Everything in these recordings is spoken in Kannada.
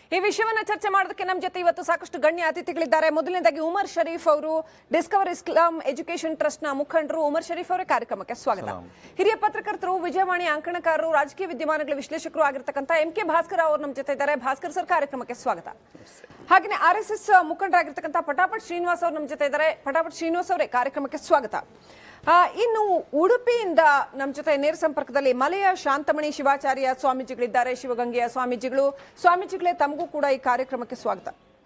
ಈ ವಿಷಯವನ್ನ ಚರ್ಚೆ ಮಾಡೋದಕ್ಕೆ ನಮ್ಮ ಜೊತೆ ಇವತ್ತು ಸಾಕಷ್ಟು ಗಣ್ಯ ಅತಿಥಿಗಳಿದ್ದಾರೆ ಮೊದಲನೇದಾಗಿ ಉಮರ್ ಶರೀಫ್ ಅವರು ಡಿಸ್ಕವರ್ ಇಸ್ಲಾಂ ಎಜುಕೇಶನ್ ಟ್ರಸ್ಟ್ ನ ಮುಖಂಡರು ಉಮರ್ ಶರೀಫ್ ಅವರೇ ಕಾರ್ಯಕ್ರಮಕ್ಕೆ ಸ್ವಾಗತ ಹಿರಿಯ ಪತ್ರಕರ್ತರು ವಿಜಯವಾಣಿ ಅಂಕಣಕಾರರು ರಾಜಕೀಯ ವಿದ್ಯಮಾನಗಳ ವಿಶ್ಲೇಷಕರು ಆಗಿರ್ತಕ್ಕಂಥ ಎಂ ಕೆ ಭಾಸ್ಕರ್ ಅವರು ನಮ್ಮ ಜೊತೆ ಇದ್ದಾರೆ ಭಾಸ್ಕರ್ ಸರ್ ಕಾರ್ಯಕ್ರಮಕ್ಕೆ ಸ್ವಾಗತ ಹಾಗೆಯೇ ಆರ್ ಎಸ್ ಎಸ್ ಮುಖಂಡರಾಗಿರ್ತಕ್ಕಂಥ ಪಟಾಪಟ್ ಶ್ರೀನಿವಾಸ್ ಅವರು ನಮ್ಮ ಜೊತೆ ಇದ್ದಾರೆ ಪಟಾಪಟ್ ಶ್ರೀನಿವಾಸ್ ಅವರೇ ಕಾರ್ಯಕ್ರಮಕ್ಕೆ ಸ್ವಾಗತ ಆ, ಇನ್ನು ಉಡುಪಿಯಿಂದ ನಮ್ಮ ಜೊತೆ ನೇರ ಸಂಪರ್ಕದಲ್ಲಿ ಮಲೆಯ ಶಾಂತಮಣಿ ಶಿವಾಚಾರ್ಯ ಸ್ವಾಮೀಜಿಗಳಿದ್ದಾರೆ ಶಿವಗಂಗೆಯ ಸ್ವಾಮೀಜಿಗಳು ಸ್ವಾಮೀಜಿಗಳೇ ತಮಗೂ ಕೂಡ ಈ ಕಾರ್ಯಕ್ರಮಕ್ಕೆ ಸ್ವಾಗತ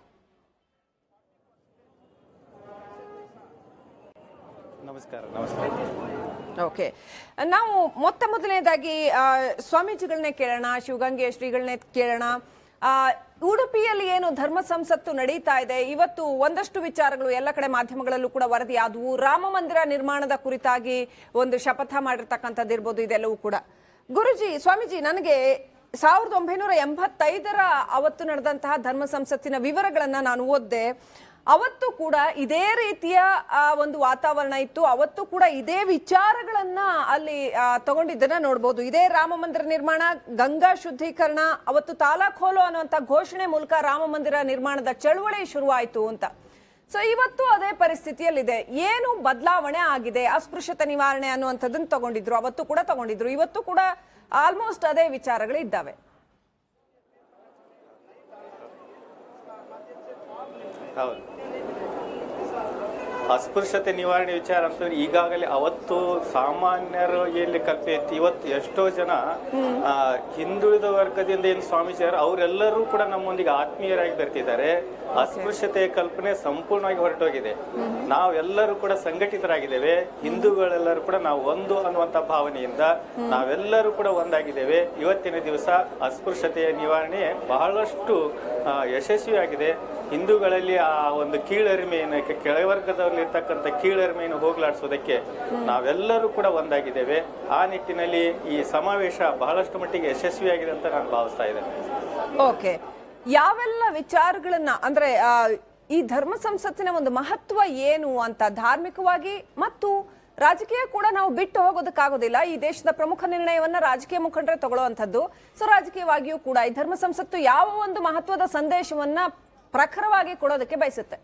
ನಮಸ್ಕಾರ ನಮಸ್ಕಾರ ಓಕೆ ನಾವು ಮೊತ್ತ ಮೊದಲನೇದಾಗಿ ಆ, ಸ್ವಾಮೀಜಿಗಳನ್ನೇ ಕೇಳೋಣ ಶಿವಗಂಗೆ ಶ್ರೀಗಳನ್ನೇ ಕೇಳೋಣ ಆ, ಉಡುಪಿಯಲ್ಲಿ ಏನು ಧರ್ಮ ಸಂಸತ್ತು ನಡೀತಾ ಇದೆ ಇವತ್ತು ಒಂದಷ್ಟು ವಿಚಾರಗಳು ಎಲ್ಲ ಕಡೆ ಮಾಧ್ಯಮಗಳಲ್ಲೂ ಕೂಡ ವರದಿ ಆದವು ರಾಮ ಮಂದಿರ ನಿರ್ಮಾಣದ ಕುರಿತಾಗಿ ಒಂದು ಶಪಥ ಮಾಡಿರ್ತಕ್ಕಂಥದ್ದು ಇರ್ಬೋದು ಇದೆಲ್ಲವೂ ಕೂಡ ಗುರುಜಿ ಸ್ವಾಮೀಜಿ ನನಗೆ ಸಾವಿರದ ಒಂಬೈನೂರ ಎಂಬತ್ತೈದರ ಅವತ್ತು ನಡೆದಂತಹ ಧರ್ಮ ಸಂಸತ್ತಿನ ವಿವರಗಳನ್ನ ನಾನು ಓದ್ದೆ ಅವತ್ತು ಕೂಡ ಇದೇ ರೀತಿಯ ಆ, ಒಂದು ವಾತಾವರಣ ಇತ್ತು ಅವತ್ತು ಕೂಡ ಇದೇ ವಿಚಾರಗಳನ್ನ ಅಲ್ಲಿ ಆ, ತಗೊಂಡಿದ್ದನ್ನ ನೋಡ್ಬೋದು ಇದೇ ರಾಮ ಮಂದಿರ ನಿರ್ಮಾಣ ಗಂಗಾ ಶುದ್ಧೀಕರಣ ಅವತ್ತು ತಾಲಾಖೋಲು ಅನ್ನುವಂತ ಘೋಷಣೆ ಮೂಲಕ ರಾಮ ಮಂದಿರ ನಿರ್ಮಾಣದ ಚಳುವಳಿ ಶುರುವಾಯಿತು ಅಂತ ಸೊ ಇವತ್ತು ಅದೇ ಪರಿಸ್ಥಿತಿಯಲ್ಲಿದೆ ಏನು ಬದಲಾವಣೆ ಆಗಿದೆ ಅಸ್ಪೃಶ್ಯತೆ ನಿವಾರಣೆ ಅನ್ನುವಂಥದ್ದನ್ನ ತಗೊಂಡಿದ್ರು ಅವತ್ತು ಕೂಡ ತಗೊಂಡಿದ್ರು ಇವತ್ತು ಕೂಡ ಆಲ್ಮೋಸ್ಟ್ ಅದೇ ವಿಚಾರಗಳು ಇದ್ದಾವೆ ಹೌದು ಅಸ್ಪೃಶ್ಯತೆ ನಿವಾರಣೆ ವಿಚಾರ ಅಂತಂದ್ರೆ ಈಗಾಗಲೇ ಅವತ್ತು ಸಾಮಾನ್ಯರು ಎಲ್ಲಿ ಕಲ್ಪನೆ ಇತ್ತು ಇವತ್ತು ಎಷ್ಟೋ ಜನ ಆ, ಹಿಂದುಳಿದ ವರ್ಗದಿಂದ ಏನು ಸ್ವಾಮೀಜಿಯರು ಅವರೆಲ್ಲರೂ ಕೂಡ ನಮ್ಮೊಂದಿಗೆ ಆತ್ಮೀಯರಾಗಿ ಬರ್ತಿದ್ದಾರೆ ಅಸ್ಪೃಶ್ಯತೆಯ ಕಲ್ಪನೆ ಸಂಪೂರ್ಣವಾಗಿ ಹೊರಟೋಗಿದೆ ನಾವೆಲ್ಲರೂ ಕೂಡ ಸಂಘಟಿತರಾಗಿದ್ದೇವೆ ಹಿಂದೂಗಳೆಲ್ಲರೂ ಕೂಡ ನಾವು ಒಂದು ಅನ್ನುವಂತ ಭಾವನೆಯಿಂದ ನಾವೆಲ್ಲರೂ ಕೂಡ ಒಂದಾಗಿದ್ದೇವೆ ಇವತ್ತಿನ ದಿವಸ ಅಸ್ಪೃಶ್ಯತೆಯ ನಿವಾರಣೆ ಬಹಳಷ್ಟು ಆ, ಯಶಸ್ವಿಯಾಗಿದೆ ಹಿಂದೂಗಳಲ್ಲಿ ಆ ಒಂದು ಕೀಳರಿಮೆಯನ್ನು ಕೆ- ಕೆಳವರ್ಗದಲ್ಲಿರ್ತಕ್ಕಂಥ ಕೀಳರಿಮೆಯನ್ನು ಹೋಗಲಾಡಿಸೋದಕ್ಕೆ ನಾವೆಲ್ಲರೂ ಕೂಡ ಒಂದಾಗಿದ್ದೇವೆ ಆ ನಿಟ್ಟಿನಲ್ಲಿ ಈ ಸಮಾವೇಶ ಬಹಳಷ್ಟು ಮಟ್ಟಿಗೆ ಯಶಸ್ವಿಯಾಗಿದೆ ಅಂತ ನಾನು ಭಾವಿಸ್ತಾ ಇದ್ದೇನೆ ಓಕೆ ಯಾವೆಲ್ಲ ವಿಚಾರಗಳನ್ನ ಅಂದ್ರೆ ಆ, ಈ ಧರ್ಮ ಸಂಸತ್ತಿನ ಒಂದು ಮಹತ್ವ ಏನು ಅಂತ ಧಾರ್ಮಿಕವಾಗಿ ಮತ್ತು ರಾಜಕೀಯ ಕೂಡ ನಾವು ಬಿಟ್ಟು ಹೋಗೋದಕ್ಕಾಗೋದಿಲ್ಲ ಈ ದೇಶದ ಪ್ರಮುಖ ನಿರ್ಣಯವನ್ನ ರಾಜಕೀಯ ಮುಖಂಡರೇ ತಗೊಳ್ಳುವಂಥದ್ದು ಸೊ ರಾಜಕೀಯವಾಗಿಯೂ ಕೂಡ ಈ ಧರ್ಮ ಸಂಸತ್ತು ಯಾವ ಒಂದು ಮಹತ್ವದ ಸಂದೇಶವನ್ನ ಪ್ರಖರವಾಗಿ ಕೊಡೋದಕ್ಕೆ ಬಯಸುತ್ತೆ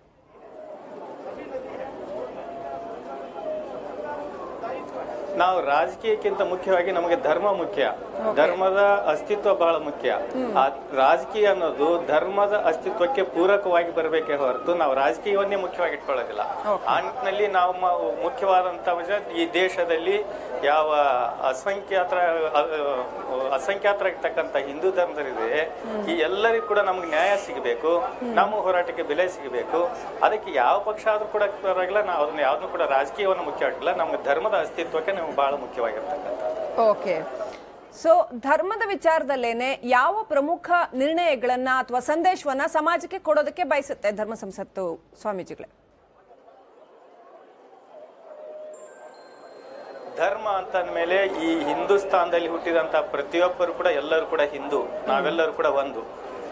ನಾವು ರಾಜಕೀಯಕ್ಕಿಂತ ಮುಖ್ಯವಾಗಿ ನಮಗೆ ಧರ್ಮ ಮುಖ್ಯ ಧರ್ಮದ ಅಸ್ತಿತ್ವ ಬಹಳ ಮುಖ್ಯ ಆ ರಾಜಕೀಯ ಅನ್ನೋದು ಧರ್ಮದ ಅಸ್ತಿತ್ವಕ್ಕೆ ಪೂರಕವಾಗಿ ಬರಬೇಕೇ ಹೊರತು ನಾವು ರಾಜಕೀಯವನ್ನೇ ಮುಖ್ಯವಾಗಿ ಇಟ್ಕೊಳ್ಳೋದಿಲ್ಲ ಆ ನಿಟ್ಟಿನಲ್ಲಿ ನಾವು ಮ- ಮುಖ್ಯವಾದಂತ ವಿಷಯ ಈ ದೇಶದಲ್ಲಿ ಯಾವ ಅಸಂಖ್ಯಾತರ ಅ- ಅಸಂಖ್ಯಾತರಾಗಿರ್ತಕ್ಕಂಥ ಹಿಂದೂ ಧರ್ಮದಲ್ಲಿದೆ ಈ ಎಲ್ಲರಿಗೂ ಕೂಡ ನಮ್ಗೆ ನ್ಯಾಯ ಸಿಗಬೇಕು ನಮ್ಮ ಹೋರಾಟಕ್ಕೆ ಬೆಲೆ ಸಿಗಬೇಕು ಅದಕ್ಕೆ ಯಾವ ಪಕ್ಷ ಆದ್ರೂ ಕೂಡ ಪರವಾಗಿಲ್ಲ ನಾವು ಅದನ್ನ ಯಾವ್ದನ್ನು ಕೂಡ ರಾಜಕೀಯವನ್ನು ಮುಖ್ಯ ಆಗಿಲ್ಲ ನಮ್ಗೆ ಧರ್ಮದ ಅಸ್ತಿತ್ವಕ್ಕೆ ನಮ್ಗೆ ಬಹಳ ಮುಖ್ಯವಾಗಿರ್ತಕ್ಕಂಥ ಓಕೆ ಸೊ ಧರ್ಮದ ವಿಚಾರದಲ್ಲೇನೆ ಯಾವ ಪ್ರಮುಖ ನಿರ್ಣಯಗಳನ್ನ ಅಥವಾ ಸಂದೇಶವನ್ನ ಸಮಾಜಕ್ಕೆ ಕೊಡೋದಕ್ಕೆ ಬಯಸುತ್ತೆ ಧರ್ಮ ಸಂಸತ್ತು ಸ್ವಾಮೀಜಿಗಳೇ ಧರ್ಮ ಅಂತ ಅಂದ್ಮೇಲೆ ಈ ಹಿಂದೂಸ್ತಾನದಲ್ಲಿ ಹುಟ್ಟಿದಂತ ಪ್ರತಿಯೊಬ್ಬರು ಕೂಡ ಎಲ್ಲರೂ ಕೂಡ ಹಿಂದೂ ನಾವೆಲ್ಲರೂ ಕೂಡ ಒಂದು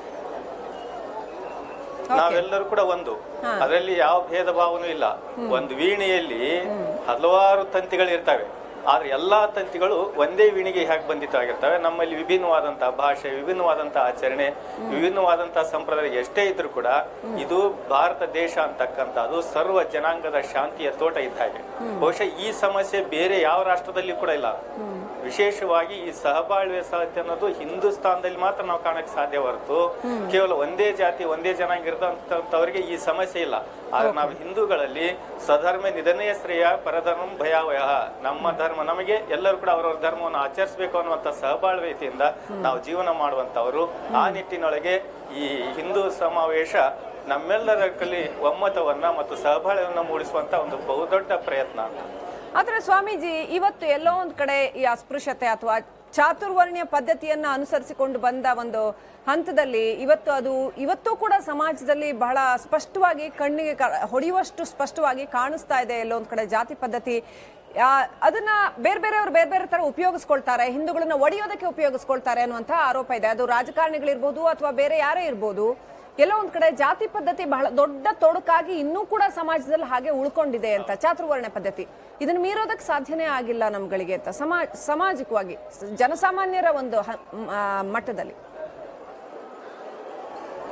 ನಾವೆಲ್ಲರೂ ಕೂಡ ಒಂದು ಅದರಲ್ಲಿ ಯಾವ ಭೇದ ಭಾವನೂ ಇಲ್ಲ ಒಂದು ವೀಣೆಯಲ್ಲಿ ಹಲವಾರು ತಂತಿಗಳು ಇರ್ತವೆ ಆದ್ರೆ ಎಲ್ಲಾ ತಂತಿಗಳು ಒಂದೇ ವೀಣಿಗೆ ಹೇಗೆ ಬಂಧಿತವಾಗಿರ್ತವೆ ನಮ್ಮಲ್ಲಿ ವಿಭಿನ್ನವಾದಂತಹ ಭಾಷೆ ವಿಭಿನ್ನವಾದಂತಹ ಆಚರಣೆ ವಿಭಿನ್ನವಾದಂತಹ ಸಂಪ್ರದಾಯ ಎಷ್ಟೇ ಇದ್ರೂ ಕೂಡ ಇದು ಭಾರತ ದೇಶ ಅಂತಕ್ಕಂಥದ್ದು ಸರ್ವ ಜನಾಂಗದ ಶಾಂತಿಯ ತೋಟ ಇದ್ದ ಹಾಗೆ ಬಹುಶಃ ಈ ಸಮಸ್ಯೆ ಬೇರೆ ಯಾವ ರಾಷ್ಟ್ರದಲ್ಲಿ ಕೂಡ ಇಲ್ಲ ವಿಶೇಷವಾಗಿ ಈ ಸಹಬಾಳ್ವೆ ಸಾಧ್ಯ ಅನ್ನೋದು ಹಿಂದೂಸ್ತಾನದಲ್ಲಿ ಮಾತ್ರ ನಾವು ಕಾಣಕ್ ಸಾಧ್ಯ ಹೊರತು ಕೇವಲ ಒಂದೇ ಜಾತಿ ಒಂದೇ ಜನಾಂಗ ಇರದಂತವ್ರಿಗೆ ಈ ಸಮಸ್ಯೆ ಇಲ್ಲ ಆದ್ರೆ ನಾವು ಹಿಂದೂಗಳಲ್ಲಿ ಸ್ವಧರ್ಮ ನಿಧನೆಯ ಶ್ರೇಯ ಪರಧರ್ಮ ಭಯಾವಯ ನಮ್ಮ ಧರ್ಮ ನಮಗೆ ಎಲ್ಲರೂ ಕೂಡ ಅವರವರ ಧರ್ಮವನ್ನು ಆಚರಿಸಬೇಕು ಅನ್ನುವಂತ ಸಹಬಾಳ್ವೆಯಿಂದ ನಾವು ಜೀವನ ಮಾಡುವಂತವರು ಆ ನಿಟ್ಟಿನೊಳಗೆ ಈ ಹಿಂದೂ ಸಮಾವೇಶ ನಮ್ಮೆಲ್ಲರ ಕಲಿ ಒಮ್ಮತವನ್ನ ಮತ್ತು ಸಹಬಾಳ್ವೆಯನ್ನ ಮೂಡಿಸುವಂತ ಒಂದು ಬಹುದೊಡ್ಡ ಪ್ರಯತ್ನ ಅಂತ ಆದ್ರೆ ಸ್ವಾಮೀಜಿ ಇವತ್ತು ಎಲ್ಲೋ ಒಂದ್ ಕಡೆ ಈ ಅಸ್ಪೃಶ್ಯತೆ ಅಥವಾ ಚಾತುರ್ವರ್ಣ್ಯ ಪದ್ಧತಿಯನ್ನ ಅನುಸರಿಸಿಕೊಂಡು ಬಂದ ಒಂದು ಹಂತದಲ್ಲಿ ಇವತ್ತು ಅದು ಇವತ್ತು ಕೂಡ ಸಮಾಜದಲ್ಲಿ ಬಹಳ ಸ್ಪಷ್ಟವಾಗಿ ಕಣ್ಣಿಗೆ ಕ- ಹೊಡೆಯುವಷ್ಟು ಸ್ಪಷ್ಟವಾಗಿ ಕಾಣಿಸ್ತಾ ಇದೆ ಎಲ್ಲೋ ಒಂದ್ ಕಡೆ ಜಾತಿ ಪದ್ಧತಿ ಆ, ಅದನ್ನ ಬೇರೆ ಬೇರೆಯವರು ಬೇರೆ ಬೇರೆ ತರ ಉಪಯೋಗಿಸ್ಕೊಳ್ತಾರೆ ಹಿಂದೂಗಳನ್ನ ಒಡೆಯೋದಕ್ಕೆ ಉಪಯೋಗಿಸ್ಕೊಳ್ತಾರೆ ಅನ್ನುವಂತ ಆರೋಪ ಇದೆ ಅದು ರಾಜಕಾರಣಿಗಳಿರ್ಬೋದು ಅಥವಾ ಬೇರೆ ಯಾರೇ ಇರ್ಬೋದು ಎಲ್ಲೋ ಒಂದ್ ಕಡೆ ಜಾತಿ ಪದ್ಧತಿ ಬಹಳ ದೊಡ್ಡ ತೊಡಕಾಗಿ ಇನ್ನೂ ಕೂಡ ಸಮಾಜದಲ್ಲಿ ಹಾಗೆ ಉಳ್ಕೊಂಡಿದೆ ಅಂತ ಚಾತುರ್ವರ್ಣ ಪದ್ಧತಿ ಇದನ್ನ ಮೀರೋದಕ್ಕೆ ಸಾಧ್ಯನೇ ಆಗಿಲ್ಲ ನಮ್ಗಳಿಗೆ ಅಂತ ಸಮಾಜ ಸಾಮಾಜಿಕವಾಗಿ ಸ- ಜನಸಾಮಾನ್ಯರ ಒಂದು ಹ- ಮ್, ಆ, ಮಟ್ಟದಲ್ಲಿ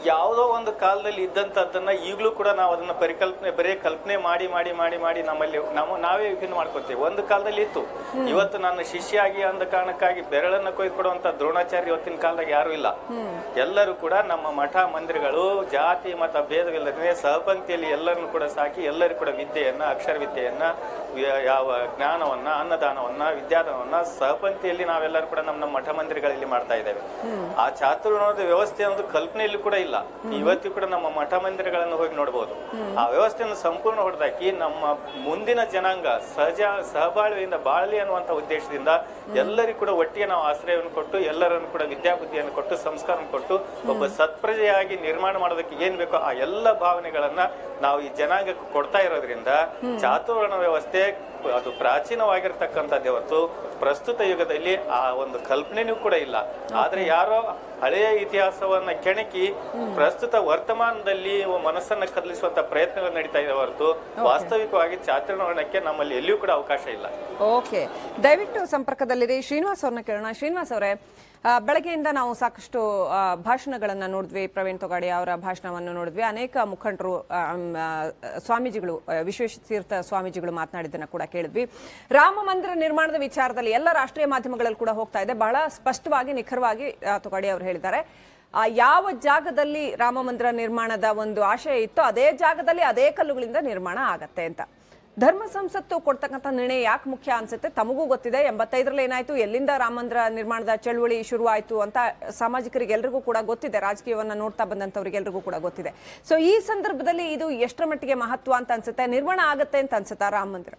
ಯಾವುದೋ ಒಂದು ಕಾಲದಲ್ಲಿ ಇದ್ದಂಥದ್ದನ್ನ ಈಗಲೂ ಕೂಡ ನಾವು ಅದನ್ನ ಪರಿಕಲ್ಪನೆ ಬರೀ ಕಲ್ಪನೆ ಮಾಡಿ ಮಾಡಿ ಮಾಡಿ ಮಾಡಿ ನಮ್ಮಲ್ಲಿ ನಾವು ನಾವೇ ವಿಭಿನ್ನ ಮಾಡ್ಕೊತೀವಿ ಒಂದು ಕಾಲದಲ್ಲಿ ಇತ್ತು ಇವತ್ತು ನನ್ನ ಶಿಷ್ಯಾಗಿ ಅಂದ ಕಾರಣಕ್ಕಾಗಿ ಬೆರಳನ್ನ ಕೊಯ್ದುಕೊಡುವಂತ ದ್ರೋಣಾಚಾರ್ಯ ಇವತ್ತಿನ ಕಾಲದಾಗ ಯಾರು ಇಲ್ಲ ಎಲ್ಲರೂ ಕೂಡ ನಮ್ಮ ಮಠ ಮಂದಿರಗಳು ಜಾತಿ ಮತ ಭೇದವಿಲ್ಲದೆ ಸಹಪಂಕ್ತಿಯಲ್ಲಿ ಎಲ್ಲರನ್ನು ಕೂಡ ಸಾಕಿ ಎಲ್ಲರೂ ಕೂಡ ವಿದ್ಯೆಯನ್ನ ಅಕ್ಷರ ವಿದ್ಯೆಯನ್ನ ಯ- ಯಾವ ಜ್ಞಾನವನ್ನ ಅನ್ನದಾನವನ್ನ ವಿದ್ಯಾದಾನವನ್ನ ಸಹಪಂಕ್ತಿಯಲ್ಲಿ ನಾವೆಲ್ಲರೂ ಕೂಡ ನಮ್ಮ ನಮ್ಮ ಮಠ ಮಂದಿರಗಳಲ್ಲಿ ಮಾಡ್ತಾ ಇದ್ದೇವೆ ಆ ಚಾತುರ್ಣದ ವ್ಯವಸ್ಥೆ ಅನ್ನೋದು ಕಲ್ಪನೆಯಲ್ಲಿ ಕೂಡ ಇಲ್ಲ ಇವತ್ತು ಕೂಡ ನಮ್ಮ ಮಠ ಮಂದಿರಗಳನ್ನು ಹೋಗಿ ನೋಡಬಹುದು ಆ ವ್ಯವಸ್ಥೆಯನ್ನು ಸಂಪೂರ್ಣ ಹೊಡೆದಾಕಿ ನಮ್ಮ ಮುಂದಿನ ಜನಾಂಗ ಸಹಜ ಸಹಬಾಳ್ವೆಯಿಂದ ಬಾಳಲಿ ಅನ್ನುವಂತ ಉದ್ದೇಶದಿಂದ ಎಲ್ಲರಿಗೂ ಕೂಡ ಒಟ್ಟಿಗೆ ನಾವು ಆಶ್ರಯವನ್ನು ಕೊಟ್ಟು ಎಲ್ಲರನ್ನು ಕೂಡ ವಿದ್ಯಾಬುದ್ಧಿಯನ್ನು ಕೊಟ್ಟು ಸಂಸ್ಕಾರ ಕೊಟ್ಟು ಒಬ್ಬ ಸತ್ಪ್ರಜೆಯಾಗಿ ನಿರ್ಮಾಣ ಮಾಡೋದಕ್ಕೆ ಏನ್ ಬೇಕೋ ಆ ಎಲ್ಲ ಭಾವನೆಗಳನ್ನ ನಾವು ಈ ಜನಾಂಗಕ್ಕೆ ಕೊಡ್ತಾ ಇರೋದ್ರಿಂದ ಚಾತುರ್ವರ್ಣ ವ್ಯವಸ್ಥೆ ಅದು ಪ್ರಾಚೀನವಾಗಿರ್ತಕ್ಕಂಥದ್ದೇ ಹೊರತು ಪ್ರಸ್ತುತ ಯುಗದಲ್ಲಿ ಆ ಒಂದು ಕಲ್ಪನೆನೂ ಕೂಡ ಇಲ್ಲ ಆದ್ರೆ ಯಾರೋ ಹಳೆಯ ಇತಿಹಾಸವನ್ನ ಕೆಣಕಿ ಪ್ರಸ್ತುತ ವರ್ತಮಾನದಲ್ಲಿ ಮನಸ್ಸನ್ನ ಕದಲಿಸುವಂತ ಪ್ರಯತ್ನಗಳು ನಡೀತಾ ಇದೆ ಹೊರತು ವಾಸ್ತವಿಕವಾಗಿ ಚಾತುರ್ವರ್ಣಕ್ಕೆ ನಮ್ಮಲ್ಲಿ ಎಲ್ಲಿಯೂ ಕೂಡ ಅವಕಾಶ ಇಲ್ಲ ಓಕೆ ದಯವಿಟ್ಟು ಸಂಪರ್ಕದಲ್ಲಿರಿ ಶ್ರೀನಿವಾಸ್ ಅವ್ರನ್ನ ಕೇಳೋಣ ಶ್ರೀನಿವಾಸ್ ಅವರೇ ಆ, ಬೆಳಗ್ಗೆಯಿಂದ ನಾವು ಸಾಕಷ್ಟು ಆ, ಭಾಷಣಗಳನ್ನ ನೋಡಿದ್ವಿ ಪ್ರವೀಣ್ ತೊಗಾಡಿ ಅವರ ಭಾಷಣವನ್ನು ನೋಡಿದ್ವಿ ಅನೇಕ ಮುಖಂಡರು ಆ, ಮ್, ಆ, ಸ್ವಾಮೀಜಿಗಳು ಆ, ವಿಶ್ವೇಶತೀರ್ಥ ಸ್ವಾಮೀಜಿಗಳು ಮಾತನಾಡಿದ್ದನ್ನ ಕೂಡ ಕೇಳಿದ್ವಿ ರಾಮ ಮಂದಿರ ನಿರ್ಮಾಣದ ವಿಚಾರದಲ್ಲಿ ಎಲ್ಲ ರಾಷ್ಟ್ರೀಯ ಮಾಧ್ಯಮಗಳಲ್ಲಿ ಕೂಡ ಹೋಗ್ತಾ ಇದೆ ಬಹಳ ಸ್ಪಷ್ಟವಾಗಿ ನಿಖರವಾಗಿ ಆ, ತೊಗಾಡಿ ಅವರು ಹೇಳಿದ್ದಾರೆ ಆ ಯಾವ ಜಾಗದಲ್ಲಿ ರಾಮ ಮಂದಿರ ನಿರ್ಮಾಣದ ಒಂದು ಆಶಯ ಇತ್ತು ಅದೇ ಜಾಗದಲ್ಲಿ ಅದೇ ಕಲ್ಲುಗಳಿಂದ ನಿರ್ಮಾಣ ಆಗತ್ತೆ ಅಂತ ಧರ್ಮ ಸಂಸತ್ತು ಕೊಡ್ತಕ್ಕಂಥ ನಿರ್ಣಯ ಯಾಕೆ ಮುಖ್ಯ ಅನ್ಸುತ್ತೆ ತಮಗೂ ಗೊತ್ತಿದೆ ಎಂಬತ್ತೈದರಲ್ಲಿ ಏನಾಯ್ತು ಎಲ್ಲಿಂದ ರಾಮ ಮಂದಿರ ನಿರ್ಮಾಣದ ಚಳುವಳಿ ಶುರುವಾಯಿತು ಅಂತ ಸಾಮಾಜಿಕರಿಗೆ ಎಲ್ರಿಗೂ ಕೂಡ ಗೊತ್ತಿದೆ ರಾಜಕೀಯವನ್ನ ನೋಡ್ತಾ ಬಂದಂತವ್ರಿಗೆ ಎಲ್ರಿಗೂ ಕೂಡ ಗೊತ್ತಿದೆ ಸೊ ಈ ಸಂದರ್ಭದಲ್ಲಿ ಇದು ಎಷ್ಟರ ಮಟ್ಟಿಗೆ ಮಹತ್ವ ಅಂತ ಅನ್ಸುತ್ತೆ ನಿರ್ಮಾಣ ಆಗತ್ತೆ ಅಂತ ಅನ್ಸುತ್ತಾ ರಾಮ ಮಂದಿರ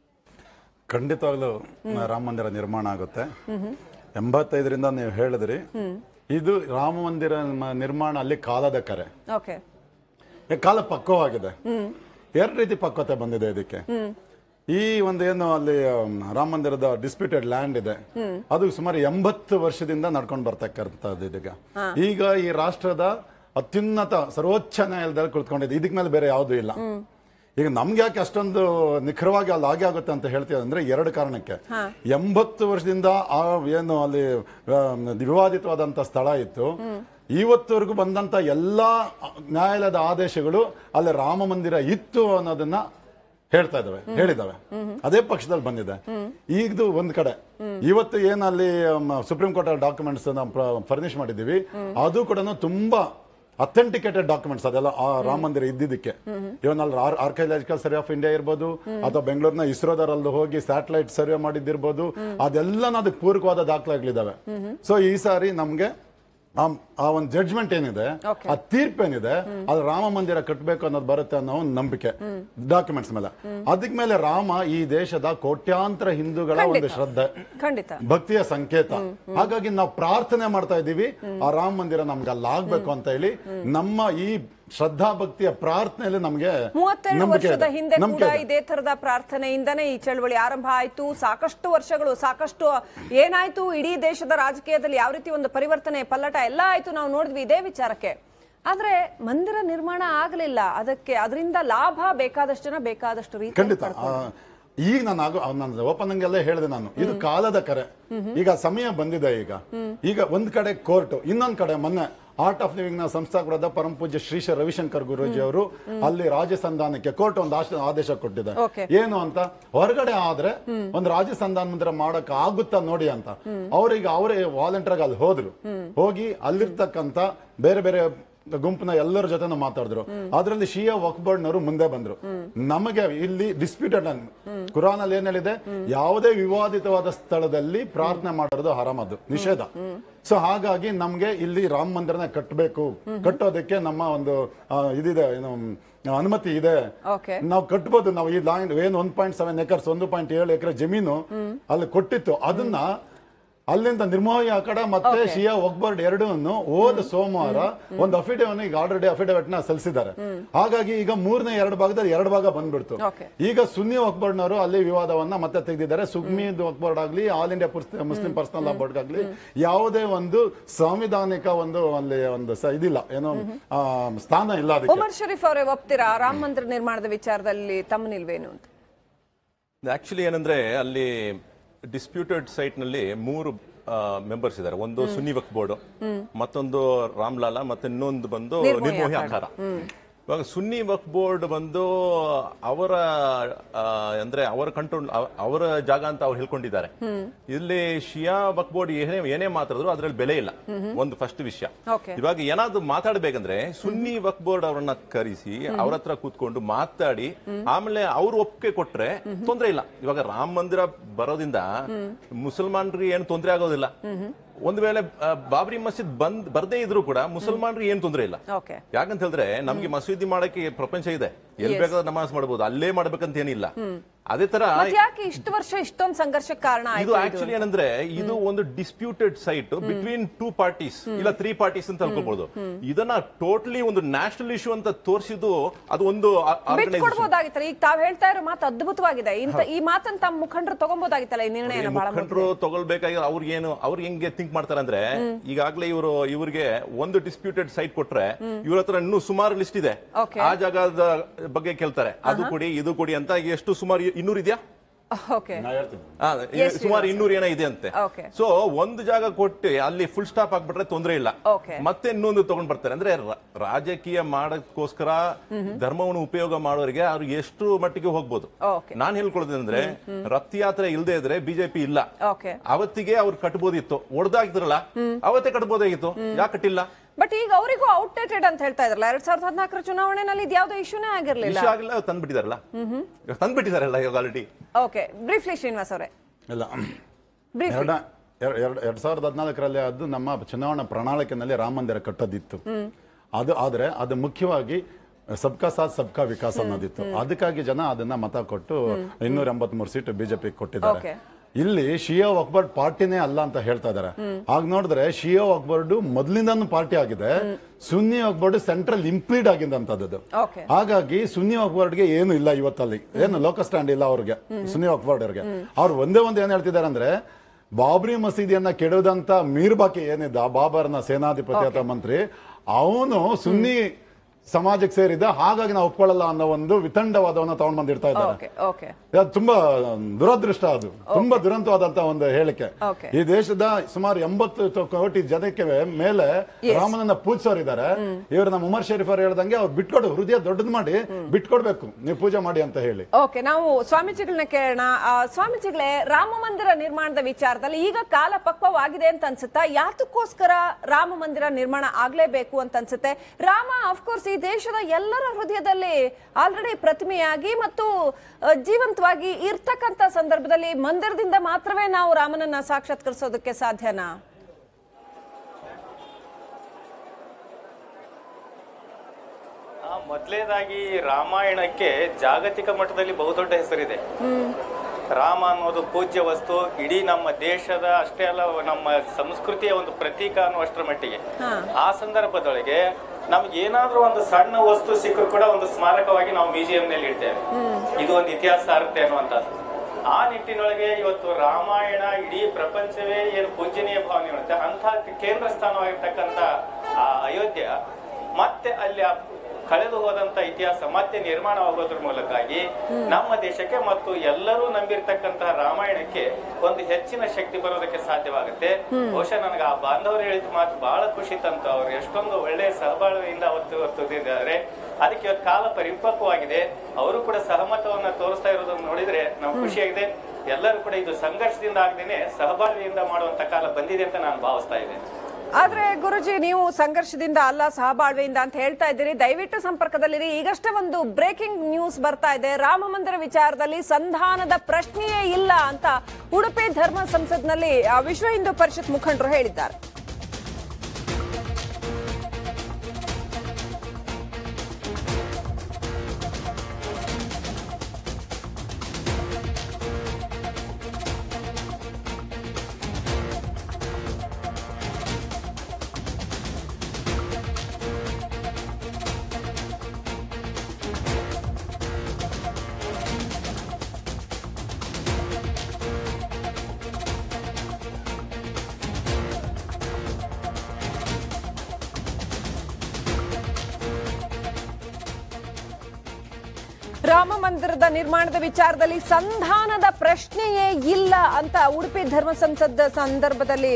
ಖಂಡಿತವಾಗ್ಲೂ ರಾಮ ಮಂದಿರ ನಿರ್ಮಾಣ ಆಗುತ್ತೆ ಎಂಬತ್ತೈದರಿಂದ ನೀವು ಹೇಳಿದ್ರಿ ಇದು ರಾಮ ಮಂದಿರ ಮ- ನಿರ್ಮಾಣ ಅಲ್ಲಿ ಕಾಲದ ಕರೆ ಓಕೆ ಈ ಕಾಲ ಪಕ್ವವಾಗಿದೆ ಎರಡು ರೀತಿ ಪಕ್ವತೆ ಬಂದಿದೆ ಇದಕ್ಕೆ ಈ ಒಂದು ಏನು ಅಲ್ಲಿ ಆಮ್, ರಾಮ ಮಂದಿರದ ಡಿಸ್ಪ್ಯೂಟೆಡ್ ಲ್ಯಾಂಡ್ ಇದೆ ಅದು ಸುಮಾರು ಎಂಬತ್ತು ವರ್ಷದಿಂದ ನಡ್ಕೊಂಡು ಬರ್ತಕ್ಕಂಥದ್ದು ಇದೀಗ ಈಗ ಈ ರಾಷ್ಟ್ರದ ಅತ್ಯುನ್ನತ ಸರ್ವೋಚ್ಚ ನ್ಯಾಯಾಲಯದಲ್ಲಿ ಕುಳಿತುಕೊಂಡಿದೆ ಇದಕ್ ಮೇಲೆ ಬೇರೆ ಯಾವುದೂ ಇಲ್ಲ ಈಗ ನಮ್ಗೆ ಯಾಕೆ ಅಷ್ಟೊಂದು ನಿಖರವಾಗಿ ಅಲ್ಲಿ ಹಾಗೆ ಆಗುತ್ತೆ ಅಂತ ಹೇಳ್ತೀವಿ ಅಂದ್ರೆ ಎರಡು ಕಾರಣಕ್ಕೆ ಎಂಬತ್ತು ವರ್ಷದಿಂದ ಆ ಏನು ಅಲ್ಲಿ ಆ, ವಿವಾದಿತವಾದಂತ ಸ್ಥಳ ಇತ್ತು ಇವತ್ತವರೆಗೂ ಬಂದಂತ ಎಲ್ಲಾ ನ್ಯಾಯಾಲಯದ ಆದೇಶಗಳು ಅಲ್ಲಿ ರಾಮ ಮಂದಿರ ಇತ್ತು ಅನ್ನೋದನ್ನ ಹೇಳ್ತಾ ಇದಾವೆ ಹೇಳಿದಾವೆ ಅದೇ ಪಕ್ಷದಲ್ಲಿ ಬಂದಿದೆ ಈಗದು ಒಂದ್ ಕಡೆ ಇವತ್ತು ಏನ್ ಅಲ್ಲಿ ಸುಪ್ರೀಂ ಕೋರ್ಟ್ ಡಾಕ್ಯುಮೆಂಟ್ಸ್ ಫರ್ನಿಶ್ ಮಾಡಿದೀವಿ ಅದು ಕೂಡ ತುಂಬಾ ಅಥೆಂಟಿಕೇಟೆಡ್ ಡಾಕ್ಯುಮೆಂಟ್ಸ್ ಅದೆಲ್ಲ ಆ ರಾಮ ಮಂದಿರ ಇದ್ದಿದ್ದಕ್ಕೆ ಇವನ್ ಅಲ್ಲಿ ಆರ್ಕಿಯಾಲಜಿಕಲ್ ಸರ್ವೆ ಆಫ್ ಇಂಡಿಯಾ ಇರ್ಬೋದು ಅಥವಾ ಬೆಂಗಳೂರಿನ ಇಸ್ರೋದರಲ್ಲಿ ಹೋಗಿ ಸ್ಯಾಟಲೈಟ್ ಸರ್ವೆ ಮಾಡಿದ್ದಿರ್ಬೋದು ಅದೆಲ್ಲ ಅದಕ್ಕೆ ಪೂರಕವಾದ ದಾಖಲೆಗಳಿದಾವೆ ಸೊ ಈ ಸಾರಿ ನಮ್ಗೆ ಆ- ಆ ಒಂದು ಜಡ್ಜ್ಮೆಂಟ್ ಏನಿದೆ Okay. ಆ ತೀರ್ಪೇನಿದೆ ಅದು ರಾಮ ಮಂದಿರ ಕಟ್ಟಬೇಕು ಅನ್ನೋದು ಬರುತ್ತೆ ಅನ್ನೋ ಒಂದು ನಂಬಿಕೆ ಡಾಕ್ಯುಮೆಂಟ್ಸ್ ಮೇಲೆ ಅದಕ್ ಮೇಲೆ ರಾಮ ಈ ದೇಶದ ಕೋಟ್ಯಾಂತರ ಹಿಂದೂಗಳ ಒಂದು ಖಂಡಿತ. ಶ್ರದ್ಧೆ ಖಂಡಿತ ಭಕ್ತಿಯ ಸಂಕೇತ ಹಾಗಾಗಿ ನಾವು ಪ್ರಾರ್ಥನೆ ಮಾಡ್ತಾ ಇದ್ದೀವಿ ಆ ರಾಮ ಮಂದಿರ ನಮ್ಗೆ ಅಲ್ಲಿ ಆಗ್ಬೇಕು ಅಂತ ಹೇಳಿ ನಮ್ಮ ಈ ಶ್ರದ್ಧಾ ಭಕ್ತಿಯ ಪ್ರಾರ್ಥನೆಯಲ್ಲಿ ನಮ್ಗೆ ಮೂವತ್ತೆರಡು ನಂಬಿಕೆ ವರ್ಷದ ಇದೆ. ಹಿಂದೆ ನಂಬಿಕೆ ಕೂಡ ಇದೆ. ಇದೇ ತರದ ಪ್ರಾರ್ಥನೆಯಿಂದನೇ ಈ ಚಳವಳಿ ಆರಂಭ ಆಯ್ತು ಸಾಕಷ್ಟು ವರ್ಷಗಳು ಸಾಕಷ್ಟು ಏನಾಯ್ತು ಇಡೀ ದೇಶದ ರಾಜಕೀಯದಲ್ಲಿ ಯಾವ ರೀತಿ ಒಂದು ಪರಿವರ್ತನೆ ಪಲ್ಲಟ ಎಲ್ಲ ಆಯ್ತು ನಾವು ನೋಡಿದ್ವಿ ಇದೇ ವಿಚಾರಕ್ಕೆ ಆದ್ರೆ ಮಂದಿರ ನಿರ್ಮಾಣ ಆಗಲಿಲ್ಲ ಅದಕ್ಕೆ ಅದರಿಂದ ಲಾಭ ಬೇಕಾದಷ್ಟು ಜನ ಬೇಕಾದಷ್ಟು ರೀತಿ ಖಂಡಿತ ಆ, ಈಗ ನಾನು ಆಗೋ ನಾನು ಓಪನ್ ಎಲ್ಲ ಹೇಳಿದೆ ನಾನು ಇದು ಕಾಲದ ಕರೆ ಈಗ ಸಮಯ ಬಂದಿದೆ ಈಗ ಈಗ ಒಂದ್ ಕಡೆ ಕೋರ್ಟ್ ಇನ್ನೊಂದ್ ಕಡೆ ಮೊನ್ನೆ ಆರ್ಟ್ ಆಫ್ ಲಿವಿಂಗ್ ನ ಸಂಸ್ಥಾಪಕರಾದ ಪರಮ ಪೂಜ್ಯ ಶ್ರೀ ಶ್ರೀ ರವಿಶಂಕರ್ ಗುರೂಜಿ ಅವರು ಅಲ್ಲಿ ರಾಜ್ಯ ಸಂಧಾನಕ್ಕೆ ಕೋರ್ಟ್ ಒಂದು ಆಶ- ಆದೇಶ ಕೊಟ್ಟಿದೆ Okay. ಏನು ಅಂತ ಹೊರಗಡೆ ಆದ್ರೆ ಒಂದು ರಾಜ್ಯ ಸಂಧಾನ ಮಂದಿರ ಮಾಡಕ್ ಆಗುತ್ತಾ ನೋಡಿ ಅಂತ ಅವ್ರಿಗೆ ಅವರೇ ವಾಲಂಟಿಯರ್ ಅಲ್ಲಿ ಹೋದ್ರು ಹೋಗಿ ಅಲ್ಲಿರ್ತಕ್ಕಂತ ಬೇರೆ ಬೇರೆ ಗುಂಪಿನ ಎಲ್ಲರ ಜೊತೆ ಮಾತಾಡಿದ್ರು ಅದರಲ್ಲಿ ಶಿಯಾ ವಕ್ ಬೋರ್ಡ್ನವರು ಮುಂದೆ ಬಂದ್ರು ನಮಗೆ ಇಲ್ಲಿ ಡಿಸ್ಪ್ಯೂಟೆಡ್ ಕುರಾನ್ ಅಲ್ಲಿ ಏನ್ ಹೇಳಿದೆ ಯಾವುದೇ ವಿವಾದಿತವಾದ ಸ್ಥಳದಲ್ಲಿ ಪ್ರಾರ್ಥನೆ ಮಾಡೋದು ಹರಾಮ್ ಅದು ನಿಷೇಧ ಸೊ ಹಾಗಾಗಿ ನಮ್ಗೆ ಇಲ್ಲಿ ರಾಮ ಮಂದಿರನ ಕಟ್ಟಬೇಕು ಕಟ್ಟೋದಕ್ಕೆ ನಮ್ಮ ಒಂದು ಆ, ಇದಿದೆ ಏನು ಮ್, ಅನುಮತಿ ಇದೆ ಓಕೆ ನಾವು ಕಟ್ಬೋದು ನಾವು ಈ ಲ್ಯಾಂಡ್ ಏನು ಒನ್ ಪಾಯಿಂಟ್ ಸೆವೆನ್ ಎಕರ್ಸ್ ಒಂದು ಪಾಯಿಂಟ್ ಏಳು ಎಕರೆ ಜಮೀನು ಅಲ್ಲಿ ಕೊಟ್ಟಿತ್ತು ಅದನ್ನ ಅಲ್ಲಿಂದ ನಿರ್ಮೋಹಿ ಆ ಕಡೆ ಮತ್ತೆ ಶಿಯಾ ಒಗ್ಬರ್ಡ್ ಎರಡೂ ಹೋದ ಸೋಮವಾರ ಒಂದು ಅಫಿಡೇವಿಟ್ ಈಗ ಆಲ್ರೆಡಿ ಅಫಿಡೇವಿಟ್ ನ ಸಲ್ಲಿಸಿದ್ದಾರೆ ಹಾಗಾಗಿ ಈಗ ಮೂರನೇ ಎರಡು ಭಾಗದಲ್ಲಿ ಎರಡು ಭಾಗ ಬಂದ್ಬಿಡ್ತು Okay. ಈಗ ಸುನ್ನಿ ಒಕ್ಬರ್ಡ್ನವರು ಅಲ್ಲಿ ವಿವಾದವನ್ನ ಮತ್ತೆ ತೆಗೆದಿದ್ದಾರೆ ಸುಗ್ಮಿ ಒಕ್ಬರ್ಡ್ ಆಗ್ಲಿ all India Muslim personal law board ಆಗ್ಲಿ ಯಾವುದೇ ಒಂದು ಸಾಂವಿಧಾನಿಕ ಒಂದು ಅಲ್ಲಿ ಒಂದು ಸ- ಇದಿಲ್ಲ ಏನು ಆ, ಸ್ಥಾನ ಇಲ್ಲ ಅದಕ್ಕೆ ಉಮರ್ ಶರೀಫ್ ಅವರೇ ಒಪ್ತೀರಾ ರಾಮ ಮಂದಿರ ನಿರ್ಮಾಣದ ವಿಚಾರದಲ್ಲಿ ತಮ್ಮ ನಿಲ್ವೇನು ಅಂತ ಆಕ್ಚುಲಿ ಏನಂದ್ರೆ ಅಲ್ಲಿ ಡಿಸ್ಪ್ಯೂಟೆಡ್ ಸೈಟ್ ನಲ್ಲಿ ಮೂರು ಮೆಂಬರ್ಸ್ ಇದ್ದಾರೆ ಒಂದು ಸುನ್ನಿ ವಕ್ ಬೋರ್ಡ್ ಮತ್ತೊಂದು ರಾಮ್ಲಾಲಾ ಮತ್ತೆ ಇನ್ನೊಂದು ಬಂದು ನಿರ್ಮೋಹಿ ನಿರ್ಮೋಹಿ ಅಖಾಡ. ಆಕಾರ ಇವಾಗ ಸುನ್ನಿ ವಕ್ ಬೋರ್ಡ್ ಬಂದು ಅವರ ಆ, ಅಂದ್ರೆ ಅವರ ಕಂಟ್ರೋಲ್ ಅವರ ಜಾಗ ಅಂತ ಅವ್ರು ಹೇಳ್ಕೊಂಡಿದ್ದಾರೆ ಇಲ್ಲಿ ಶಿಯಾ ವಕ್ ಬೋರ್ಡ್ ಏನೇ ಏನೇ ಮಾತಾಡಿದ್ರು ಅದ್ರಲ್ಲಿ ಬೆಲೆ ಇಲ್ಲ ಒಂದು ಫಸ್ಟ್ ವಿಷಯ Okay. ಇವಾಗ ಏನಾದ್ರು ಮಾತಾಡ್ಬೇಕಂದ್ರೆ ಸುನ್ನಿ ವಕ್ ಬೋರ್ಡ್ ಅವರನ್ನ ಕರೆಸಿ ಅವ್ರ ಹತ್ರ ಕೂತ್ಕೊಂಡು ಮಾತಾಡಿ ಆಮೇಲೆ ಅವ್ರು ಒಪ್ಪಿಗೆ ಕೊಟ್ರೆ ತೊಂದ್ರೆ ಇಲ್ಲ ಇವಾಗ ರಾಮ ಮಂದಿರ ಬರೋದ್ರಿಂದ ಮುಸಲ್ಮಾನರಿಗೆ ಏನು ತೊಂದರೆ ಆಗೋದಿಲ್ಲ ಒಂದ್ ವೇಳೆ ಆ, ಬಾಬ್ರಿ ಮಸೀದ್ ಬಂದ್ ಬರ್ದೇ ಇದ್ರು ಕೂಡ ಮುಸಲ್ಮಾನರಿಗೆ ಏನು ತೊಂದರೆ ಇಲ್ಲ ಓಕೆ ಯಾಕಂತ ಹೇಳಿದ್ರೆ ನಮ್ಗೆ ಮಸೀದಿ ಮಾಡಕ್ಕೆ ಪ್ರಪಂಚ ಇದೆ ಎಲ್ಲಿ ಬೇಕಾದ್ರೆ ನಮಾಜ್ ಮಾಡಬಹುದು ಅಲ್ಲೇ ಮಾಡ್ಬೇಕಂತ ಏನಿಲ್ಲ ಅದೇ ತರ ಮತ್ತೆ ಯಾಕೆ ಇಷ್ಟು ವರ್ಷ ಇಷ್ಟೊಂದು ಸಂಘರ್ಷಕ್ಕೆ ಕಾರಣ ಇದು ಆಯ್ತು ಇದು? ಆಕ್ಚುಲಿ ಏನಂದ್ರೆ ಇದು ಒಂದು disputed site between two parties ಇಲ್ಲ ತ್ರೀ ಪಾರ್ಟೀಸ್ ಅಂತ ಅನ್ಕೋಬಹುದು ಇದನ್ನ ಟೋಟಲಿ ಒಂದು ನ್ಯಾಷನಲ್ ಇಶ್ಯೂ ಅಂತ ತೋರಿಸಿದ್ದು ಅದು ಒಂದು ಆರ್ಗನೈಸೇಷನ್ ಬಿಟ್ಕೊಡ್ಬೋದಾಗಿತ್ತಲ್ಲ ಈಗ ತಾವ್ ಹೇಳ್ತಾ ಇರೋ ಮಾತು ಅದ್ಭುತವಾಗಿದೆ ಇಂತ ಈ ಮಾತನ್ನ ತಮ್ಮ ಮುಖಂಡರು ತಗೊಂಬೋದಾಗಿತ್ತಲ್ಲ ಈ ನಿರ್ಣಯನ ಬಹಳ ಮುಖಂಡರು ತಗೊಳ್ಬೇಕಾಗಿ ಅವ್ರಿಗೆ ಏನು ಅವ್ರಿಗೆ ಹೆಂಗೆ ಥಿಂಕ್ ಮಾಡ್ತಾರೆ ಅಂದ್ರೆ ಈಗಾಗಲೇ ಇವರು ಇವ್ರಿಗೆ ಒಂದು ಡಿಸ್ಪ್ಯೂಟೆಡ್ ಸೈಟ್ ಕೊಟ್ರೆ ಇವ್ರ ಹತ್ರ ಇನ್ನೂ ಸುಮಾರು ಲಿಸ್ಟ್ ಇದೆ Okay. ಆ ಜಾಗದ ಬಗ್ಗೆ ಕೇಳ್ತಾರೆ ಅದು ಕೊಡಿ ಇದು ಕೊಡಿ ಅಂತ ಎಷ್ಟು ಸುಮಾರು ಇನ್ನೂರು ಇದೆಯಾ ಓಕೆ ನಾ ಹೇಳ್ತೀನಿ ಆ, Yes, ಸುಮಾರು yes. ಇನ್ನೂರು ಏನೋ ಇದೆ ಅಂತೆ Okay. ಸೊ ಒಂದು ಜಾಗ ಕೊಟ್ಟು ಅಲ್ಲಿ ಫುಲ್ ಸ್ಟಾಪ್ ಆಗ್ಬಿಟ್ರೆ ತೊಂದರೆ ಇಲ್ಲ Okay. ಮತ್ತೆ ಇನ್ನೊಂದು ತಗೊಂಡ್ ಬರ್ತಾರೆ ಅಂದ್ರೆ ರ- ರಾಜಕೀಯ ಮಾಡೋದಕ್ಕೋಸ್ಕರ ಧರ್ಮವನ್ನು ಉಪಯೋಗ ಮಾಡೋರಿಗೆ ಅವ್ರು ಎಷ್ಟು ಮಟ್ಟಿಗೆ ಹೋಗ್ಬೋದು Okay. ನಾನ್ ಹೇಳ್ಕೊಳ್ಳೋದಂದ್ರೆ ರಥಯಾತ್ರೆ ಇಲ್ಲದೆ ಇದ್ರೆ ಬಿಜೆಪಿ ಇಲ್ಲ ಓಕೆ ಅವತ್ತಿಗೆ ಅವ್ರು ಕಟ್ಬೋದಿತ್ತು ಹೊಡೆದಾಗಿದ್ರಲ್ಲ ಅವತ್ತೇ ಕಟ್ಬೋದಾಗಿತ್ತು ಯಾಕೆ ಕಟ್ಟಿಲ್ಲ ಬಟ್ ಈಗ ಅವರಿಗೂ ಔಟ್ಡೇಟೆಡ್ ಅಂತ ಹೇಳ್ತಾ ಇದ್ರಲ್ಲ ಎರಡ್ ಸಾವಿರದ ಹದಿನಾಲ್ಕರ ಚುನಾವಣೆನಲ್ಲಿ ಇದ್ಯಾವುದೋ ಇಶ್ಯೂನೇ ಆಗಿರ್ಲಿಲ್ಲ ವಿಷಯ ಆಗಿಲ್ಲ ಅವ್ರು ತಂದ್ಬಿಟ್ಟಿದಾರಲ್ಲ ಇವಾಗ ತಂದ್ಬಿಟ್ಟಿದಾರಲ್ಲ ಇವಾಗ ಆಲ್ರೆಡಿ ಓಕೆ ಬ್ರೀಫ್ಲಿ ಶ್ರೀನಿವಾಸ್ ಅವರೇ ಇಲ್ಲ ಬ್ರೀಫ್ ಎರಡ ಎರ- ಎರಡ್ ಎರಡ್ ಸಾವಿರದ ಹದಿನಾಲ್ಕರಲ್ಲಿ ಅದು ನಮ್ಮ ಚುನಾವಣಾ ಪ್ರಣಾಳಿಕೆನಲ್ಲಿ ರಾಮ ಮಂದಿರ ಕಟ್ಟೋದಿತ್ತು ಅದು ಆದ್ರೆ ಅದು ಮುಖ್ಯವಾಗಿ ಸಬ್ಕಾ ಸಾಥ್ ಸಬ್ಕಾ ವಿಕಾಸ್ ಅನ್ನೋದಿತ್ತು ಅದಕ್ಕಾಗಿ ಜನ ಅದನ್ನ ಮತ ಕೊಟ್ಟು ಇನ್ನೂರ ಎಂಬತ್ಮೂರು ಸೀಟ್ ಬಿಜೆಪಿ ಕೊಟ್ಟಿದ್ದಾರೆ Okay. ಇಲ್ಲಿ ಶಿಯಾ ಅಕ್ಬರ್ ಪಾರ್ಟಿನೇ ಅಲ್ಲ ಅಂತ ಹೇಳ್ತಾ ಇದ್ದಾರೆ ಆಗ ನೋಡಿದ್ರೆ ಶಿಯಾ ಅಕ್ಬರ್ಡು ಮೊದಲಿಂದನೂ ಪಾರ್ಟಿ ಆಗಿದೆ ಸುನ್ನಿ ಅಕ್ಬರ್ಡ್ ಸೆಂಟ್ರಲ್ ಇಂಪ್ಲೀಡ್ ಆಗಿದ್ದಂತದ್ದು Okay. ಹಾಗಾಗಿ ಸುನ್ನಿ ಅಕ್ಬರ್ಡ್ಗೆ ಏನು ಇಲ್ಲ ಇವತ್ತಲ್ಲಿ ಏನು ಲೋಕ ಸ್ಟ್ಯಾಂಡ್ ಇಲ್ಲ ಅವ್ರಿಗೆ ಸುನ್ನಿ ಅಕ್ಬರ್ಡ್ ಅವ್ರಿಗೆ ಅವ್ರು ಒಂದೇ ಒಂದು ಏನ್ ಹೇಳ್ತಿದ್ದಾರೆ ಅಂದ್ರೆ ಬಾಬ್ರಿ ಮಸೀದಿಯನ್ನ ಕೆಡೋದಂತ ಮೀರ್ಬಾಕಿ ಏನಿದ್ದ ಬಾಬರ್ನ ಸೇನಾಧಿಪತಿ ಅಥವಾ ಮಂತ್ರಿ ಅವನು ಸುನ್ನಿ ಸಮಾಜಕ್ಕೆ ಸೇರಿದ ಹಾಗಾಗಿ ನಾವು ಒಪ್ಕೊಳ್ಳಲ್ಲ ಅನ್ನೋ ಒಂದು ವಿತಂಡವಾದವನ್ನ ತಗೊಂಡ್ ಬಂದಿರ್ತಾ ಇದ್ದಾರೆ ಓಕೆ ಓಕೆ ಅದು ತುಂಬಾ ದುರದೃಷ್ಟ ಅದು ತುಂಬಾ ದುರಂತವಾದಂತ ಒಂದು ಹೇಳಿಕೆ Okay. ಈ ದೇಶದ ಸುಮಾರು ಎಂಬತ್ತು ತ- ಕೋಟಿ ಜನಕ್ಕೆ ಮೇಲೆ ರಾಮನನ್ನ ಪೂಜಿಸೋರಿದ್ದಾರೆ ಇವರು ನಮ್ಮ ಉಮರ್ ಶರೀಫ್ ಅವ್ರು ಹೇಳ್ದಂಗೆ ಅವ್ರು ಬಿಟ್ಕೊಡು ಹೃದಯ ದೊಡ್ಡದು ಮಾಡಿ ಬಿಟ್ಕೊಡ್ಬೇಕು ನೀವು ಪೂಜೆ ಮಾಡಿ ಅಂತ ಹೇಳಿ ಓಕೆ ನಾವು ಸ್ವಾಮೀಜಿಗಳನ್ನ ಕೇಳೋಣ ಆ, ಸ್ವಾಮೀಜಿಗಳೇ ರಾಮ ಮಂದಿರ ನಿರ್ಮಾಣದ ವಿಚಾರದಲ್ಲಿ ಈಗ ಕಾಲ ಪಕ್ವವಾಗಿದೆ ಅಂತ ಅನ್ಸುತ್ತಾ ಯಾತಕ್ಕೋಸ್ಕರ ರಾಮ ಮಂದಿರ ನಿರ್ಮಾಣ ಆಗ್ಲೇಬೇಕು ಅಂತ ಅನ್ಸುತ್ತೆ ರಾಮ ಅಫ್ಕೋರ್ಸ್ ಈ ದೇಶದ ಎಲ್ಲರ ಹೃದಯದಲ್ಲಿ ಆಲ್ರೆಡಿ ಪ್ರತಿಮೆಯಾಗಿ ಮತ್ತು ಆ, ಜೀವಂತವಾಗಿ ಇರ್ತಕ್ಕಂತ ಸಂದರ್ಭದಲ್ಲಿ ಮಂದಿರದಿಂದ ಮಾತ್ರವೇ ನಾವು ರಾಮನನ್ನ ಸಾಕ್ಷಾತ್ಕರಿಸೋದಕ್ಕೆ ಸಾಧ್ಯನಾ ಆ, ಮೊದಲನೇದಾಗಿ ರಾಮಾಯಣಕ್ಕೆ ಜಾಗತಿಕ ಮಟ್ಟದಲ್ಲಿ ಬಹುದೊಡ್ಡ ಹೆಸರಿದೆ ರಾಮ ಅನ್ನೋದು ಪೂಜ್ಯ ವಸ್ತು ಇಡೀ ನಮ್ಮ ದೇಶದ ಅಷ್ಟೇ ಅಲ್ಲ ನಮ್ಮ ಸಂಸ್ಕೃತಿಯ ಒಂದು ಪ್ರತೀಕ ಅನ್ನುವಷ್ಟರ ಮಟ್ಟಿಗೆ ಆ ಸಂದರ್ಭದೊಳಗೆ ನಮ್ಗೆ ಏನಾದ್ರೂ ಒಂದು ಸಣ್ಣ ವಸ್ತು ಸಿಕ್ಕರು ಕೂಡ ಒಂದು ಸ್ಮಾರಕವಾಗಿ ನಾವು ಮ್ಯೂಸಿಯಂ ನಲ್ಲಿ ಇಡ್ತೇವೆ ಇದು ಒಂದು ಇತಿಹಾಸ ಸಾರುತ್ತೆ ಅನ್ನುವಂಥದ್ದು ಆ ನಿಟ್ಟಿನೊಳಗೆ ಇವತ್ತು ರಾಮಾಯಣ ಇಡೀ ಪ್ರಪಂಚವೇ ಏನು ಪೂಜನೀಯ ಭಾವನೆ ಇರುತ್ತೆ ಅಂತ ಕೇಂದ್ರ ಸ್ಥಾನವಾಗಿರ್ತಕ್ಕಂಥ ಆ ಅಯೋಧ್ಯ ಮತ್ತೆ ಅಲ್ಲಿ ಆ ಕಳೆದು ಹೋದಂತ ಇತಿಹಾಸ ಮತ್ತೆ ನಿರ್ಮಾಣವಾಗೋದ್ರ ಮೂಲಕಾಗಿ ನಮ್ಮ ದೇಶಕ್ಕೆ ಮತ್ತು ಎಲ್ಲರೂ ನಂಬಿರ್ತಕ್ಕಂತಹ ರಾಮಾಯಣಕ್ಕೆ ಒಂದು ಹೆಚ್ಚಿನ ಶಕ್ತಿ ಬರೋದಕ್ಕೆ ಸಾಧ್ಯವಾಗುತ್ತೆ ಬಹುಶಃ ನನಗೆ ಆ ಬಾಂಧವರು ಹೇಳಿದ ಮಾತು ಬಹಳ ಖುಷಿ ತಂತು ಅವ್ರು ಎಷ್ಟೊಂದು ಒಳ್ಳೆಯ ಸಹಬಾಳ್ವೆಯಿಂದ ಅವತ್ತು ಹೊತ್ತಿದ್ದಾರೆ ಅದಕ್ಕೆ ಇವತ್ತು ಕಾಲ ಪರಿಪಕ್ವವಾಗಿದೆ ಅವರು ಕೂಡ ಸಹಮತವನ್ನ ತೋರಿಸ್ತಾ ಇರೋದನ್ನ ನೋಡಿದ್ರೆ ನಮ್ಗೆ ಖುಷಿಯಾಗಿದೆ ಎಲ್ಲರೂ ಕೂಡ ಇದು ಸಂಘರ್ಷದಿಂದ ಆಗದೇನೆ ಸಹಬಾಳ್ವೆಯಿಂದ ಮಾಡುವಂತ ಕಾಲ ಬಂದಿದೆ ಅಂತ ನಾನು ಭಾವಿಸ್ತಾ ಇದ್ದೇನೆ ಆದ್ರೆ ಗುರುಜಿ ನೀವು ಸಂಘರ್ಷದಿಂದ ಅಲ್ಲ ಸಹಬಾಳ್ವೆಯಿಂದ ಅಂತ ಹೇಳ್ತಾ ಇದ್ದೀರಿ ದಯವಿಟ್ಟು ಸಂಪರ್ಕದಲ್ಲಿರಿ ಈಗಷ್ಟೇ ಒಂದು ಬ್ರೇಕಿಂಗ್ ನ್ಯೂಸ್ ಬರ್ತಾ ಇದೆ ರಾಮ ಮಂದಿರ ವಿಚಾರದಲ್ಲಿ ಸಂಧಾನದ ಪ್ರಶ್ನೆಯೇ ಇಲ್ಲ ಅಂತ ಉಡುಪಿ ಧರ್ಮ ಸಂಸತ್ನಲ್ಲಿ ಆ, ವಿಶ್ವ ಹಿಂದೂ ಪರಿಷತ್ ಮುಖಂಡರು ಹೇಳಿದ್ದಾರೆ ರಾಮ ಮಂದಿರದ ನಿರ್ಮಾಣದ ವಿಚಾರದಲ್ಲಿ ಸಂಧಾನದ ಪ್ರಶ್ನೆಯೇ ಇಲ್ಲ ಅಂತ ಉಡುಪಿ ಧರ್ಮ ಸಂಸದ ಸಂದರ್ಭದಲ್ಲಿ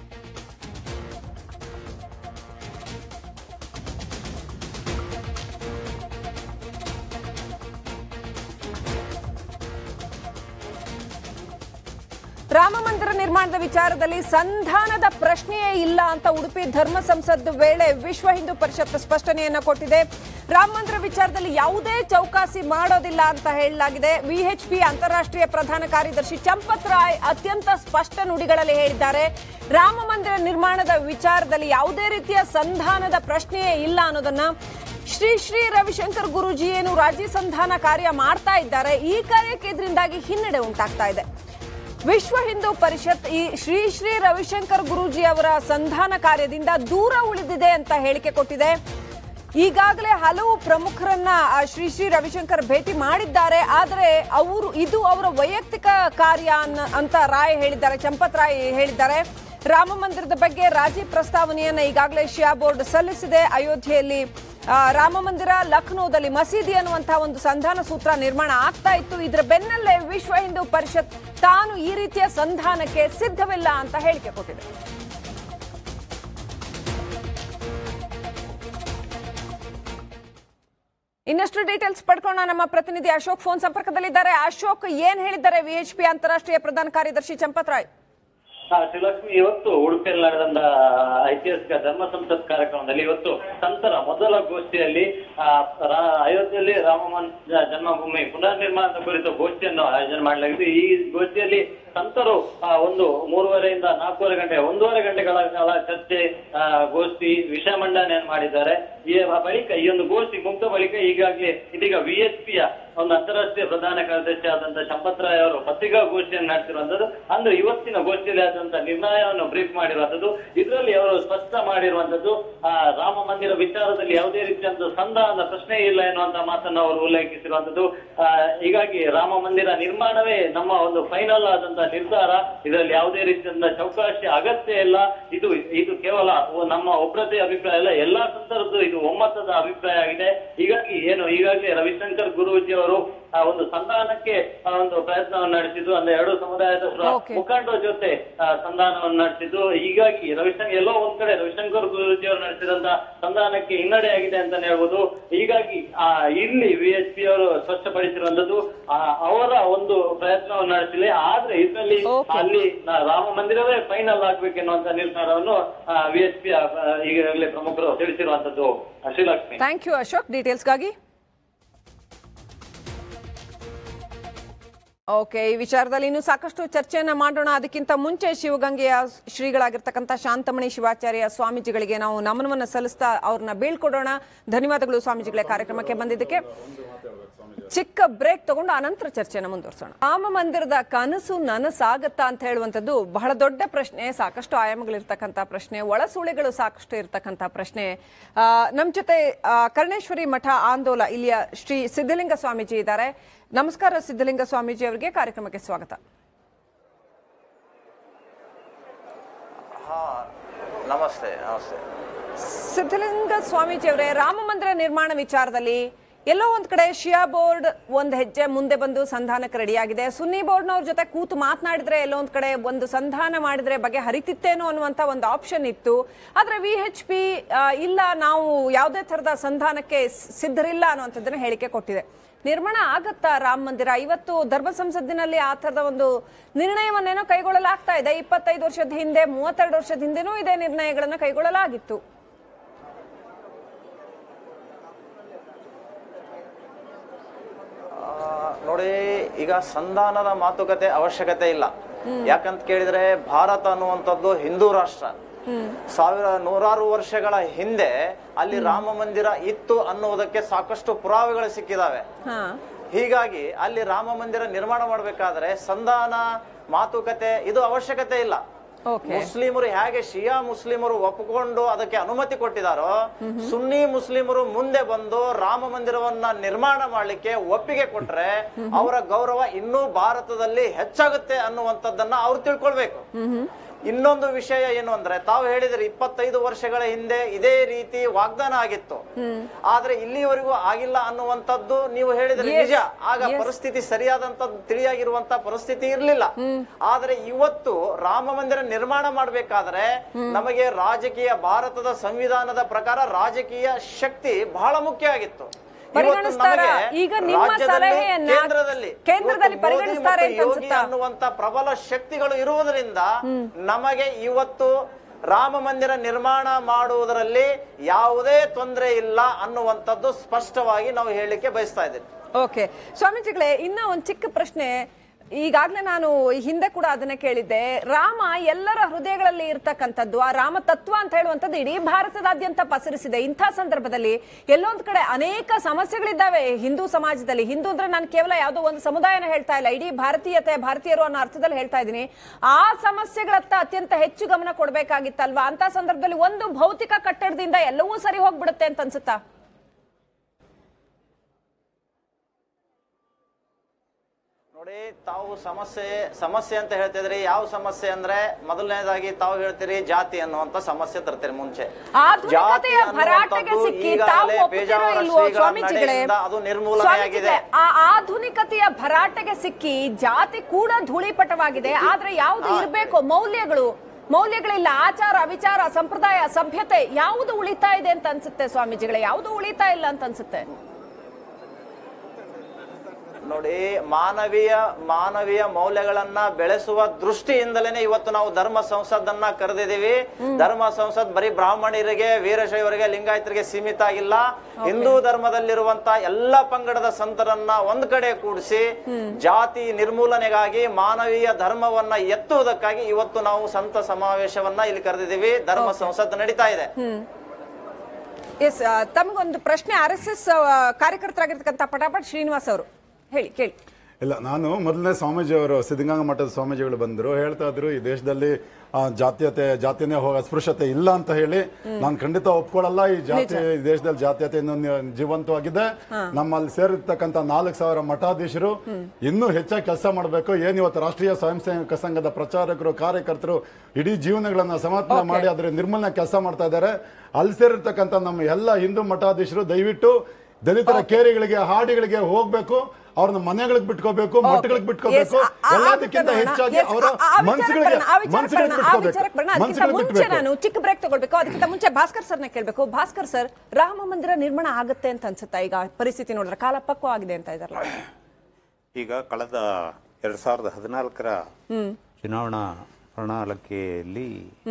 ರಾಮ ಮಂದಿರ ನಿರ್ಮಾಣದ ವಿಚಾರದಲ್ಲಿ ಸಂಧಾನದ ಪ್ರಶ್ನೆಯೇ ಇಲ್ಲ ಅಂತ ಉಡುಪಿ ಧರ್ಮ ಸಂಸದ್ ವೇಳೆ ವಿಶ್ವ ಹಿಂದೂ ಪರಿಷತ್ ಸ್ಪಷ್ಟನೆಯನ್ನ ಕೊಟ್ಟಿದೆ ರಾಮ ಮಂದಿರ ವಿಚಾರದಲ್ಲಿ ಯಾವುದೇ ಚೌಕಾಸಿ ಮಾಡೋದಿಲ್ಲ ಅಂತ ಹೇಳಲಾಗಿದೆ ವಿಎಚ್ಪಿ ಅಂತಾರಾಷ್ಟ್ರೀಯ ಪ್ರಧಾನ ಕಾರ್ಯದರ್ಶಿ ಚಂಪತ್ ರಾಯ್ ಅತ್ಯಂತ ಸ್ಪಷ್ಟ ನುಡಿಗಳಲ್ಲಿ ಹೇಳಿದ್ದಾರೆ ರಾಮ ಮಂದಿರ ನಿರ್ಮಾಣದ ವಿಚಾರದಲ್ಲಿ ಯಾವುದೇ ರೀತಿಯ ಸಂಧಾನದ ಪ್ರಶ್ನೆಯೇ ಇಲ್ಲ ಅನ್ನೋದನ್ನ ಶ್ರೀ ಶ್ರೀ ರವಿಶಂಕರ್ ಗುರೂಜಿ ಏನು ರಾಜಿ ಸಂಧಾನ ಕಾರ್ಯ ಮಾಡ್ತಾ ಇದ್ದಾರೆ ಈ ಕಾರ್ಯಕ್ಕೆ ಇದರಿಂದಾಗಿ ಹಿನ್ನಡೆ ಉಂಟಾಗ್ತಾ ಇದೆ ವಿಶ್ವ ಹಿಂದೂ ಪರಿಷತ್ ಈ ಶ್ರೀ ಶ್ರೀ ರವಿಶಂಕರ್ ಗುರೂಜಿ ಅವರ ಸಂಧಾನ ಕಾರ್ಯದಿಂದ ದೂರ ಉಳಿದಿದೆ ಅಂತ ಹೇಳಿಕೆ ಕೊಟ್ಟಿದೆ ಈಗಾಗಲೇ ಹಲವು ಪ್ರಮುಖರನ್ನ ಆ, ಶ್ರೀ ಶ್ರೀ ರವಿಶಂಕರ್ ಭೇಟಿ ಮಾಡಿದ್ದಾರೆ ಆದರೆ ಅವರು ಇದು ಅವರ ವೈಯಕ್ತಿಕ ಕಾರ್ಯ ಅನ್ನ- ಅಂತ ರಾಯ್ ಹೇಳಿದ್ದಾರೆ ಚಂಪತ್ ರಾಯ್ ಹೇಳಿದ್ದಾರೆ ರಾಮ ಮಂದಿರದ ಬಗ್ಗೆ ರಾಜಿ ಪ್ರಸ್ತಾವನೆಯನ್ನ ಈಗಾಗಲೇ ಶಿಯಾ ಬೋರ್ಡ್ ಸಲ್ಲಿಸಿದೆ ಅಯೋಧ್ಯೆಯಲ್ಲಿ ಆ, ರಾಮ ಮಂದಿರ ಲಖನೌದಲ್ಲಿ ಮಸೀದಿ ಅನ್ನುವಂತಹ ಒಂದು ಸಂಧಾನ ಸೂತ್ರ ನಿರ್ಮಾಣ ಆಗ್ತಾ ಇತ್ತು ಇದರ ಬೆನ್ನಲ್ಲೇ ವಿಶ್ವ ಹಿಂದೂ ಪರಿಷತ್ ತಾನು ಈ ರೀತಿಯ ಸಂಧಾನಕ್ಕೆ ಸಿದ್ಧವಿಲ್ಲ ಅಂತ ಹೇಳಿಕೆ ಕೊಟ್ಟಿದೆ ಇನ್ನಷ್ಟು ಡೀಟೇಲ್ಸ್ ಪಡ್ಕೊಳ್ಳೋಣ ನಮ್ಮ ಪ್ರತಿನಿಧಿ ಅಶೋಕ್ ಫೋನ್ ಸಂಪರ್ಕದಲ್ಲಿದ್ದಾರೆ ಅಶೋಕ್ ಏನ್ ಹೇಳಿದ್ದಾರೆ ವಿಎಚ್ಪಿ ಅಂತಾರಾಷ್ಟ್ರೀಯ ಪ್ರಧಾನ ಕಾರ್ಯದರ್ಶಿ ಚಂಪತ್ ರಾಯ್ ಹಾ ಶ್ರೀಲಕ್ಷ್ಮಿ ಇವತ್ತು ಉಡುಪಿಯಲ್ಲಿ ನಡೆದಂತ ಐತಿಹಾಸಿಕ ಧರ್ಮ ಸಂಸತ್ ಕಾರ್ಯಕ್ರಮದಲ್ಲಿ ಇವತ್ತು ಸಂತರ ಮೊದಲ ಗೋಷ್ಠಿಯಲ್ಲಿ ಆ, ರಾ- ಅಯೋಧ್ಯೆಯಲ್ಲಿ ರಾಮ ಮನ್- ಜನ್ಮಭೂಮಿ ಪುನರ್ ನಿರ್ಮಾಣದ ಕುರಿತು ಗೋಷ್ಠಿಯನ್ನು ಆಯೋಜನೆ ಮಾಡಲಾಗಿದೆ ಈ ಗೋಷ್ಠಿಯಲ್ಲಿ ಸಂತರು ಆ, ಒಂದು ಮೂರುವರೆಯಿಂದ ನಾಲ್ಕೂವರೆ ಗಂಟೆ ಒಂದೂವರೆ ಗಂಟೆಗಳ ಕಾಲ ಚರ್ಚೆ ಆ, ಗೋಷ್ಠಿ ವಿಷಯ ಮಂಡನೆಯನ್ನು ಮಾಡಿದ್ದಾರೆ ಈ ಬಳಿಕ ಈ ಒಂದು ಗೋಷ್ಠಿ ಮುಗ್ದ ಬಳಿಕ ಈಗಾಗಲೇ ಇದೀಗ ವಿಎಸ್ಪಿಯ ಒಂದು ಅಂತಾರಾಷ್ಟ್ರೀಯ ಪ್ರಧಾನ ಕಾರ್ಯದರ್ಶಿ ಆದಂತ ಶಂಪತ್ ರಾಯ್ ಅವರು ಪತ್ರಿಕಾಗೋಷ್ಠಿಯನ್ನು ನಡೆಸಿರುವಂತದ್ದು ಅಂದ್ರೆ ಇವತ್ತಿನ ಗೋಷ್ಠಿಯಲ್ಲಿ ಆದಂತ ನಿರ್ಣಯವನ್ನು ಬ್ರೀಫ್ ಮಾಡಿರುವಂತದ್ದು ಇದರಲ್ಲಿ ಅವರು ಸ್ಪಷ್ಟ ಮಾಡಿರುವಂತದ್ದು ಆ ರಾಮ ಮಂದಿರ ವಿಚಾರದಲ್ಲಿ ಯಾವುದೇ ರೀತಿಯಾದ ಸಂಧಾನದ ಪ್ರಶ್ನೆ ಇಲ್ಲ ಎನ್ನುವಂತ ಮಾತನ್ನು ಅವರು ಉಲ್ಲೇಖಿಸಿರುವಂತದ್ದು ಆ, ಹೀಗಾಗಿ ರಾಮ ಮಂದಿರ ನಿರ್ಮಾಣವೇ ನಮ್ಮ ಒಂದು ಫೈನಲ್ ಆದಂತ ನಿರ್ಧಾರ ಇದರಲ್ಲಿ ಯಾವುದೇ ರೀತಿಯಿಂದ ಚೌಕಾಶಿ ಅಗತ್ಯ ಇಲ್ಲ ಇದು ಇದು ಕೇವಲ ನಮ್ಮ ಒಬ್ಬರದೇ ಅಭಿಪ್ರಾಯ ಅಲ್ಲ ಎಲ್ಲಾ ಸಂತರದ್ದು ಇದು ಒಮ್ಮತದ ಅಭಿಪ್ರಾಯ ಆಗಿದೆ ಹೀಗಾಗಿ ಏನು ಈಗಾಗಲೇ ರವಿಶಂಕರ್ ಗುರೂಜಿ ಅವರು ಆ ಒಂದು ಸಂಧಾನಕ್ಕೆ ಆ ಒಂದು ಪ್ರಯತ್ನವನ್ನು ನಡೆಸಿದ್ದು ಅಂದ್ರೆ ಎರಡು ಸಮುದಾಯದ Okay. ಮುಖಂಡರ ಜೊತೆ ಆ, ಸಂಧಾನವನ್ನು ನಡೆಸಿದ್ದು ಹೀಗಾಗಿ ರವಿಶಂಕರ್ ಎಲ್ಲೋ ಒಂದ್ ಕಡೆ ರವಿಶಂಕರ್ ಗುರೂಜಿ ಅವರು ನಡೆಸಿದಂತ ಸಂಧಾನಕ್ಕೆ ಹಿನ್ನಡೆ ಆಗಿದೆ ಅಂತಾನೆ ಹೇಳ್ಬೋದು ಹೀಗಾಗಿ ಆ ಇಲ್ಲಿ ವಿ ಎಚ್ ಪಿ ಅವರು ಸ್ಪಷ್ಟಪಡಿಸಿರುವಂತದ್ದು ಆ, ಅವರ ಒಂದು ಪ್ರಯತ್ನವನ್ನು ನಡೆಸಿಲ್ಲ ಆದ್ರೆ ಇದರಲ್ಲಿ Okay. ಅಲ್ಲಿ ನ- ರಾಮ ಮಂದಿರವೇ ಫೈನಲ್ ಆಗ್ಬೇಕೆನ್ನುವಂತ ನಿರ್ಧಾರವನ್ನು ವಿ ಎಚ್ ಪಿ ಈಗಾಗಲೇ ಪ್ರಮುಖರು ತಿಳಿಸಿರುವಂತದ್ದು ಶ್ರೀಲಕ್ಷ್ಮಿ ಥ್ಯಾಂಕ್ ಯು ಅಶೋಕ್ ಡೀಟೇಲ್ಸ್ಗಾಗಿ ಓಕೆ ಈ ವಿಚಾರದಲ್ಲಿ ಇನ್ನು ಸಾಕಷ್ಟು ಚರ್ಚೆಯನ್ನ ಮಾಡೋಣ ಅದಕ್ಕಿಂತ ಮುಂಚೆ ಶಿವಗಂಗೆಯ ಶ್ರೀಗಳಾಗಿರ್ತಕ್ಕಂಥ ಶಾಂತಮಣಿ ಶಿವಾಚಾರ್ಯ ಸ್ವಾಮೀಜಿಗಳಿಗೆ ನಾವು ನಮನವನ್ನು ಸಲ್ಲಿಸ್ತಾ ಅವ್ರನ್ನ ಬೀಳ್ಕೊಡೋಣ ಧನ್ಯವಾದಗಳು ಸ್ವಾಮೀಜಿಗಳೇ ಕಾರ್ಯಕ್ರಮಕ್ಕೆ ಬಂದಿದ್ದಕ್ಕೆ ಚಿಕ್ಕ ಬ್ರೇಕ್ ತಗೊಂಡು ಅನಂತರ ಚರ್ಚೆನ ಮುಂದುವರಿಸೋಣ ರಾಮ ಮಂದಿರದ ಕನಸು ನನಸಾಗತ್ತಾ ಅಂತ ಹೇಳುವಂಥದ್ದು ಬಹಳ ದೊಡ್ಡ ಪ್ರಶ್ನೆ ಸಾಕಷ್ಟು ಆಯಾಮಗಳಿರ್ತಕ್ಕಂಥ ಪ್ರಶ್ನೆ ಒಳಸುಳಿಗಳು ಸಾಕಷ್ಟು ಇರ್ತಕ್ಕಂಥ ಪ್ರಶ್ನೆ ಆ, ನಮ್ ಜೊತೆ ಆ, ಕರ್ಣೇಶ್ವರಿ ಮಠ ಆಂದೋಲ ಇಲ್ಲಿಯ ಶ್ರೀ ಸಿದ್ಧಲಿಂಗ ಸ್ವಾಮೀಜಿ ಇದ್ದಾರೆ ನಮಸ್ಕಾರ ಸಿದ್ಧಲಿಂಗ ಸ್ವಾಮೀಜಿ ಅವರಿಗೆ ಕಾರ್ಯಕ್ರಮಕ್ಕೆ ಸ್ವಾಗತ ಹಾ ನಮಸ್ತೆ ನಮಸ್ತೆ ಸಿದ್ಧಲಿಂಗ ಸ್ವಾಮೀಜಿ ಅವರೇ ರಾಮ ಮಂದಿರ ನಿರ್ಮಾಣ ವಿಚಾರದಲ್ಲಿ ಎಲ್ಲೋ ಒಂದ್ ಕಡೆ ಶಿಯಾ ಬೋರ್ಡ್ ಒಂದ್ ಹೆಜ್ಜೆ ಮುಂದೆ ಬಂದು ಸಂಧಾನಕ್ಕೆ ರೆಡಿಯಾಗಿದೆ ಸುನ್ನಿ ಬೋರ್ಡ್ನವ್ರ ಜೊತೆ ಕೂತು ಮಾತನಾಡಿದ್ರೆ ಎಲ್ಲೋ ಒಂದ್ ಕಡೆ ಒಂದು ಸಂಧಾನ ಮಾಡಿದ್ರೆ ಬಗೆ ಹರಿತಿತ್ತೇನೋ ಅನ್ನುವಂತ ಒಂದು ಆಪ್ಷನ್ ಇತ್ತು ಆದ್ರೆ ವಿ ಎಚ್ ಪಿ ಇಲ್ಲ ನಾವು ಯಾವುದೇ ತರದ ಸಂಧಾನಕ್ಕೆ ಸ್- ಸಿದ್ಧರಿಲ್ಲ ಅನ್ನುವಂಥದ್ದನ್ನ ಹೇಳಿಕೆ ಕೊಟ್ಟಿದೆ ನಿರ್ಮಾಣ ಆಗತ್ತಾ ರಾಮ ಮಂದಿರ ಇವತ್ತು ಧರ್ಮ ಸಂಸತ್ತಿನಲ್ಲಿ ಆ ಥರದ ಒಂದು ನಿರ್ಣಯವನ್ನೇನೋ ಕೈಗೊಳ್ಳಲಾಗ್ತಾ ಇದೆ ಇಪ್ಪತ್ತೈದು ವರ್ಷದ ಹಿಂದೆ ಮೂವತ್ತೆರಡು ವರ್ಷದ ಹಿಂದೆನೂ ಇದೇ ನಿರ್ಣಯಗಳನ್ನು ಕೈಗೊಳ್ಳಲಾಗಿತ್ತು ಆ, ನೋಡಿ ಈಗ ಸಂಧಾನದ ಮಾತುಕತೆ ಅವಶ್ಯಕತೆ ಇಲ್ಲ ಯಾಕಂತ ಕೇಳಿದ್ರೆ ಭಾರತ ಅನ್ನುವಂಥದ್ದು ಹಿಂದೂ ರಾಷ್ಟ್ರ ಸಾವಿರ ನೂರಾರು ವರ್ಷಗಳ ಹಿಂದೆ ಅಲ್ಲಿ ರಾಮ ಮಂದಿರ ಇತ್ತು ಅನ್ನುವುದಕ್ಕೆ ಸಾಕಷ್ಟು ಪುರಾವೆಗಳು ಸಿಕ್ಕಿದಾವೆ ಹಾ ಹೀಗಾಗಿ ಅಲ್ಲಿ ರಾಮ ಮಂದಿರ ನಿರ್ಮಾಣ ಮಾಡಬೇಕಾದ್ರೆ ಸಂಧಾನ ಮಾತುಕತೆ ಇದು ಅವಶ್ಯಕತೆ ಇಲ್ಲ ಓಕೆ ಮುಸ್ಲಿಮರು ಹೇಗೆ ಶಿಯಾ ಮುಸ್ಲಿಮರು ಒಪ್ಪಿಕೊಂಡು ಅದಕ್ಕೆ ಅನುಮತಿ ಕೊಟ್ಟಿದಾರೋ ಸುನ್ನಿ ಮುಸ್ಲಿಮರು ಮುಂದೆ ಬಂದು ರಾಮ ಮಂದಿರವನ್ನ ನಿರ್ಮಾಣ ಮಾಡ್ಲಿಕ್ಕೆ ಒಪ್ಪಿಗೆ ಕೊಟ್ರೆ ಅವರ ಗೌರವ ಇನ್ನೂ ಭಾರತದಲ್ಲಿ ಹೆಚ್ಚಾಗುತ್ತೆ ಅನ್ನುವಂಥದ್ದನ್ನ ಅವ್ರು ತಿಳ್ಕೊಳ್ಬೇಕು ಇನ್ನೊಂದು ವಿಷಯ ಏನು ಅಂದ್ರೆ ತಾವು ಹೇಳಿದ್ರೆ ಇಪ್ಪತ್ತೈದು ವರ್ಷಗಳ ಹಿಂದೆ ಇದೇ ರೀತಿ ವಾಗ್ದಾನ ಆಗಿತ್ತು ಆದ್ರೆ ಇಲ್ಲಿವರೆಗೂ ಆಗಿಲ್ಲ ಅನ್ನುವಂಥದ್ದು ನೀವು ಹೇಳಿದ್ರೆ Yes. ನಿಜ ಆಗ Yes. ಪರಿಸ್ಥಿತಿ ಸರಿಯಾದಂತದ್ದು ತಿಳಿಯಾಗಿರುವಂತ ಪರಿಸ್ಥಿತಿ ಇರಲಿಲ್ಲ ಆದ್ರೆ ಇವತ್ತು ರಾಮ ಮಂದಿರ ನಿರ್ಮಾಣ ಮಾಡಬೇಕಾದ್ರೆ ನಮಗೆ ರಾಜಕೀಯ ಭಾರತದ ಸಂವಿಧಾನದ ಪ್ರಕಾರ ರಾಜಕೀಯ ಶಕ್ತಿ ಬಹಳ ಮುಖ್ಯ ಆಗಿತ್ತು ಇವತ್ತು ಪರಿಗಣಿಸ್ತಾರ? ನಮಗೆ ಈಗ ನಿಮ್ಮ ರಾಜ್ಯದಲ್ಲಿ, ಸಲಹೆಯನ್ನ ಕೇಂದ್ರದಲ್ಲಿ ಕೇಂದ್ರದಲ್ಲಿ ಇವತ್ತು ಮೋದಿ ಪರಿಗಣಿಸ್ತಾರೆ ಮತ್ತು ಅಂತ ಯೋಗಿ ಅನ್ಸುತ್ತಾ? ಅನ್ನುವಂತ ಪ್ರಬಲ ಶಕ್ತಿಗಳು ಇರುವುದರಿಂದ ನಮಗೆ ಇವತ್ತು ರಾಮ ಮಂದಿರ ನಿರ್ಮಾಣ ಮಾಡುವುದರಲ್ಲಿ ಯಾವುದೇ ತೊಂದರೆ ಇಲ್ಲ ಅನ್ನುವಂಥದ್ದು ಸ್ಪಷ್ಟವಾಗಿ ನಾವು ಹೇಳಲಿಕ್ಕೆ ಬಯಸ್ತಾ ಇದ್ದೇವೆ ಓಕೆ ಸ್ವಾಮೀಜಿಗಳೇ ಇನ್ನ ಒಂದು ಚಿಕ್ಕ ಪ್ರಶ್ನೆ ಈಗಾಗಲೇ ನಾನು ಈ ಹಿಂದೆ ಕೂಡ ಅದನ್ನ ಕೇಳಿದ್ದೆ ರಾಮ ಎಲ್ಲರ ಹೃದಯಗಳಲ್ಲಿ ಇರ್ತಕ್ಕಂಥದ್ದು ಆ ರಾಮ ತತ್ವ ಅಂತ ಹೇಳುವಂಥದ್ದು ಇಡೀ ಭಾರತದಾದ್ಯಂತ ಪಸರಿಸಿದೆ ಇಂಥ ಸಂದರ್ಭದಲ್ಲಿ ಎಲ್ಲೊಂದ್ ಕಡೆ ಅನೇಕ ಸಮಸ್ಯೆಗಳಿದ್ದಾವೆ ಹಿಂದೂ ಸಮಾಜದಲ್ಲಿ ಹಿಂದೂ ಅಂದ್ರೆ ನಾನು ಕೇವಲ ಯಾವುದೋ ಒಂದು ಸಮುದಾಯನ ಹೇಳ್ತಾ ಇಲ್ಲ ಇಡೀ ಭಾರತೀಯತೆ ಭಾರತೀಯರು ಅನ್ನೋ ಅರ್ಥದಲ್ಲಿ ಹೇಳ್ತಾ ಇದ್ದೀನಿ ಆ ಸಮಸ್ಯೆಗಳತ್ತ ಅತ್ಯಂತ ಹೆಚ್ಚು ಗಮನ ಕೊಡ್ಬೇಕಾಗಿತ್ತಲ್ವಾ ಅಂತ ಸಂದರ್ಭದಲ್ಲಿ ಒಂದು ಭೌತಿಕ ಕಟ್ಟಡದಿಂದ ಎಲ್ಲವೂ ಸರಿ ಹೋಗ್ಬಿಡುತ್ತೆ ಅಂತ ಅನ್ಸುತ್ತಾ ನೋಡಿ ತಾವು ಸಮಸ್ಯೆ ಸಮಸ್ಯೆ ಅಂತ ಹೇಳ್ತಿದ್ರಿ ಯಾವ ಸಮಸ್ಯೆ ಅಂದ್ರೆ ಮೊದಲನೇದಾಗಿ ತಾವು ಹೇಳ್ತೀರಿ ಜಾತಿ ಅನ್ನುವಂತ ಸಮಸ್ಯೆ ತರ್ತೀರಿ ಮುಂಚೆ ಆಧುನಿಕತೆಯ ಜಾತಿ ಭರಾಟೆಗೆ ಅನ್ನುವಂಥದ್ದು ಸಿಕ್ಕಿ ಈಗಾಗಲೇ ತಾವು ಒಪ್ಪುತ್ತೀರೋ ಪೇಜಾವರ ಇಲ್ವೋ ಶ್ರೀಗಳ ಸ್ವಾಮೀಜಿಗಳೇ ನಡೆಯಿಂದ ಅದು ನಿರ್ಮೂಲನೆಯಾಗಿದೆ ಸ್ವಾಮೀಜಿಗಳೇ, ಆ ಆಧುನಿಕತೆಯ ಭರಾಟೆಗೆ ಸಿಕ್ಕಿ ಜಾತಿ ಕೂಡ ಧೂಳಿಪಟವಾಗಿದೆ ಆದ್ರೆ ಯಾವುದು ಇರಬೇಕು ಮೌಲ್ಯಗಳು ಮೌಲ್ಯಗಳಿಲ್ಲ ಆಚಾರ ವಿಚಾರ ಸಂಪ್ರದಾಯ ಸಭ್ಯತೆ ಯಾವುದು ಉಳಿತಾ ಇದೆ ಅಂತ ಅನ್ಸುತ್ತೆ ಸ್ವಾಮೀಜಿಗಳೇ ಯಾವುದು ಉಳಿತಾ ಇಲ್ಲ ಅಂತ ಅನ್ಸುತ್ತೆ ನೋಡಿ ಮಾನವೀಯ ಮಾನವೀಯ ಮೌಲ್ಯಗಳನ್ನ ಬೆಳೆಸುವ ದೃಷ್ಟಿಯಿಂದಲೇ ಇವತ್ತು ನಾವು ಧರ್ಮ ಸಂಸದನ್ನ ಕರೆದಿದ್ದೀವಿ ಧರ್ಮ ಸಂಸದ್ ಬರೀ ಬ್ರಾಹ್ಮಣರಿಗೆ ವೀರಶೈವರಿಗೆ ಲಿಂಗಾಯತರಿಗೆ ಸೀಮಿತ ಆಗಿಲ್ಲ ಹಿಂದೂ ಧರ್ಮದಲ್ಲಿರುವಂತ ಎಲ್ಲ ಪಂಗಡದ ಸಂತರನ್ನ ಒಂದ್ ಕಡೆ ಕೂಡಿಸಿ ಜಾತಿ ನಿರ್ಮೂಲನೆಗಾಗಿ ಮಾನವೀಯ ಧರ್ಮವನ್ನ ಎತ್ತುವುದಕ್ಕಾಗಿ ಇವತ್ತು ನಾವು ಸಂತ ಸಮಾವೇಶವನ್ನ ಇಲ್ಲಿ ಕರೆದಿದ್ದೀವಿ ಧರ್ಮ ಸಂಸತ್ ನಡೀತಾ ಇದೆ ಎಸ್ ತಮಗೊಂದು ಪ್ರಶ್ನೆ ಆರ್ ಎಸ್ ಎಸ್ ಕಾರ್ಯಕರ್ತರಾಗಿರ್ತಕ್ಕಂಥ ಪಟಾಪಟ್ ಶ್ರೀನಿವಾಸ್ ಅವರು ಹೇಳಿ ಕೇಳಿ ಇಲ್ಲ ನಾನು ಮೊದಲನೇ ಸ್ವಾಮೀಜಿಯವರು ಸಿದ್ಧಗಂಗಾ ಮಠದ ಸ್ವಾಮೀಜಿಗಳು ಬಂದರು ಹೇಳ್ತಾ ಇದ್ರು ಈ ದೇಶದಲ್ಲಿ ಆ, ಜಾತೀಯತೆ ಜಾತಿನೇ ಹೋಗ ಅಸ್ಪೃಶ್ಯತೆ ಇಲ್ಲ ಅಂತ ಹೇಳಿ ನಾನು ಖಂಡಿತ ಒಪ್ಕೊಳ್ಳಲ್ಲ ಈ ಜಾತಿ ಈ ದೇಶದಲ್ಲಿ ಜಾತೀಯತೆ ಇನ್ನೂ ನಿ- ಜೀವಂತವಾಗಿದೆ ನಮ್ಮಲ್ಲಿ ಸೇರಿರ್ತಕ್ಕಂಥ ನಾಲ್ಕು ಸಾವಿರ ಮಠಾಧೀಶರು ಇನ್ನೂ ಹೆಚ್ಚಾಗಿ ಕೆಲಸ ಮಾಡಬೇಕು ಏನ್ ಇವತ್ತು ರಾಷ್ಟ್ರೀಯ ಸ್ವಯಂ ಸೇವಕ ಸಂಘದ ಪ್ರಚಾರಕರು ಕಾರ್ಯಕರ್ತರು ಇಡೀ ಜೀವನಗಳನ್ನ ಸಮರ್ಪಣೆ ಮಾಡಿ ಅದ್ರ ನಿರ್ಮೂಲನೆ ಕೆಲಸ ಮಾಡ್ತಾ ಇದ್ದಾರೆ ಅಲ್ಲಿ ಸೇರಿರ್ತಕ್ಕಂಥ ನಮ್ಮ ಎಲ್ಲ ಹಿಂದೂ ಮಠಾಧೀಶರು ದಯವಿಟ್ಟು ದಲಿತರ ಕೇರಿಗಳಿಗೆ ಹಾಡಿಗಳಿಗೆ ಹೋಗ್ಬೇಕು ಅವ್ರನ್ನ ಮನೆಗಳಿಗೆ ಬಿಟ್ಕೋಬೇಕು ಮಠಗಳಿಗೆ ಬಿಟ್ಕೋಬೇಕು Yes, ಆ- ಆ ಎಲ್ಲದಕ್ಕಿಂತ ವಿಚಾರಕ್ಕೆ ಹೆಚ್ಚಾಗಿ Yes, ಅವರ ಆ- ಆ ವಿಚಾರಕ್ಕೆ ಮನಸ್ಸುಗಳಿಗೆ ಬರೋಣ, ಆ ವಿಚಾರಕ್ಕೆ ಮನಸ್ಸುಗಳಿಗೆ ಬರೋಣ, ಆ ವಿಚಾರಕ್ಕೆ ಬರೋಣ. ಬಿಟ್ಕೋಬೇಕು ಅದಕ್ಕಿಂತ ಮನಸ್ಸುಗಳಿಗೆ ಮುಂಚೆ ನಾನು ಬಿಟ್ಬೇಕು ಚಿಕ್ಕ ಬ್ರೇಕ್ ತಗೊಳ್ಬೇಕು ಅದಕ್ಕಿಂತ ಮುಂಚೆ ಭಾಸ್ಕರ್ ಸರ್ನ ಕೇಳಬೇಕು ಭಾಸ್ಕರ್ ಸರ್ ರಾಮ ಮಂದಿರ ನಿರ್ಮಾಣ ಆಗುತ್ತೆ ಅಂತ ಅನ್ಸುತ್ತಾ ಈಗ ಪರಿಸ್ಥಿತಿ ನೋಡಿದ್ರೆ ಕಾಲ ಪಕ್ವವಾಗಿದೆ ಅಂತ ಇದಾರಲ್ಲ ಈಗ ಕಳೆದ ಎರಡ್ ಸಾವಿರದ ಹದಿನಾಲ್ಕರ ಚುನಾವಣಾ ಪ್ರಣಾಳಿಕೆಯಲ್ಲಿ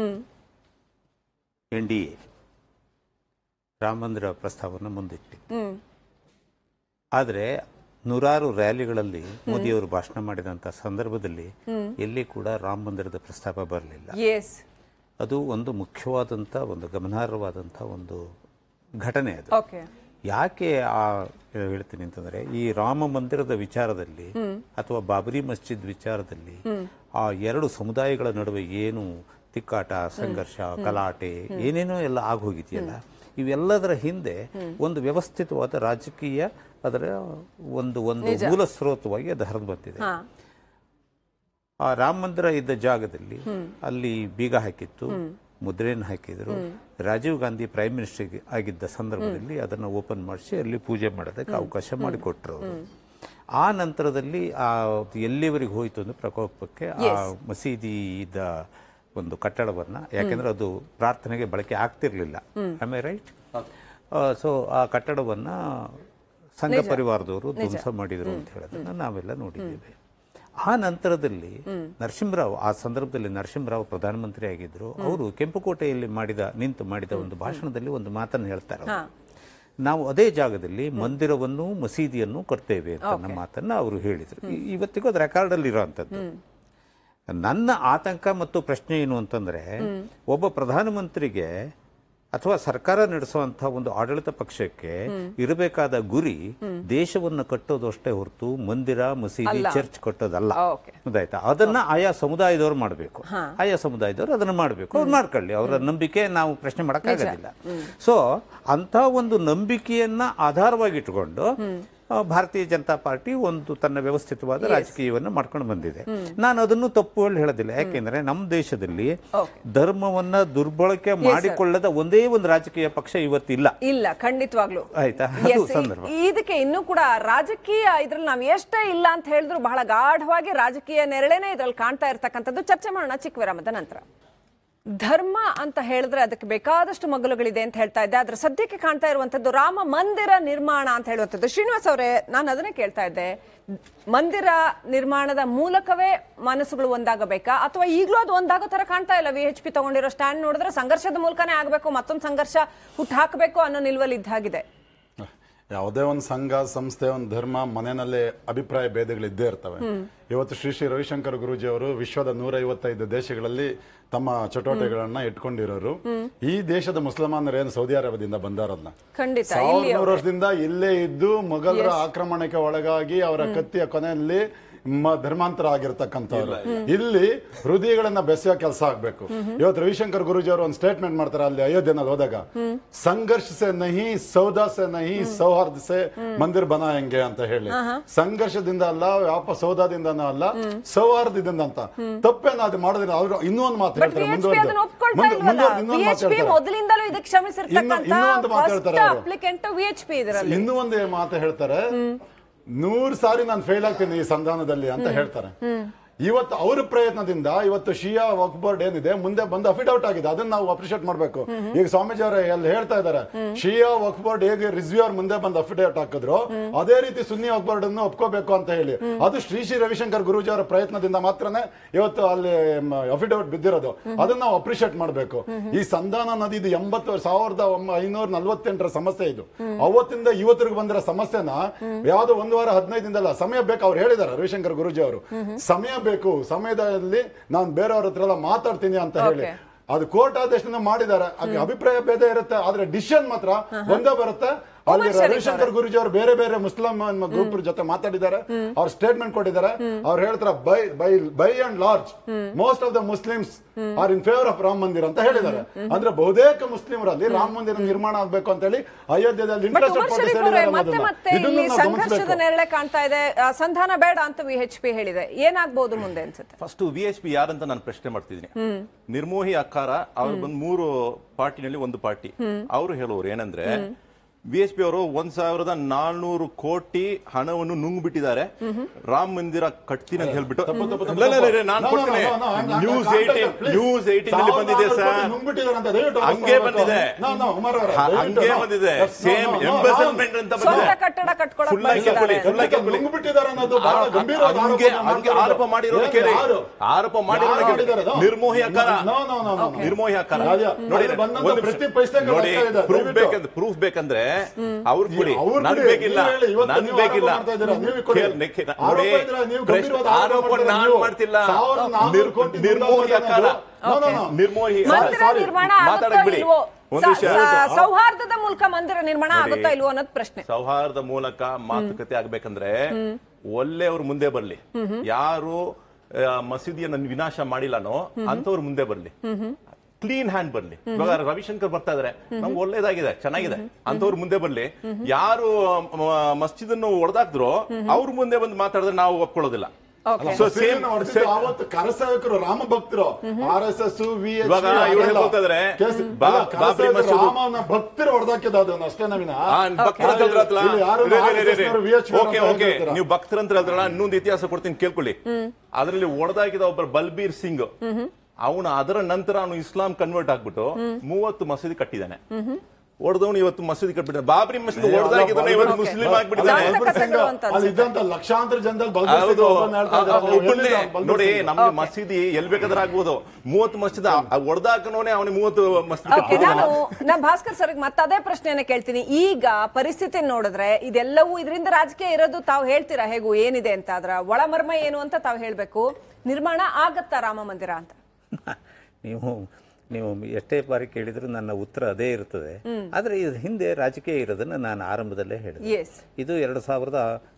ಎನ್ ಡಿ ಎ ರಾಮ ಮಂದಿರ ಪ್ರಸ್ತಾವವನ್ನು ಮುಂದಿಟ್ಟಿತ್ತು ಆದರೆ ನೂರಾರು ರ್ಯಾಲಿಗಳಲ್ಲಿ ಮೋದಿಯವರು ಭಾಷಣ ಮಾಡಿದಂಥ ಸಂದರ್ಭದಲ್ಲಿ ಎಲ್ಲಿ ಕೂಡ ರಾಮ ಮಂದಿರದ ಪ್ರಸ್ತಾಪ ಬರಲಿಲ್ಲ ಎಸ್ ಅದು ಒಂದು ಮುಖ್ಯವಾದಂಥ ಒಂದು ಗಮನಾರ್ಹವಾದಂಥ ಒಂದು ಘಟನೆ ಅದು ಓಕೆ ಯಾಕೆ ಆ ಹೇಳ್ತೀನಿ ಅಂತಂದ್ರೆ ಈ ರಾಮ ಮಂದಿರದ ವಿಚಾರದಲ್ಲಿ ಅಥವಾ ಬಾಬರಿ ಮಸ್ಜಿದ್ ವಿಚಾರದಲ್ಲಿ ಆ ಎರಡು ಸಮುದಾಯಗಳ ನಡುವೆ ಏನು ತಿಕ್ಕಾಟ ಸಂಘರ್ಷ ಗಲಾಟೆ ಏನೇನೋ ಎಲ್ಲ ಆಗೋಗಿದೆಯಲ್ಲ ಇವೆಲ್ಲದರ ಹಿಂದೆ ಒಂದು ವ್ಯವಸ್ಥಿತವಾದ ರಾಜಕೀಯ ಅದರ ಒಂದು ಒಂದು ಮೂಲ ಸ್ರೋತವಾಗಿ ಅದು ಹರಿದು ಬಂದಿದೆ ಹಾ ಆ ರಾಮ ಮಂದಿರ ಇದ್ದ ಜಾಗದಲ್ಲಿ ಅಲ್ಲಿ ಬೀಗ ಹಾಕಿತ್ತು ಮುದ್ರೆಯನ್ನು ಹಾಕಿದ್ರು ರಾಜೀವ್ ಗಾಂಧಿ ಪ್ರೈಮ್ ಮಿನಿಸ್ಟರ್ ಆಗಿದ್ದ ಸಂದರ್ಭದಲ್ಲಿ ಅದನ್ನು ಓಪನ್ ಮಾಡಿಸಿ ಅಲ್ಲಿ ಪೂಜೆ ಮಾಡೋದಕ್ಕೆ ಅವಕಾಶ ಮಾಡಿಕೊಟ್ರು ಅವರು ಆ ನಂತರದಲ್ಲಿ ಆ ಎಲ್ಲಿವರೆಗೆ ಹೋಯಿತು ಅಂದ್ರೆ ಪ್ರಕೋಪಕ್ಕೆ ಆ ಮಸೀದಿ ಇದ್ದ ಒಂದು ಕಟ್ಟಡವನ್ನ ಯಾಕೆಂದ್ರೆ ಅದು ಪ್ರಾರ್ಥನೆಗೆ ಬಳಕೆ ಆಗ್ತಿರ್ಲಿಲ್ಲ ಐ ರೈಟ್ ಸೊ ಆ ಕಟ್ಟಡವನ್ನ ಸಂಘ ಪರಿವಾರದವರು ಧ್ವಂಸ ಮಾಡಿದ್ರು ಅಂತ ಹೇಳೋದನ್ನ ನಾವೆಲ್ಲ ನೋಡಿದ್ದೇವೆ ಆ ನಂತರದಲ್ಲಿ ನರಸಿಂಹರಾವ್ ಆ ಸಂದರ್ಭದಲ್ಲಿ ನರಸಿಂಹರಾವ್ ಪ್ರಧಾನಮಂತ್ರಿ ಆಗಿದ್ರು ಅವರು ಕೆಂಪುಕೋಟೆಯಲ್ಲಿ ಮಾಡಿದ ನಿಂತು ಮಾಡಿದ ಒಂದು ಭಾಷಣದಲ್ಲಿ ಒಂದು ಮಾತನ್ನು ಹೇಳ್ತಾರೆ ಅವ್ರು. ನಾವು ಅದೇ ಜಾಗದಲ್ಲಿ ಮಂದಿರವನ್ನು ಮಸೀದಿಯನ್ನು ಕಟ್ತೇವೆ ಅಂತ ನಮ್ಮ ಮಾತನ್ನ ಅವರು ಹೇಳಿದ್ರು ಇ- ಇವತ್ತಿಗೂ ಅದು ರೆಕಾರ್ಡ್ ಅಲ್ಲಿ ಇರೋಂಥದ್ದು ನನ್ನ ಆತಂಕ ಮತ್ತು ಪ್ರಶ್ನೆ ಏನು ಅಂತಂದ್ರೆ ಒಬ್ಬ ಪ್ರಧಾನಮಂತ್ರಿಗೆ ಅಥವಾ ಸರ್ಕಾರ ನಡೆಸುವಂತಹ ಒಂದು ಆಡಳಿತ ಪಕ್ಷಕ್ಕೆ ಇರಬೇಕಾದ ಗುರಿ ದೇಶವನ್ನು ಕಟ್ಟೋದು ಅಷ್ಟೇ ಹೊರತು ಮಂದಿರ ಮಸೀದಿ ಚರ್ಚ್ ಕಟ್ಟೋದಲ್ಲ ಓಕೆ ಗೊತ್ತಾಯ್ತಾ ಅದನ್ನ ಆಯಾ ಸಮುದಾಯದವ್ರು ಮಾಡಬೇಕು ಆಯಾ ಸಮುದಾಯದವ್ರು ಅದನ್ನ ಮಾಡಬೇಕು ಅವ್ರು ಮಾಡ್ಕೊಳ್ಳಿ ಅವರ ನಂಬಿಕೆ ನಾವು ಪ್ರಶ್ನೆ ಮಾಡಕ್ಕಾಗೋದಿಲ್ಲ ಸೊ ಅಂತ ಒಂದು ನಂಬಿಕೆಯನ್ನ ಆಧಾರವಾಗಿ ಇಟ್ಕೊಂಡು ಆ, ಭಾರತೀಯ ಜನತಾ ಪಾರ್ಟಿ ಒಂದು ತನ್ನ ವ್ಯವಸ್ಥಿತವಾದ ರಾಜಕೀಯವನ್ನು ಮಾಡ್ಕೊಂಡು ಬಂದಿದೆ ನಾನು ಅದನ್ನು ತಪ್ಪು ಹೇಳಿ ಹೇಳೋದಿಲ್ಲ ಯಾಕೆಂದ್ರೆ ನಮ್ಮ ದೇಶದಲ್ಲಿ ಧರ್ಮವನ್ನ ದುರ್ಬಳಕೆ ಮಾಡಿಕೊಳ್ಳದ ಒಂದೇ ಒಂದು ರಾಜಕೀಯ ಪಕ್ಷ ಇವತ್ತಿಲ್ಲ ಇಲ್ಲ ಖಂಡಿತವಾಗ್ಲು ಆಯ್ತಾ ಅದು Yes, ಈ- ಸಂದರ್ಭ ಇದಕ್ಕೆ ಇನ್ನೂ ಕೂಡ ರಾಜಕೀಯ ಇದ್ರಲ್ಲಿ ನಾವ್ ಎಷ್ಟೇ ಇಲ್ಲ ಅಂತ ಹೇಳಿದ್ರು ಬಹಳ ಗಾಢವಾಗಿ ರಾಜಕೀಯ ನೆರಳೇನೆ ಇದ್ರಲ್ಲಿ ಕಾಣ್ತಾ ಇರ್ತಕ್ಕಂಥದ್ದು ಚರ್ಚೆ ಮಾಡೋಣ ಚಿಕ್ಕ ವಿರಾಮದ ನಂತರ ಧರ್ಮ ಅಂತ ಹೇಳಿದ್ರೆ ಅದಕ್ಕೆ ಬೇಕಾದಷ್ಟು ಮಗಲುಗಳಿದೆ ಅಂತ ಹೇಳ್ತಾ ಇದ್ದೆ ಆದ್ರೆ ಸದ್ಯಕ್ಕೆ ಕಾಣ್ತಾ ಇರುವಂತದ್ದು ರಾಮ ಮಂದಿರ ನಿರ್ಮಾಣ ಅಂತ ಹೇಳುವಂಥದ್ದು ಶ್ರೀನಿವಾಸ್ ಅವರೇ ನಾನು ಅದನ್ನೇ ಕೇಳ್ತಾ ಇದ್ದೆ ಮಂದಿರ ನಿರ್ಮಾಣದ ಮೂಲಕವೇ ಮನಸ್ಸುಗಳು ಒಂದಾಗಬೇಕಾ ಅಥವಾ ಈಗಲೂ ಅದು ಒಂದಾಗೋ ತರ ಕಾಣ್ತಾ ಇಲ್ಲ ವಿ ಎಚ್ ಪಿ ತಗೊಂಡಿರೋ ಸ್ಟ್ಯಾಂಡ್ ನೋಡಿದ್ರೆ ಸಂಘರ್ಷದ ಮೂಲಕನೇ ಆಗಬೇಕು ಮತ್ತೊಂದು ಸಂಘರ್ಷ ಹುಟ್ಟು ಹಾಕಬೇಕು ಅನ್ನೋ ನಿಲ್ವಲ್ಲಿ ಇದ್ದಾಗಿದೆ ಯಾವುದೇ ಒಂದು ಸಂಘ ಸಂಸ್ಥೆ ಒಂದು ಧರ್ಮ ಮನೆಯಲ್ಲೇ ಅಭಿಪ್ರಾಯ ಭೇದಗಳು ಇದ್ದೇ ಇರ್ತವೆ ಇವತ್ತು ಶ್ರೀ ಶ್ರೀ ರವಿಶಂಕರ್ ಗುರೂಜಿ ಅವರು ವಿಶ್ವದ ನೂರ ಐವತ್ತೈದು ದೇಶಗಳಲ್ಲಿ ತಮ್ಮ ಚಟುವಟಿಕೆಗಳನ್ನ ಇಟ್ಕೊಂಡಿರೋರು ಈ ದೇಶದ ಮುಸಲ್ಮಾನರು ಏನು ಸೌದಿ ಅರೇಬಿಯಾದಿಂದ ಬಂದಾರಲ್ಲ ಖಂಡಿತ, ಸಾವಿರದ ಇಲ್ಲಿ ನೂರು ವರ್ಷದಿಂದ ಇಲ್ಲೇ ಇದ್ದು ಮೊಘಲರ ಆಕ್ರಮಣಕ್ಕೆ ಒಳಗಾಗಿ ಅವರ ಕತ್ತಿಯ ಕೊನೆಯಲ್ಲಿ ಮ- ಧರ್ಮಾಂತರ ಆಗಿರ್ತಕ್ಕಂಥವ್ರು ಇಲ್ಲಿ ಹೃದಯಗಳನ್ನ ಬೆಸೆಯೋ ಕೆಲಸ ಆಗ್ಬೇಕು ಇವತ್ತು ರವಿಶಂಕರ್ ಗುರುಜಿ ಅವರು ಒಂದು ಸ್ಟೇಟ್ಮೆಂಟ್ ಮಾಡ್ತಾರೆ ಅಲ್ಲಿ ಅಯೋಧ್ಯೆನಲ್ಲಿ ಹೋದಾಗ ಸಂಘರ್ಷ ಸೆ ನಹಿ ಸೌದಾ ಸೆ ನಹಿ ಸೌಹಾರ್ದ ಸೆ ಮಂದಿರ್ ಬನಾಯಂಗೆ ಅಂತ ಹೇಳಿ ಸಂಘರ್ಷದಿಂದ ಅಲ್ಲ ವ್ಯಾಪ ಸೌದಾದಿಂದನೂ ಅಲ್ಲ ಸೌಹಾರ್ದದಿಂದ ಅಂತ ತಪ್ಪೇನ ಅದು ಮಾಡೋದಿಲ್ಲ ಅವರು ಇನ್ನೂ ಒಂದು ಮಾತು ಬಟ್ ಹೇಳ್ತಾರೆ ವಿಎಚ್ಪಿ ಮುಂದುವರೆದು ಅದನ್ನ ಒಪ್ಕೊಳ್ತಾ ಮುಂದೆ- ಇಲ್ವಲ್ಲ ಮುಂದುವರೆದು ಇನ್ನೊಂದು ಮಾತು ವಿಎಚ್ಪಿ ಹೇಳ್ತಾರೆ ಮೊದಲಿಂದಲೂ ಇದಕ್ಕೆ ಶ್ರಮಿಸಿರ್ತಕ್ಕಂಥ ಇನ್ನು- ಇನ್ನೂ ಒಂದು ಮಾತು ಹೇಳ್ತಾರೆ ಫಸ್ಟ್ ಅವರು. ಅಪ್ಲಿಕೆಂಟ್ ವಿಎಚ್ಪಿ ಇದರಲ್ಲಿ ಇನ್ನೂ ಒಂದು ಮಾತು ಹೇಳ್ತಾರೆ ನೂರ್ ಸಾರಿ ನಾನು ಫೇಲ್ ಆಗ್ತೀನಿ ಈ ಸಂಧಾನದಲ್ಲಿ ಅಂತ ಹೇಳ್ತಾರೆ ಇವತ್ತು ಅವ್ರ ಪ್ರಯತ್ನದಿಂದ ಇವತ್ತು ಶಿಯಾ ವಕ್ ಬೋರ್ಡ್ ಏನಿದೆ ಮುಂದೆ ಬಂದು ಅಫಿಡೌಟ್ ಆಗಿದೆ ಅದನ್ನ ನಾವು ಅಪ್ರಿಶಿಯೇಟ್ ಮಾಡಬೇಕು ಈಗ ಸ್ವಾಮೀಜಿ ಅವರ ಎಲ್ಲಿ ಹೇಳ್ತಾ ಇದ್ದಾರೆ ಶಿಯಾ ವಕ್ ಬೋರ್ಡ್ ಹೇಗೆ ರಿಜ್ವಿ ಅವ್ರ ಮುಂದೆ ಬಂದು ಅಫಿಡೌಟ್ ಹಾಕಿದ್ರು ಅದೇ ರೀತಿ ಸುನ್ನಿ ವಕ್ ಬೋರ್ಡ್ ಅನ್ನು ಒಪ್ಕೋಬೇಕು ಅಂತ ಹೇಳಿ ಅದು ಶ್ರೀ ಶ್ರೀ ರವಿಶಂಕರ್ ಗುರೂಜಿ ಅವರ ಪ್ರಯತ್ನದಿಂದ ಮಾತ್ರನೇ ಇವತ್ತು ಅಲ್ಲಿ ಅಫಿಡೌಟ್ ಬಿದ್ದಿರೋದು ಅದನ್ನ ನಾವು ಅಪ್ರಿಶಿಯೇಟ್ ಮಾಡಬೇಕು ಈ ಸಂಧಾನ ನದಿ ಇದು ಎಂಬತ್ತು ಸಾವಿರದ ಒಂಬ- ಐನೂರ ನಲ್ವತ್ತೆಂಟರ ಸಮಸ್ಯೆ ಇದು ಅವತ್ತಿಂದ ಇವತ್ತಿಗೆ ಬಂದಿರೋ ಸಮಸ್ಯೆನ ಯಾವ್ದೋ ಒಂದು ವಾರ ಹದಿನೈದಿಂದಲ್ಲ ಸಮಯ ಬೇಕು ಅವ್ರು ಹೇಳಿದ್ದಾರೆ ರವಿಶಂಕರ್ ಗುರೂಜಿ ಅವರು ಸಮಯ ಬೇಕು ಸಮಯದಲ್ಲಿ ನಾನು ಬೇರೆಯವ್ರ ಹತ್ರ ಎಲ್ಲ ಮಾತಾಡ್ತೀನಿ ಅಂತ ಹೇಳಿ Okay. ಅದು ಕೋರ್ಟ್ ಆದೇಶನ ಮಾಡಿದ್ದಾರೆ ಅದು ಅಭಿಪ್ರಾಯ ಭೇದ ಇರುತ್ತೆ ಆದ್ರೆ ಡಿಸಿಷನ್ ಮಾತ್ರ ಒಂದೇ ಬರುತ್ತೆ ಅಲ್ಲಿ ಉಮರ್ ಶರೀಫ್ ರವಿಶಂಕರ್ ಗುರುಜಿ ಅವರು ಬೇರೆ ಬೇರೆ ಮುಸ್ಲಿಂ ಗ್ರೂಪ್ ಜೊತೆ ಮಾತಾಡಿದ್ದಾರೆ ಅವ್ರು ಸ್ಟೇಟ್ಮೆಂಟ್ ಕೊಟ್ಟಿದ್ದಾರೆ ಅವ್ರು ಹೇಳ್ತಾರೆ by by by and large most of the Muslims are in favour of Ram Mandir ಅಂತ ಹೇಳಿದ್ದಾರೆ ಅಂದ್ರೆ ಬಹುತೇಕ ಮುಸ್ಲಿಮರಲ್ಲಿ ರಾಮ ಮಂದಿರ ನಿರ್ಮಾಣ ಆಗ್ಬೇಕು ಅಂತ ಹೇಳಿ ಅಯೋಧ್ಯೆಯಲ್ಲಿ ಬಟ್ ಇಂಟ್ರೆಸ್ಟೆಡ್ ಉಮರ್ ಪಾರ್ಟೀಸ್ ಶರೀಫ್ ಅವರೇ ಹೇಳಿದ್ದಾರೆ ಮತ್ತೆ ಅನ್ನೋದನ್ನ. ಮತ್ತೆ ಇದನ್ನು ಇಲ್ಲಿ ನಾವು ಸಂಘರ್ಷದ ಗಮನಿಸಬೇಕು ನೆರಳೆ ಕಾಣ್ತಾ ಇದೆ ಆ, ಸಂಧಾನ ಬೇಡ ಅಂತ ವಿ ಎಚ್ ಪಿ ಹೇಳಿದೆ ಏನಾಗ್ಬೋದು ಮುಂದೆ ಅನ್ಸುತ್ತೆ ಫಸ್ಟ್ ವಿ ಎಚ್ ಪಿ ಯಾರಂತ ನಾನು ಪ್ರಶ್ನೆ ಮಾಡ್ತಿದ್ದೀನಿ ನಿರ್ಮೋಹಿ ಅಕ್ಕಾರ ಅವ್ರು ಬಂದ್ ಮೂರು ಪಾರ್ಟಿನಲ್ಲಿ ಒಂದು ಪಾರ್ಟಿ ಅವರು ಹೇಳುವರು ಏನಂದ್ರೆ ಬಿ ಎಸ್ ಪಿ ಅವರು ಒಂದ್ ಸಾವಿರದ ನಾಲ್ನೂರು ಕೋಟಿ ಹಣವನ್ನು ನುಂಗ್ಬಿಟ್ಟಿದ್ದಾರೆ ರಾಮ ಮಂದಿರ ಕಟ್ತೀನಿ ಅಂತ ಹೇಳ್ಬಿಟ್ಟು ತಪ್ಪು, ತಪ್ಪು, ತಪ್ಪು, ಇಲ್ಲ, ಇಲ್ಲ, ಇಲ್ಲ, ತಪ್ಪು. ನಾನು No, no, ಕೊಡ್ತೀನಿ no, no, no, I'm- news I'm- eighteen please. News eighteen ಅಲ್ಲಿ ಬಂದಿದೆ ಸಾವಿರಾರು ಸರ್ ಕೋಟಿ ನುಂಗ್ಬಿಟ್ಟಿದ್ದಾರೆ ಅಂತ ದಯವಿಟ್ಟು ಹಂಗೆ ಅರ್ಥ ಬಂದಿದೆ ಮಾಡ್ಕೊ. No, no, ಉಮರ್ ಅವರೇ, ಹ- ದಯವಿಟ್ಟು ಹಂಗೆ no. ಬಂದಿದೆ Yes, no, same no, no, embezzlement ಅಂತ ಸ್ವಂತ ಬಂದಿದೆ ಕಟ್ಟಡ ಕಟ್ಕೊಳಕ್ Full ಆಗಿ ಬಂದಿದ್ದಾರೆ. ಕೇಳ್ಕೊಳ್ಳಿ, full ಆಗಿ ಕೇಳ್ಕೊಳ್ಳಿ. ನುಂಗ್ಬಿಟ್ಟಿದ್ದಾರೆ ಅನ್ನೋದು ಬಹಳ ಆ- ಗಂಭೀರವಾದ ಹಂಗೆ ಆರೋಪನ ಹಂಗೆ ಮಾಡ್ತಾ ಆರೋಪ ಮಾಡಿರೋದು ಏನು ಕೇಳಿ ಯಾರು? ಆರೋಪ ಮಾಡಿರೋದು ಯಾರು ಕೇಳಿ ಮಾಡಿದ್ದಾರೆ ಅದು? ನಿರ್ಮೋಹಿ ಅಕ್ಕಾರ No, no, no, no, no. Nirmohi ಅಕ್ಕಾರ ರಾಜ, ನೋಡಿ ಅಲ್ಲಿ ಬಂದಂತ ಒಂದು ಪ್ರತಿ ಪೈಸೆಗೆ ನೋಡಿ ಲೆಕ್ಕ ಇದೆ, ಪ್ರೂಫ್ ದಯವಿಟ್ಟು. ಬೇಕಂದ್ರೆ ಪ್ರೂಫ್ ಬೇಕಂದ್ರೆ ಅವ್ರು ಕೊಡಿ ಅವ್ರು ನನ್ ಕೊಡಿ, ಬೇಕಿಲ್ಲ ನೀವು ಹೇಳಿ, ಇವತ್ತು ನನ್ ನೀವು ಬೇಕಿಲ್ಲ ಆರೋಪ ಮಾಡ್ತಾ ಇದ್ದೀರಾ, ನೀವು ಕೊಡಿ. ಕೇಳ್- ನೆಕ್ಕೆ- ನೋಡಿ ಆರೋಪ ಇದ್ರೆ ನೀವು ಪ್ರಶ್ನೆ- ಗಂಭೀರವಾದ ಆರೋಪ ಆರೋಪ ಮಾಡ್ತೀರಾ ನಾನ್ ನೀವು? ಮಾಡ್ತಿಲ್ಲ ಸಾವಿರದ ನಾನ್ನೂರು ನಿರ್- ಕೋಟಿ ನಿರ್ಮೋಹಿ ದುಡ್ಡು ಅಕ್ಕಾರ No, no, no. ನಿರ್ಮೋಹಿ ಮಂದಿರ Sorry. ನಿರ್ಮಾಣ ಮಾತಾಡಕ್ ಆಗುತ್ತೋ ಬಿಡಿ. ಇಲ್ವೋ ಒಂದು ಸ- ವಿಷಯ ಸ- ಸೌಹಾರ್ದದ ಮೂಲಕ ಮಂದಿರ ನಿರ್ಮಾಣ ನೋಡಿ. ಆಗುತ್ತಾ ಇಲ್ವೋ ಅನ್ನೋದು ಪ್ರಶ್ನೆ ಸೌಹಾರ್ದ ಮೂಲಕ ಮಾತುಕತೆ ಆಗ್ಬೇಕಂದ್ರೆ ಒಳ್ಳೆಯವರು ಮುಂದೆ ಬರ್ಲಿ ಯಾರು ಆ, ಮಸೀದಿಯನ್ನ ವಿನಾಶ ಮಾಡಿಲ್ಲನೋ ಅಂತವ್ರು ಮುಂದೆ ಬರ್ಲಿ ಕ್ಲೀನ್ ಹ್ಯಾಂಡ್ ಬರ್ಲಿ ಇವಾಗ ರವಿಶಂಕರ್ ಬರ್ತಾ ಇದಾರೆ ನಮ್ಗೆ ಒಳ್ಳೇದಾಗಿದೆ ಚೆನ್ನಾಗಿದೆ ಅಂತವ್ರು ಮುಂದೆ ಬರ್ಲಿ ಯಾರು ಮಸ್ಜಿದ್ ಅನ್ನು ಹೊಡೆದಾಕ್ದ್ರು ಅವ್ರು ಮುಂದೆ ಬಂದು ಮಾತಾಡಿದ್ರೆ ನಾವು ಒಪ್ಕೊಳ್ಳೋದಿಲ್ಲ Okay. ಸೊ ಸೇಮ್ ಸೇಮ್ ಅವತ್ತು ಕರಸೇವಕರು ರಾಮ ಭಕ್ತರು ಆರ್ ಎಸ್ ಎಸ್ ವಿ ಇವಾಗ ಇವ್ರು ಹೇಳ್ಕೊಳ್ತಾ ಇದಾರೆ, ಬಾ- ಬಾಬ್ರಿ ಮಸೀದು- ರಾಮನ ಭಕ್ತರು ಹೊಡೆದಾಕಿದ ಅದನ್ನ ಅಷ್ಟೇ ನವೀನ ಆ, ಭಕ್ತರ ಅಂತ ಹೇಳಿದ್ರಲ್ಲ? ಇಲ್ಲಿ ಯಾರು ಇರಿ, ಇರಿ, RSS ಇರಿ, ನವರು ಇರಿ. VHP ಓಕೆ ಅಂತ ಓಕೆ ಹೇಳ್ತೀರಾ? ನೀವು ಭಕ್ತರಂತ ಹೇಳಿದ್ರಲ್ಲ ಇನ್ನೊಂದು ಇತಿಹಾಸ ಕೊಡ್ತೀನಿ ಕೇಳ್ಕೊಳ್ಳಿ ಅದರಲ್ಲಿ ಒಡೆದಾಕಿದ ಒಬ್ಬ ಬಲ್ಬೀರ್ ಸಿಂಗ್ ಅವನು ಅದರ ನಂತರ ಅವನು ಇಸ್ಲಾಂ ಕನ್ವರ್ಟ್ ಆಗ್ಬಿಟ್ಟು ಮೂವತ್ತು ಮಸೀದಿ ಕಟ್ಟಿದ್ದಾನೆ ಹೊಡೆದವನು ಇವತ್ತು ಮಸೀದಿ ಕಟ್ಬಿಟ್ಟಿದ್ದಾನೆ ಬಾಬ್ರಿ ಮಸೀದಿ ಹೊಡೆದಾಕಿದ್ದಾನೆ ಇವತ್ತು ಮುಸ್ಲಿಂ ಆಗ್ಬಿಟ್ಟಿದ್ದಾನೆ ಅಲ್ಲ, ಬಲ್ಬೀರ್ ಸಿಂಗ್, ಅಂತ ಅಲ್ಲಿ ಇದ್ದಂತ ಲಕ್ಷಾಂತರ ಜನದಲ್ಲಿ ಬಲ್ಬೀರ್ ಸಿಂಗ್ ಹೌದು ಒಬ್ಬನ್ನ ಹೇಳ್ತಾ ಇದ್ದಾರೆ. ಆ, ಒಬ್ಬನ್ನೇ. ಎಲ್ಲಿದೆ ಬಲ್ಬೀರ್ ನೋಡಿ ಸಿಂಗ್? ನಮ್ಗೆ ಮಸೀದಿ ಎಲ್ ಬೇಕಾದ್ರೆ ಆಗ್ಬೋದು ಮೂವತ್ತು ಮಸೀದಿ ಹೊಡೆದಾಕನೋನೆ ಅವನಿಗೆ ಮೂವತ್ತು ಮಸೀದಿ ಓಕೆ ಕಟ್ಟಿದ್ದಾನೆ ನಾನು ನಾ ಭಾಸ್ಕರ್ ಸರ್ ಮತ್ತೆ ಅದೇ ಪ್ರಶ್ನೆಯನ್ನ ಕೇಳ್ತೀನಿ ಈಗ ಪರಿಸ್ಥಿತಿ ನೋಡಿದ್ರೆ ಇದೆಲ್ಲವೂ ಇದರಿಂದ ರಾಜಕೀಯ ಇರೋದು ತಾವು ಹೇಳ್ತೀರಾ ಹೇಗೂ ಏನಿದೆ ಅಂತ ಅದರ ಒಳಮರ್ಮ ಏನು ಅಂತ ತಾವು ಹೇಳ್ಬೇಕು ನಿರ್ಮಾಣ ಆಗತ್ತಾ ರಾಮ ಮಂದಿರ ಅಂತ ನೀವು ನೀವು ಎಷ್ಟೇ ಬಾರಿ ಕೇಳಿದ್ರು ನನ್ನ ಉತ್ತರ ಅದೇ ಇರ್ತದೆ ಆದರೆ ಇದು ಹಿಂದೆ ರಾಜಕೀಯ ಇರೋದನ್ನ ನಾನು ಆರಂಭದಲ್ಲೇ ಹೇಳಿದೆ Yes. ಇದು ಎರಡು ಸಾವಿರದ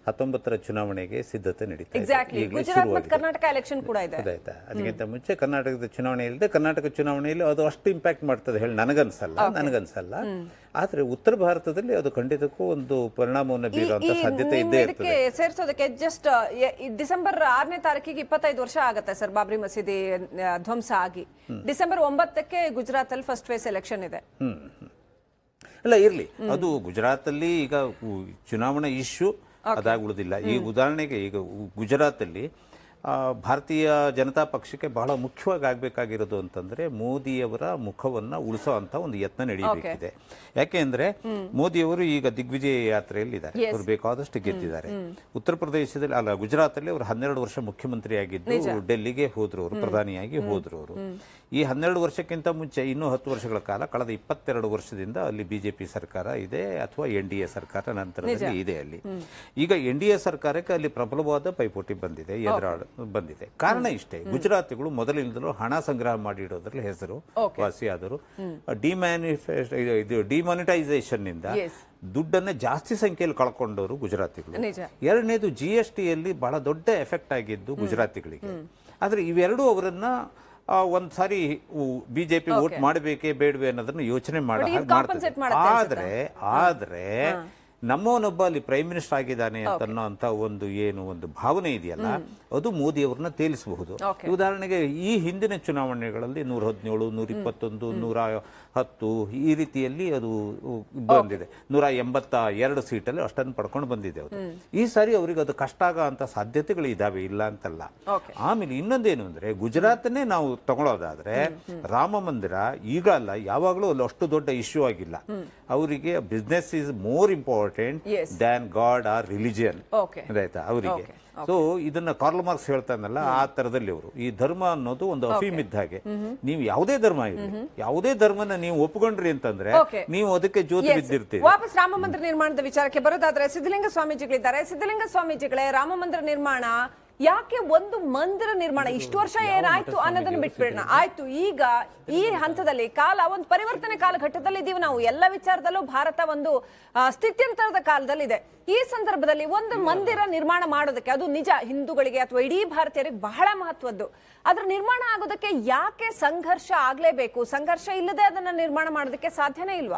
ಹತ್ತೊಂಬತ್ತರ ಚುನಾವಣೆಗೆ ಸಿದ್ಧತೆ ನಡೀತಾ ಇದೆ ಎಕ್ಸಾಕ್ಟ್ಲಿ ಈಗಲೇ ಗುಜರಾತ್ ಮತ್ತು ಶುರುವಾಗಿದೆ. ಕರ್ನಾಟಕ ಎಲೆಕ್ಷನ್ ಕೂಡ ಇದೆ ಗೊತ್ತಾಯ್ತಾ ಅದಕ್ಕಿಂತ ಮುಂಚೆ ಕರ್ನಾಟಕದ ಚುನಾವಣೆ ಇಲ್ಲದೆ ಕರ್ನಾಟಕ ಚುನಾವಣೆಯಲ್ಲಿ ಅದು ಅಷ್ಟು ಇಂಪ್ಯಾಕ್ಟ್ ಮಾಡ್ತದೆ ಹೇಳಿ ನನಗನ್ಸಲ್ಲ ನನಗನ್ಸಲ್ಲ ಆದ್ರೆ ಉತ್ತರ ಭಾರತದಲ್ಲಿ ಅದು ಖಂಡಿತಕ್ಕೂ ಒಂದು ಪರಿಣಾಮವನ್ನು ಈ- ಬೀರುವಂತ ಈ ಸಾಧ್ಯತೆ ನಿಮ್ಮ ಇದ್ದೇ ಇದಕ್ಕೆ ಇರ್ತದೆ ಸೇರಿಸೋದಕ್ಕೆ ಜಸ್ಟ್ ಡಿಸೆಂಬರ್ ಆರನೇ ತಾರೀಕಿಗೆ ಇಪ್ಪತ್ತೈದು ವರ್ಷ ಆಗತ್ತೆ ಸರ್ ಬಾಬ್ರಿ ಮಸೀದಿ ಆ, ಧ್ವಂಸ ಆಗಿ ಡಿಸೆಂಬರ್ ಒಂಬತ್ತಕ್ಕೆ ಗುಜರಾತ್ ಅಲ್ಲಿ ಫಸ್ಟ್ ಫೇಸ್ ಎಲೆಕ್ಷನ್ ಇದೆ ಹ್ಮ್ ಹ್ಮ್. ಅಲ್ಲ ಇರ್ಲಿ ಅದು ಗುಜರಾತಲ್ಲಿ ಈಗ ಉ- ಚುನಾವಣಾ ಇಶ್ಯೂ ಅದಾಗಿ ಉಳಿದಿಲ್ಲ ಈ ಉದಾಹರಣೆಗೆ ಈಗ ಉ- ಗುಜರಾತಲ್ಲಿ ಆ, ಭಾರತೀಯ ಜನತಾ ಪಕ್ಷಕ್ಕೆ ಬಹಳ ಮುಖ್ಯವಾಗಿ ಆಗ್ಬೇಕಾಗಿರೋದು ಅಂತಂದ್ರೆ ಮೋದಿಯವರ ಮುಖವನ್ನ ಉಳಿಸೋ ಅಂತ ಒಂದು ಯತ್ನ ನಡೆಯಬೇಕಿದೆ ಯಾಕೆಂದ್ರೆ ಮೋದಿಯವರು ಈಗ ದಿಗ್ವಿಜಯ ಯಾತ್ರೆಯಲ್ಲಿದ್ದಾರೆ ಅವರು ಬೇಕಾದಷ್ಟು ಗೆದ್ದಿದ್ದಾರೆ ಉತ್ತರ ಪ್ರದೇಶದಲ್ಲಿ ಅಲ್ಲ ಗುಜರಾತಲ್ಲಿ ಅವರು ಹನ್ನೆರಡು ವರ್ಷ ಮುಖ್ಯಮಂತ್ರಿ ಆಗಿದ್ದು ಡೆಲ್ಲಿಗೆ ಹೋದ್ರು ಅವರು ಪ್ರಧಾನಿಯಾಗಿ ಹೋದ್ರು ಅವರು ಈ ಹನ್ನೆರಡು ವರ್ಷಕ್ಕಿಂತ ಮುಂಚೆ ಇನ್ನೂ ಹತ್ತು ವರ್ಷಗಳ ಕಾಲ ಕಳೆದ ಇಪ್ಪತ್ತೆರಡು ವರ್ಷದಿಂದ ಅಲ್ಲಿ ಬಿಜೆಪಿ ಸರ್ಕಾರ ಇದೆ ಅಥವಾ ಎನ್ ಡಿ ಎ ಸರ್ಕಾರ ನಂತರದಲ್ಲಿ ಇದೆ ಅಲ್ಲಿ ಈಗ ಎನ್ ಡಿ ಎ ಸರ್ಕಾರಕ್ಕೆ ಅಲ್ಲಿ ಪ್ರಬಲವಾದ ಪೈಪೋಟಿ ಬಂದಿದೆ ಎದುರಾಡ ಬಂದಿದೆ ಕಾರಣ ಇಷ್ಟೇ ಗುಜರಾತಿಗಳು ಮೊದಲಿನಿಂದಲೂ ಹಣ ಸಂಗ್ರಹ ಮಾಡಿಡೋದ್ರಲ್ಲಿ ಹೆಸರು ವಾಸಿಯಾದರು ಡಿಮ್ಯಾನಿಫೆಸ್ಟ್ ಇದು ಡಿಮಾನಿಟೈಸೇಷನ್ ನಿಂದ Yes. ದುಡ್ಡನ್ನ ಜಾಸ್ತಿ ಸಂಖ್ಯೆಯಲ್ಲಿ ಕಳ್ಕೊಂಡವರು ಗುಜರಾತಿಗಳು ನಿಜ. ಎರಡನೇದು ಜಿ ಎಸ್ ಟಿಯಲ್ಲಿ ಬಹಳ ದೊಡ್ಡ ಎಫೆಕ್ಟ್ ಆಗಿದ್ದು ಗುಜರಾತಿಗಳಿಗೆ ಆದ್ರೆ ಇವೆರಡೂ ಅವರನ್ನ ಆ, ಒಂದ್ ಸಾರಿ ಬಿಜೆಪಿ ವೋಟ್ ಮಾಡಬೇಕೇ ಬೇಡವೆ ಅನ್ನೋದನ್ನ ಯೋಚನೆ ಮಾಡ But ಇದು ಹಾಗೆ ಮಾಡ್ತದೆ. compensate ಮಾಡುತ್ತೆ ಆದ್ರೆ ಆದ್ರೆ ನಮ್ಮವನೊಬ್ಬ ಅಲ್ಲಿ ಪ್ರೈಮ್ ಮಿನಿಸ್ಟರ್ ಆಗಿದ್ದಾನೆ ಅಂತ ಅನ್ನೋ ಅಂತ ಒಂದು ಏನು ಒಂದು ಭಾವನೆ ಇದೆಯಲ್ಲ ಅದು ಮೋದಿ ಅವ್ರನ್ನ ತೇಲಿಸಬಹುದು Okay. ಉದಾಹರಣೆಗೆ ಈ ಹಿಂದಿನ ಚುನಾವಣೆಗಳಲ್ಲಿ ನೂರ ಹದಿನೇಳು ನೂರ ಇಪ್ಪತ್ತೊಂದು ನೂರ ಹತ್ತು ಈ ರೀತಿಯಲ್ಲಿ ಅದು ಬಂದಿದೆ ನೂರ ಎಂಬತ್ತ ಎರಡು ಸೀಟಲ್ಲಿ ಅಷ್ಟನ್ನು ಪಡ್ಕೊಂಡು ಬಂದಿದೆ ಅದು ಈ ಸಾರಿ ಅವರಿಗೆ ಅದು ಕಷ್ಟ ಆಗೋ ಅಂತ ಸಾಧ್ಯತೆಗಳು ಇದಾವೆ ಇಲ್ಲ ಅಂತಲ್ಲ Okay. ಆಮೇಲೆ ಇನ್ನೊಂದೇನು ಅಂದ್ರೆ ಗುಜರಾತ್ನೇ ನಾವು ತಗೊಳ್ಳೋದಾದ್ರೆ ರಾಮ ಮಂದಿರ ಈಗ ಅಲ್ಲ ಯಾವಾಗಲೂ ಅಲ್ಲಿ ಅಷ್ಟು ದೊಡ್ಡ ಇಶ್ಯೂ ಆಗಿಲ್ಲ ಅವರಿಗೆ business is more important Yes. Than god or religion Okay. ಆಯ್ತಾ ಅವರಿಗೆ ಸೊ ಇದನ್ನ ಕಾರ್ಲ್ ಮಾರ್ಕ್ಸ್ ಹೇಳ್ತಾನಲ್ಲ ಆ ತರದಲ್ಲಿ ಅವರು ಈ ಧರ್ಮ ಅನ್ನೋದು ಒಂದು ಅಫೀಮ್ ಇದ್ದ ಹಾಗೆ ನೀವು ಯಾವುದೇ ಧರ್ಮ ಇರಲಿ ಯಾವುದೇ ಧರ್ಮನ ನೀವು ಒಪ್ಕೊಂಡ್ರಿ ಅಂತಂದ್ರೆ Okay. ನೀವು ಅದಕ್ಕೆ ಜ್ಯೋತಿ Yes. ಬಿದ್ದಿರ್ತೀರಿ ವಾಪಸ್ ರಾಮ ಮಂದಿರ ನಿರ್ಮಾಣದ ವಿಚಾರಕ್ಕೆ ಬರೋದಾದ್ರೆ ಸಿದ್ಧಲಿಂಗ ಸ್ವಾಮೀಜಿಗಳಿದ್ದಾರೆ ಸಿದ್ಧಲಿಂಗ ಸ್ವಾಮೀಜಿಗಳೇ ರಾಮ ಮಂದಿರ ನಿರ್ಮಾಣ ಯಾಕೆ ಒಂದು ಮಂದಿರ ನಿರ್ಮಾಣ ಇಷ್ಟು ವರ್ಷ ಏನಾಯ್ತು ಅನ್ನೋದನ್ನ ಬಿಟ್ಬಿಡೋಣ ಆಯ್ತು ಈಗ ಈ ಹಂತದಲ್ಲಿ ಕಾಲ ಒಂದು ಪರಿವರ್ತನೆ ಕಾಲಘಟ್ಟದಲ್ಲಿ ಇದೀವಿ ನಾವು ಎಲ್ಲ ವಿಚಾರದಲ್ಲೂ ಭಾರತ ಒಂದು ಆ, ಸ್ಥಿತ್ಯಂತರದ ಕಾಲದಲ್ಲಿದೆ ಈ ಸಂದರ್ಭದಲ್ಲಿ ಒಂದು ಮಂದಿರ ನಿರ್ಮಾಣ ಮಾಡೋದಕ್ಕೆ ಅದು ನಿಜ ಹಿಂದೂಗಳಿಗೆ ಅಥವಾ ಇಡೀ ಭಾರತೀಯರಿಗೆ ಬಹಳ ಮಹತ್ವದ್ದು ಅದ್ರ ನಿರ್ಮಾಣ ಆಗೋದಕ್ಕೆ ಯಾಕೆ ಸಂಘರ್ಷ ಆಗ್ಲೇಬೇಕು ಸಂಘರ್ಷ ಇಲ್ಲದೆ ಅದನ್ನ ನಿರ್ಮಾಣ ಮಾಡೋದಕ್ಕೆ ಸಾಧ್ಯನೇ ಇಲ್ವಾ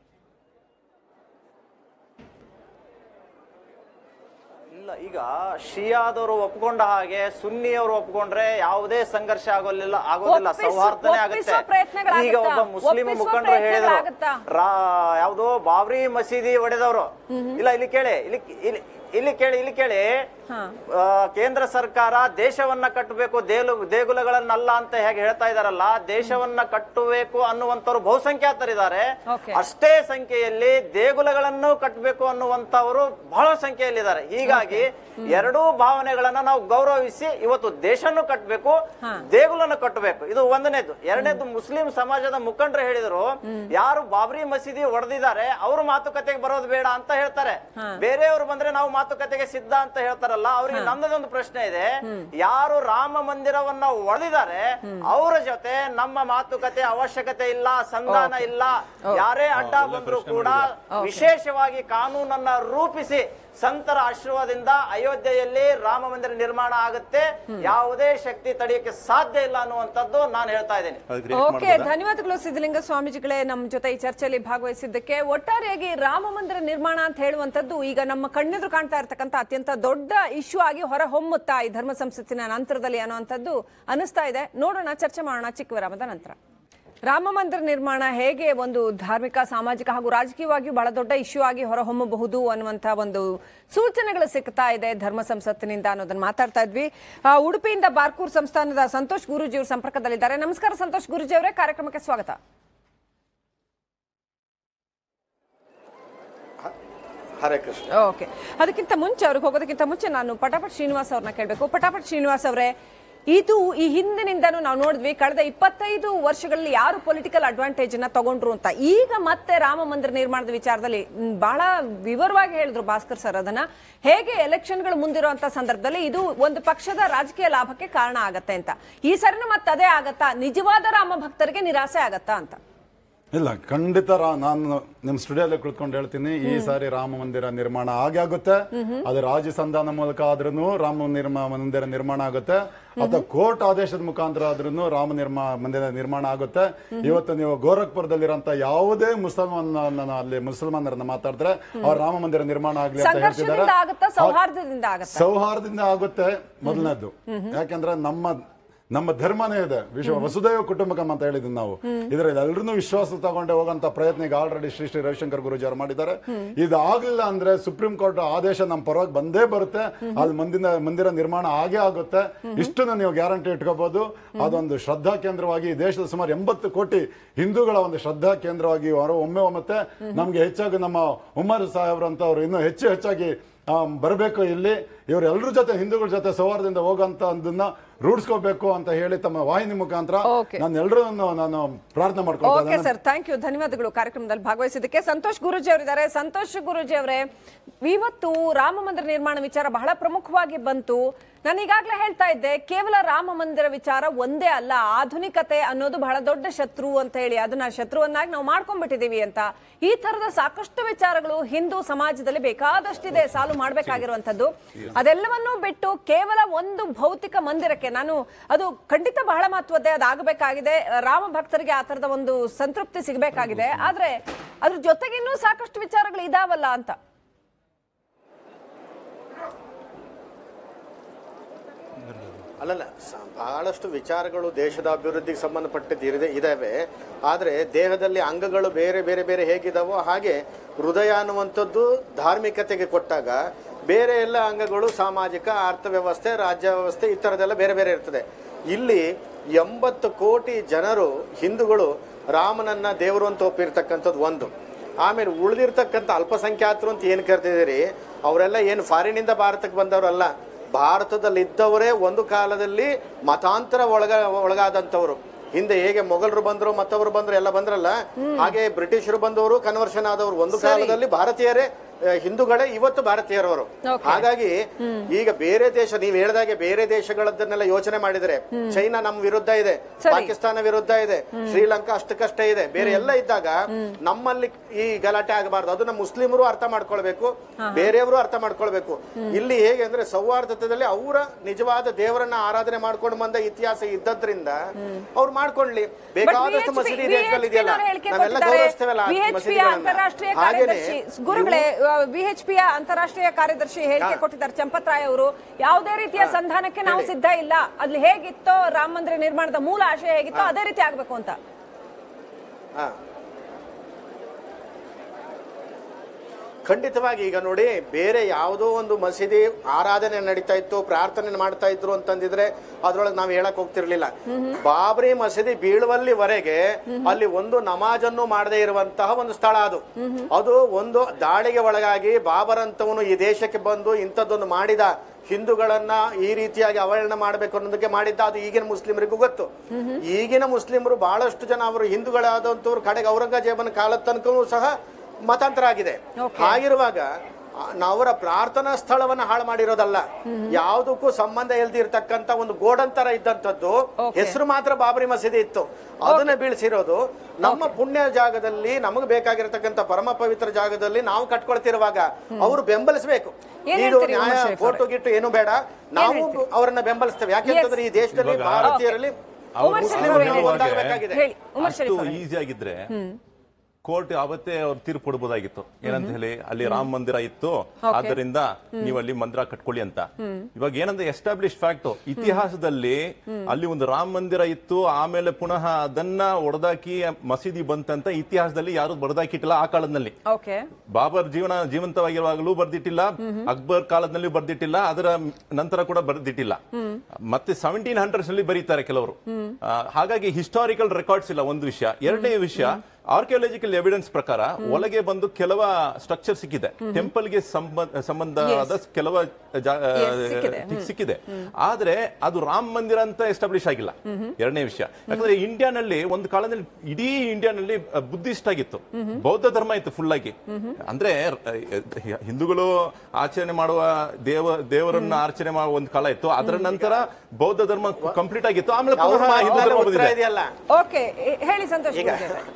ಇಲ್ಲ ಈಗ ಶಿಯಾದವರು ಒಪ್ಕೊಂಡ ಹಾಗೆ ಸುನ್ನಿಯವರು ಒಪ್ಕೊಂಡ್ರೆ ಯಾವುದೇ ಸಂಘರ್ಷ ಆಗೋಲಿಲ್ಲ ಆಗೋದಿಲ್ಲ ಒಪ್ಪಿಸು- ಸೌಹಾರ್ದನೆ ಒಪ್ಪಿಸೋ ಆಗುತ್ತೆ ಪ್ರಯತ್ನಗಳಾಗುತ್ತಾ? ಈಗ ಒಬ್ಬ ಮುಸ್ಲಿಂ ಒಪ್ಪಿಸೋ ಮುಖಂಡರು ಹೇಳಿದ್ರು ಪ್ರಯತ್ನಗಳಾಗುತ್ತಾ? ರಾ- ಯಾವ್ದೋ ಬಾಬ್ರಿ ಮಸೀದಿ ಒಡೆದವರು ಇಲ್ಲ ಇಲ್ಲಿ ಕೇಳಿ ಇಲ್ಲಿ ಇಲ್ಲಿ ಇಲ್ಲಿ ಕೇಳಿ ಇಲ್ಲಿ ಕೇಳಿ ಆ, ಕೇಂದ್ರ ಸರ್ಕಾರ ದೇಶವನ್ನ ಕಟ್ಟಬೇಕು ದೇಲು ದೇಗುಲಗಳನ್ನಲ್ಲ ಅಂತ ಹೇಗೆ ಹೇಳ್ತಾ ಇದಾರಲ್ಲ ದೇಶವನ್ನ ಕಟ್ಟಬೇಕು ಅನ್ನುವಂತವ್ರು ಬಹುಸಂಖ್ಯಾತರಿದ್ದಾರೆ Okay. ಅಷ್ಟೇ ಸಂಖ್ಯೆಯಲ್ಲಿ ದೇಗುಲಗಳನ್ನು ಕಟ್ಟಬೇಕು ಅನ್ನುವಂತವರು ಬಹಳ ಸಂಖ್ಯೆಯಲ್ಲಿದ್ದಾರೆ ಹೀಗಾಗಿ ಎರಡೂ ಭಾವನೆಗಳನ್ನ ನಾವು ಗೌರವಿಸಿ ಇವತ್ತು ದೇಶನ್ನು ಕಟ್ಟಬೇಕು ದೇಗುಲನ್ನು ಕಟ್ಟಬೇಕು ಇದು ಒಂದನೇದು ಎರಡನೇದು ಮುಸ್ಲಿಂ ಸಮಾಜದ ಮುಖಂಡರು ಹೇಳಿದ್ರು ಯಾರು ಬಾಬ್ರಿ ಮಸೀದಿ ಒಡೆದಿದ್ದಾರೆ ಅವರು ಮಾತುಕತೆಗೆ ಬರೋದು ಬೇಡ ಅಂತ ಹೇಳ್ತಾರೆ ಬೇರೆಯವರು ಬಂದ್ರೆ ನಾವು ಮಾತುಕತೆಗೆ ಸಿದ್ಧ ಅಂತ ಹೇಳ್ತಾರಲ್ಲ ಅವರಿಗೆ ನನ್ನದೊಂದು ಪ್ರಶ್ನೆ ಇದೆ ಯಾರು ರಾಮ ಮಂದಿರವನ್ನ ಒಡೆದಿದ್ದಾರೆ ಅವರ ಜೊತೆ ನಮ್ಮ ಮಾತುಕತೆ ಅವಶ್ಯಕತೆ ಇಲ್ಲ ಸಂಧಾನ ಇಲ್ಲ ಯಾರೇ ಅಡ್ಡ ಬಂದ್ರು ಕೂಡ ವಿಶೇಷವಾಗಿ ಕಾನೂನನ್ನ ರೂಪಿಸಿ ಸಂತರ ಆಶೀರ್ವಾದದಿಂದ ಅಯೋಧ್ಯೆಯಲ್ಲಿ ರಾಮ ಮಂದಿರ ನಿರ್ಮಾಣ ಆಗುತ್ತೆ ಯಾವುದೇ ಶಕ್ತಿ ತಡೆಯಕ್ಕೆ ಸಾಧ್ಯ ಇಲ್ಲ ಅನ್ನುವಂಥದ್ದು ನಾನು ಹೇಳ್ತಾ ಇದ್ದೇನೆ ಅದಕ್ಕೆ react ಓಕೆ ಮಾಡ್ಬೋದಾ? ಧನ್ಯವಾದಗಳು ಸಿದ್ಧಲಿಂಗ ಸ್ವಾಮೀಜಿಗಳೇ ನಮ್ಮ ಜೊತೆ ಈ ಚರ್ಚೆಯಲ್ಲಿ ಭಾಗವಹಿಸಿದ್ದಕ್ಕೆ ಒಟ್ಟಾರೆಯಾಗಿ ರಾಮ ಮಂದಿರ ನಿರ್ಮಾಣ ಅಂತ ಹೇಳುವಂತದ್ದು ಈಗ ನಮ್ಮ ಕಣ್ಣೆದುರು ಕಾಣ್ತಾ ಇರ್ತಕ್ಕಂಥ ಅತ್ಯಂತ ದೊಡ್ಡ ಇಶ್ಯೂ ಆಗಿ ಹೊರ ಹೊಮ್ಮುತ್ತಾ ಈ ಧರ್ಮ ಸಂಸತ್ತಿನ ನಂತರದಲ್ಲಿ ಅನ್ನುವಂಥದ್ದು ಅನಿಸ್ತಾ ಇದೆ ನೋಡೋಣ ಚರ್ಚೆ ಮಾಡೋಣ ಚಿಕ್ಕ ವಿರಾಮದ ನಂತರ ರಾಮ ಮಂದಿರ ನಿರ್ಮಾಣ ಹೇಗೆ ಒಂದು ಧಾರ್ಮಿಕ ಸಾಮಾಜಿಕ ಹಾಗೂ ರಾಜಕೀಯವಾಗಿಯೂ ಬಹಳ ದೊಡ್ಡ ಇಶ್ಯೂ ಆಗಿ ಹೊರಹೊಮ್ಮಬಹುದು ಅನ್ನುವಂಥ ಒಂದು ಸೂಚನೆಗಳು ಸಿಗ್ತಾ ಇದೆ ಧರ್ಮ ಸಂಸತ್ತಿನಿಂದ ಅನ್ನೋದನ್ನ ಮಾತಾಡ್ತಾ ಇದ್ವಿ ಆ, ಉಡುಪಿಯಿಂದ ಬಾರ್ಕೂರ್ ಸಂಸ್ಥಾನದ ಸಂತೋಷ್ ಗುರೂಜಿ ಅವರು ಸಂಪರ್ಕದಲ್ಲಿದ್ದಾರೆ ನಮಸ್ಕಾರ ಸಂತೋಷ್ ಗುರೂಜಿ ಅವರೇ ಕಾರ್ಯಕ್ರಮಕ್ಕೆ ಸ್ವಾಗತ ಹರೇ ಕೃಷ್ಣ ಓಕೆ ಅದಕ್ಕಿಂತ ಮುಂಚೆ ಅವ್ರಿಗೆ ಹೋಗೋದಕ್ಕಿಂತ ಮುಂಚೆ ನಾನು ಪಟಾಪಟ್ ಶ್ರೀನಿವಾಸ್ ಅವ್ರನ್ನ ಕೇಳಬೇಕು ಪಟಾಪಟ್ ಶ್ರೀನಿವಾಸ್ ಅವರೇ ಇದು ಈ ಹಿಂದಿನಿಂದನೂ ನಾವು ನೋಡಿದ್ವಿ ಕಳೆದ ಇಪ್ಪತ್ತೈದು ವರ್ಷಗಳಲ್ಲಿ ಯಾರು ಪೊಲಿಟಿಕಲ್ ಅಡ್ವಾಂಟೇಜ್ ಅನ್ನ ತಗೊಂಡ್ರು ಅಂತ ಈಗ ಮತ್ತೆ ರಾಮ ಮಂದಿರ ನಿರ್ಮಾಣದ ವಿಚಾರದಲ್ಲಿ ಮ್, ಬಹಳ ವಿವರವಾಗಿ ಹೇಳಿದ್ರು ಭಾಸ್ಕರ್ ಸರ್ ಅದನ್ನ ಹೇಗೆ ಎಲೆಕ್ಷನ್ಗಳು ಮುಂದಿರುವಂತ ಸಂದರ್ಭದಲ್ಲಿ ಇದು ಒಂದು ಪಕ್ಷದ ರಾಜಕೀಯ ಲಾಭಕ್ಕೆ ಕಾರಣ ಆಗತ್ತೆ ಅಂತ ಈ ಸರಿನೂ ಮತ್ತೆ ಅದೇ ಆಗತ್ತಾ ನಿಜವಾದ ರಾಮ ಭಕ್ತರಿಗೆ ನಿರಾಸೆ ಆಗತ್ತಾ ಅಂತ ಇಲ್ಲ ಖಂಡಿತ ರಾ- ನಾನು ನಿಮ್ ಸ್ಟುಡಿಯೋಲ್ಲಿ ಕುಳಿತುಕೊಂಡು ಹೇಳ್ತೀನಿ ಈ ಸಾರಿ ರಾಮ ಮಂದಿರ ನಿರ್ಮಾಣ ಆಗೇ ಆಗುತ್ತೆ ಅದು ರಾಜ್ಯ ಸಂಧಾನ ಮೂಲಕ ಆದ್ರೂ ರಾಮ ನಿರ್ಮಾಣ ಮಂದಿರ ನಿರ್ಮಾಣ ಆಗುತ್ತೆ ಅಥವಾ ಕೋರ್ಟ್ ಆದೇಶದ ಮುಖಾಂತರ ಆದ್ರೂ ರಾಮ ನಿರ್ಮಾ ಮಂದಿರ ನಿರ್ಮಾಣ ಆಗುತ್ತೆ ಇವತ್ತು ನೀವು ಗೋರಖ್ಪುರದಲ್ಲಿರೋಂಥ ಯಾವುದೇ ಮುಸಲ್ಮಾನ ಅಲ್ಲಿ ಮುಸಲ್ಮಾನರನ್ನ ಮಾತಾಡಿದ್ರೆ ಅವ್ರ ರಾಮ ಮಂದಿರ ನಿರ್ಮಾಣ ಆಗ್ಲಿ ಅಂತ ಹೇಳ್ತಿದ್ದಾರೆ ಸಂಘರ್ಷದಿಂದ ಆಗುತ್ತಾ ಸೌಹಾರ್ದದಿಂದ ಆಗುತ್ತಾ ಸೌಹಾರ್ದದಿಂದ ಆಗುತ್ತೆ ಮೊದಲನೇದು ಯಾಕಂದ್ರೆ ನಮ್ಮ ನಮ್ಮ ಧರ್ಮನೇ ಇದೆ ವಿಶ್ವ ವಸುದೈವ ಕುಟುಂಬಕಂ ಅಂತ ಹೇಳಿದ್ವಿ ನಾವು ಇದ್ರಲ್ಲಿ ಎಲ್ಲರನ್ನೂ ವಿಶ್ವಾಸ ತಗೊಂಡೆ ಹೋಗಂತ ಪ್ರಯತ್ನ ಈಗ ಆಲ್ರೆಡಿ ಶ್ರೀ ಶ್ರೀ ರವಿಶಂಕರ್ ಗುರುಜಿ ಅವರು ಮಾಡಿದ್ದಾರೆ ಇದು ಆಗ್ಲಿಲ್ಲ ಅಂದ್ರೆ ಸುಪ್ರೀಂ ಕೋರ್ಟ್ ಆದೇಶ ನಮ್ಮ ಪರವಾಗಿ ಬಂದೇ ಬರುತ್ತೆ ಅಲ್ಲಿ ಮಂದಿರ ಮಂದಿರ ನಿರ್ಮಾಣ ಆಗೇ ಆಗುತ್ತೆ ಇಷ್ಟನ್ನ ನೀವು ಗ್ಯಾರಂಟಿ ಇಟ್ಕೋಬಹುದು ಅದೊಂದು ಶ್ರದ್ಧಾ ಕೇಂದ್ರವಾಗಿ ಈ ದೇಶದ ಸುಮಾರು ಎಂಬತ್ತು ಕೋಟಿ ಹಿಂದೂಗಳ ಒಂದು ಶ್ರದ್ಧಾ ಕೇಂದ್ರವಾಗಿ ಹೊರ ಒಮ್ಮೆ ಒಮ್ಮೆ ನಮ್ಗೆ ಹೆಚ್ಚಾಗಿ ನಮ್ಮ ಉಮರ್ ಸಾಹೇಬ್ರಂತವ್ರು ಇನ್ನೂ ಹೆಚ್ಚು ಹೆಚ್ಚಾಗಿ ಬರಬೇಕು ಇಲ್ಲಿ ಇವರೆಲ್ಲರ ಜೊತೆ ಹಿಂದೂಗಳ ಜೊತೆ ಸೌಹಾರ್ದದಿಂದ ಹೋಗಂತ ಅದನ್ನ ರೂಢಿಸ್ಕೋಬೇಕು ಅಂತ ಹೇಳಿ ತಮ್ಮ ವಾಹಿನಿ ಮುಖಾಂತರ Okay. ನಾನು ಎಲ್ಲರೂ ನಾನು ಪ್ರಾರ್ಥನೆ ಓಕೆ ಮಾಡ್ಕೊಳ್ತೇನೆ ಸರ್ ಥ್ಯಾಂಕ್ ಯು ಧನ್ಯವಾದಗಳು ಕಾರ್ಯಕ್ರಮದಲ್ಲಿ ಭಾಗವಹಿಸಿದ್ದಕ್ಕೆ ಸಂತೋಷ್ ಗುರೂಜಿ ಅವರಿದ್ದಾರೆ ಸಂತೋಷ್ ಗುರೂಜಿ ಅವರೇ ಇವತ್ತು ರಾಮ ಮಂದಿರ ನಿರ್ಮಾಣ ವಿಚಾರ ಬಹಳ ಪ್ರಮುಖವಾಗಿ ಬಂತು ನಾನು ಈಗಾಗಲೇ ಹೇಳ್ತಾ ಇದ್ದೆ ಕೇವಲ ರಾಮ ಮಂದಿರ ವಿಚಾರ ಒಂದೇ ಅಲ್ಲ ಆಧುನಿಕತೆ ಅನ್ನೋದು ಬಹಳ ದೊಡ್ಡ ಶತ್ರು ಅಂತ ಹೇಳಿ ಅದನ್ನ ಶತ್ರುವನ್ನಾಗಿ ನಾವು ಮಾಡ್ಕೊಂಡ್ಬಿಟ್ಟಿದೀವಿ ಅಂತ ಈ ತರದ ಸಾಕಷ್ಟು ವಿಚಾರಗಳು ಹಿಂದೂ ಸಮಾಜದಲ್ಲಿ ಬೇಕಾದಷ್ಟಿದೆ ಸಾಲು ಮಾಡಬೇಕಾಗಿರುವಂತದ್ದು ಅದೆಲ್ಲವನ್ನೂ ಬಿಟ್ಟು ಕೇವಲ ಒಂದು ಭೌತಿಕ ಮಂದಿರಕ್ಕೆ ನಾನು ಅದು ಖಂಡಿತ ಬಹಳ ಮಹತ್ವದ್ದೇ ಅದಾಗಬೇಕಾಗಿದೆ ರಾಮ ಭಕ್ತರಿಗೆ ಆ ತರದ ಒಂದು ಸಂತೃಪ್ತಿ ಸಿಗಬೇಕಾಗಿದೆ ಆದ್ರೆ ಅದ್ರ ಜೊತೆಗೆ ಇನ್ನೂ ಸಾಕಷ್ಟು ವಿಚಾರಗಳು ಇದಾವಲ್ಲ ಅಂತ ಅಲ್ಲಲ್ಲ ಸ- ಬಹಳಷ್ಟು ವಿಚಾರಗಳು ದೇಶದ ಅಭಿವೃದ್ಧಿಗೆ ಸಂಬಂಧಪಟ್ಟಿದ್ದು ಇರದೆ ಇದಾವೆ ಆದರೆ ದೇಹದಲ್ಲಿ ಅಂಗಗಳು ಬೇರೆ ಬೇರೆ ಬೇರೆ ಹೇಗಿದಾವೋ ಹಾಗೆ ಹೃದಯ ಅನ್ನುವಂಥದ್ದು ಧಾರ್ಮಿಕತೆಗೆ ಕೊಟ್ಟಾಗ ಬೇರೆ ಎಲ್ಲ ಅಂಗಗಳು ಸಾಮಾಜಿಕ ಅರ್ಥವ್ಯವಸ್ಥೆ ರಾಜ್ಯ ವ್ಯವಸ್ಥೆ ಈ ಥರದ್ದೆಲ್ಲ ಬೇರೆ ಬೇರೆ ಇರ್ತದೆ ಇಲ್ಲಿ ಎಂಬತ್ತು ಕೋಟಿ ಜನರು ಹಿಂದೂಗಳು ರಾಮನನ್ನ ದೇವರು ಅಂತ ಒಪ್ಪಿರ್ತಕ್ಕಂಥದ್ದು ಒಂದು ಆಮೇಲೆ ಉಳಿದಿರ್ತಕ್ಕಂಥ ಅಲ್ಪಸಂಖ್ಯಾತರು ಅಂತ ಏನು ಕರ್ತಿದ್ದೀರಿ ಅವರೆಲ್ಲ ಏನು ಫಾರಿನಿಂದ ಭಾರತಕ್ಕೆ ಬಂದವರಲ್ಲ ಭಾರತದಲ್ಲಿ ಇದ್ದವರೇ ಒಂದು ಕಾಲದಲ್ಲಿ ಮತಾಂತರ ಒಳಗ ಒಳಗಾದಂಥವ್ರು ಹಿಂದೆ ಹೇಗೆ ಮೊಘಲರು ಬಂದ್ರು ಮತ್ತವರು ಬಂದ್ರು ಎಲ್ಲ ಬಂದ್ರಲ್ಲ ಹಾಗೆ ಬ್ರಿಟಿಷರು ಬಂದವರು ಕನ್ವರ್ಷನ್ ಆದವರು ಒಂದು ಕಾಲದಲ್ಲಿ ಭಾರತೀಯರೇ ಆ, ಹಿಂದೂಗಳೇ ಇವತ್ತು ಭಾರತೀಯರವರು Okay. ಹಾಗಾಗಿ ಈಗ ಬೇರೆ ದೇಶ ನೀವು ಹೇಳ್ದಾಗೆ ಬೇರೆ ದೇಶಗಳದ್ದನ್ನೆಲ್ಲ ಯೋಚನೆ ಮಾಡಿದ್ರೆ ಚೈನಾ ನಮ್ಮ ವಿರುದ್ಧ ಇದೆ ಸರಿ. ಪಾಕಿಸ್ತಾನ ವಿರುದ್ಧ ಇದೆ ಶ್ರೀಲಂಕಾ ಅಷ್ಟಕ್ಕಷ್ಟೇ ಇದೆ ಬೇರೆ ಎಲ್ಲ ಇದ್ದಾಗ ನಮ್ಮಲ್ಲಿ ಈ ಗಲಾಟೆ ಆಗಬಾರ್ದು ಅದನ್ನ ಮುಸ್ಲಿಮರು ಅರ್ಥ ಮಾಡ್ಕೊಳ್ಬೇಕು ಬೇರೆಯವರು ಅರ್ಥ ಮಾಡ್ಕೊಳ್ಬೇಕು ಇಲ್ಲಿ ಹೇಗೆ ಅಂದ್ರೆ ಸೌಹಾರ್ದತೆಯಲ್ಲಿ ಅವರ ನಿಜವಾದ ದೇವರನ್ನ ಆರಾಧನೆ ಮಾಡ್ಕೊಂಡು ಬಂದ ಇತಿಹಾಸ ಇದ್ದದ್ರಿಂದ ಅವ್ರು ಮಾಡ್ಕೊಳ್ಳಿ ಬೇಕಾದಷ್ಟು VHP ಮಸೀದಿ ದೇಶದಲ್ಲಿ ಇದೆಯಲ್ಲ VHP ನವರು ಹೇಳಿಕೆ ನಾವೆಲ್ಲ ಕೊಟ್ಟಿದ್ದಾರೆ. ಗೌರವಿಸ್ತೇವಲ್ಲ ಆ VHP ಯ ಮಸೀದಿಗಳನ್ನ. ಅಂತಾರಾಷ್ಟ್ರೀಯ ಹಾಗೇನೆ ಕಾರ್ಯದರ್ಶಿ ಗುರುಗಳೇ ವಿಎಚ್ಪಿಯ ಅಂತಾರಾಷ್ಟ್ರೀಯ ಕಾರ್ಯದರ್ಶಿ ಹೇಳಿಕೆ ಯಾ- ಕೊಟ್ಟಿದ್ದಾರೆ ಚಂಪತ್ ರಾಯ್ ಅವರು ಯಾವುದೇ ರೀತಿಯ ಸಂಧಾನಕ್ಕೆ ನಾವು ಹೇಳಿ. ಸಿದ್ಧ ಇಲ್ಲ ಅಲ್ಲಿ ಹೇಗಿತ್ತೋ ರಾಮ ಮಂದಿರ ನಿರ್ಮಾಣದ ಮೂಲ ಆಶಯ ಹೇಗಿತ್ತೋ ಅದೇ ರೀತಿ ಆಗ್ಬೇಕು ಅಂತ ಹಾ. ಖಂಡಿತವಾಗಿ ಈಗ ನೋಡಿ ಬೇರೆ ಯಾವುದೋ ಒಂದು ಮಸೀದಿ ಆರಾಧನೆ ನಡೀತಾ ಇತ್ತು ಪ್ರಾರ್ಥನೆ ಮಾಡ್ತಾ ಇದ್ರು ಅಂತಂದಿದ್ರೆ ಅದ್ರೊಳಗೆ ನಾವು ಹೇಳಕ್ ಹೋಗ್ತಿರ್ಲಿಲ್ಲ ಬಾಬ್ರಿ ಮಸೀದಿ ಬೀಳುವಲ್ಲಿವರೆಗೆ ಅಲ್ಲಿ ಒಂದು ನಮಾಜನ್ನು ಮಾಡದೇ ಇರುವಂತಹ ಒಂದು ಸ್ಥಳ ಅದು ಅದು ಒಂದು ದಾಳಿಗೆ ಒಳಗಾಗಿ ಬಾಬರ್ ಅಂತವನು ಈ ದೇಶಕ್ಕೆ ಬಂದು ಇಂಥದ್ದೊಂದು ಮಾಡಿದ ಹಿಂದೂಗಳನ್ನ ಈ ರೀತಿಯಾಗಿ ಅವಹೇಳನ ಮಾಡಬೇಕು ಅನ್ನೋದಕ್ಕೆ ಮಾಡಿದ್ದ ಅದು ಈಗಿನ ಮುಸ್ಲಿಮರಿಗೂ ಗೊತ್ತು ಈಗಿನ ಮುಸ್ಲಿಮರು ಬಹಳಷ್ಟು ಜನ ಅವರು ಹಿಂದೂಗಳಾದಂತವ್ರು ಕಡೆಗೆ ಔರಂಗಜೇಬನ ಕಾಲದ ತನಕವೂ ಸಹ ಮತಾಂತರ ಆಗಿದೆ ಹಾಗಿರುವಾಗ ಆ, ಅವರ ಪ್ರಾರ್ಥನಾ ಸ್ಥಳವನ್ನ ಹಾಳು ಮಾಡಿರೋದಲ್ಲ ಯಾವುದಕ್ಕೂ ಸಂಬಂಧ ಇಲ್ದಿರ್ತಕ್ಕಂತ ಒಂದು ಗೋಡಂತರ ಇದ್ದಂಥದ್ದು ಹೆಸರು ಮಾತ್ರ ಬಾಬರಿ ಮಸೀದಿ ಇತ್ತು ಅದನ್ನ ಬೀಳ್ಸಿರೋದು ನಮ್ಮ ಪುಣ್ಯ ಜಾಗದಲ್ಲಿ ನಮಗೆ ಬೇಕಾಗಿರತಕ್ಕಂತ ಪರಮ ಪವಿತ್ರ ಜಾಗದಲ್ಲಿ ನಾವು ಕಟ್ಕೊಳ್ತಿರುವಾಗ ಅವರು ಬೆಂಬಲಿಸಬೇಕು ಏನ್ ಇದು ಹೇಳ್ತೀರಿ ನ್ಯಾಯ ಉಮಾ ಶರೀಫ್ ಫೋಟೋ ಗಿಟ್ಟು ಏನು ಬೇಡ ನಾವು ಅವರನ್ನ ಬೆಂಬಲಿಸ್ತೇವೆ ಯಾಕೆಂತಂದ್ರೆ ಈ ದೇಶದಲ್ಲಿ ಇವಾಗ- ಭಾರತೀಯರಲ್ಲಿ ಉಮರ್ ಶರೀಫ್ ಮುಸ್ಲಿಮರು ಅವರು ಹೇಳಿ. ಒಂದಾಗಬೇಕಾಗಿದೆ ಹೇಳಿ ಉಮರ್ ಶರೀಫ್ ಅಷ್ಟು ಅವರು ಹೇಳಿ. ಈಸಿ ಆಗಿದ್ರೆ ಕೋರ್ಟ್ ಅವತ್ತೇ ಅವ್ರು ತೀರ್ಪು ಕೊಡ್ಬೋದಾಗಿತ್ತು ಏನಂತ ಹೇಳಿ ಅಲ್ಲಿ ರಾಮ ಮಂದಿರ ಇತ್ತು ಆದ್ದರಿಂದ ನೀವು ಅಲ್ಲಿ ಮಂದಿರ ಕಟ್ಕೊಳ್ಳಿ ಅಂತ ಇವಾಗ ಏನಂದ್ರೆ ಎಸ್ಟಾಬ್ಲಿಷ್ ಫ್ಯಾಕ್ಟ್ ಇತಿಹಾಸದಲ್ಲಿ ಅಲ್ಲಿ ಒಂದು ರಾಮ ಮಂದಿರ ಇತ್ತು ಆಮೇಲೆ ಪುನಃ ಅದನ್ನ ಒಡೆದಾಕಿ ಮಸೀದಿ ಬಂತಂತ ಇತಿಹಾಸದಲ್ಲಿ ಯಾರು ಬಡದಾಕಿಟ್ಟಿಲ್ಲ ಆ ಕಾಲದಲ್ಲಿ ಓಕೆ ಬಾಬರ್ ಜೀವನ ಜೀವಂತವಾಗಿರುವಾಗಲೂ ಬರ್ದಿಟ್ಟಿಲ್ಲ ಅಕ್ಬರ್ ಕಾಲದಲ್ಲಿ ಬರ್ದಿಟ್ಟಿಲ್ಲ ಅದರ ನಂತರ ಕೂಡ ಬರ್ದಿಟ್ಟಿಲ್ಲ ಮತ್ತೆ ಸೆವೆಂಟೀನ್ ಹಂಡ್ರೆಡ್ಸ್ ನಲ್ಲಿ ಬರೀತಾರೆ ಕೆಲವರು ಆ, ಹಾಗಾಗಿ ಹಿಸ್ಟಾರಿಕಲ್ ರೆಕಾರ್ಡ್ಸ್ ಇಲ್ಲ ಒಂದು ವಿಷಯ ಎರಡನೇ ವಿಷಯ ಆರ್ಕಿಯಾಲಜಿಕಲ್ ಎವಿಡೆನ್ಸ್ ಪ್ರಕಾರ ಒಳಗೆ ಬಂದು ಕೆಲವ ಸ್ಟ್ರಕ್ಚರ್ ಸಿಕ್ಕಿದೆ ಟೆಂಪಲ್ ಗೆ ಸಂಬಂಧ ಸಂಬಂಧವಾದ ಕೆಲವ ಜಾ- Yes, ಸಿಕ್ಕಿದೆ. ಆ, ಸಿಕ್ಕಿದೆ ಆದ್ರೆ ಅದು ರಾಮ ಮಂದಿರ ಅಂತ ಎಸ್ಟಾಬ್ಲಿಷ್ ಆಗಿಲ್ಲ ಎರಡನೇ ವಿಷಯ ಯಾಕಂದ್ರೆ ಇಂಡಿಯಾನಲ್ಲಿ ಒಂದು ಕಾಲದಲ್ಲಿ ಇಡೀ ಇಂಡಿಯಾನಲ್ಲಿ ಬುದ್ಧಿಸ್ಟ್ ಆಗಿತ್ತು ಬೌದ್ಧ ಧರ್ಮ ಇತ್ತು ಫುಲ್ ಆಗಿ ಅಂದ್ರೆ ಅಹ್, ಹಿಂದೂಗಳು ಆಚರಣೆ ಮಾಡುವ ದೇವ ದೇವರನ್ನ ಆಚರಣೆ ಮಾಡುವ ಒಂದು ಕಾಲ ಇತ್ತು ಅದರ ನಂತರ ಬೌದ್ಧ ಧರ್ಮ ಕಂಪ್ಲೀಟ್ ಆಗಿತ್ತು ಆಮೇಲೆ ಅವ್ರ ಪುನಃ ಹಿಂದೂ ಮಾತಿನಲ್ಲಿ ಧರ್ಮ ಉತ್ತರ ಬಂದಿದೆ ಇದೆಯಲ್ಲ ಓಕೆ ಹೇಳಿ ಸಂತೋಷ್ ಈಗ ಗುರೂಜಿ ಅವರೇ.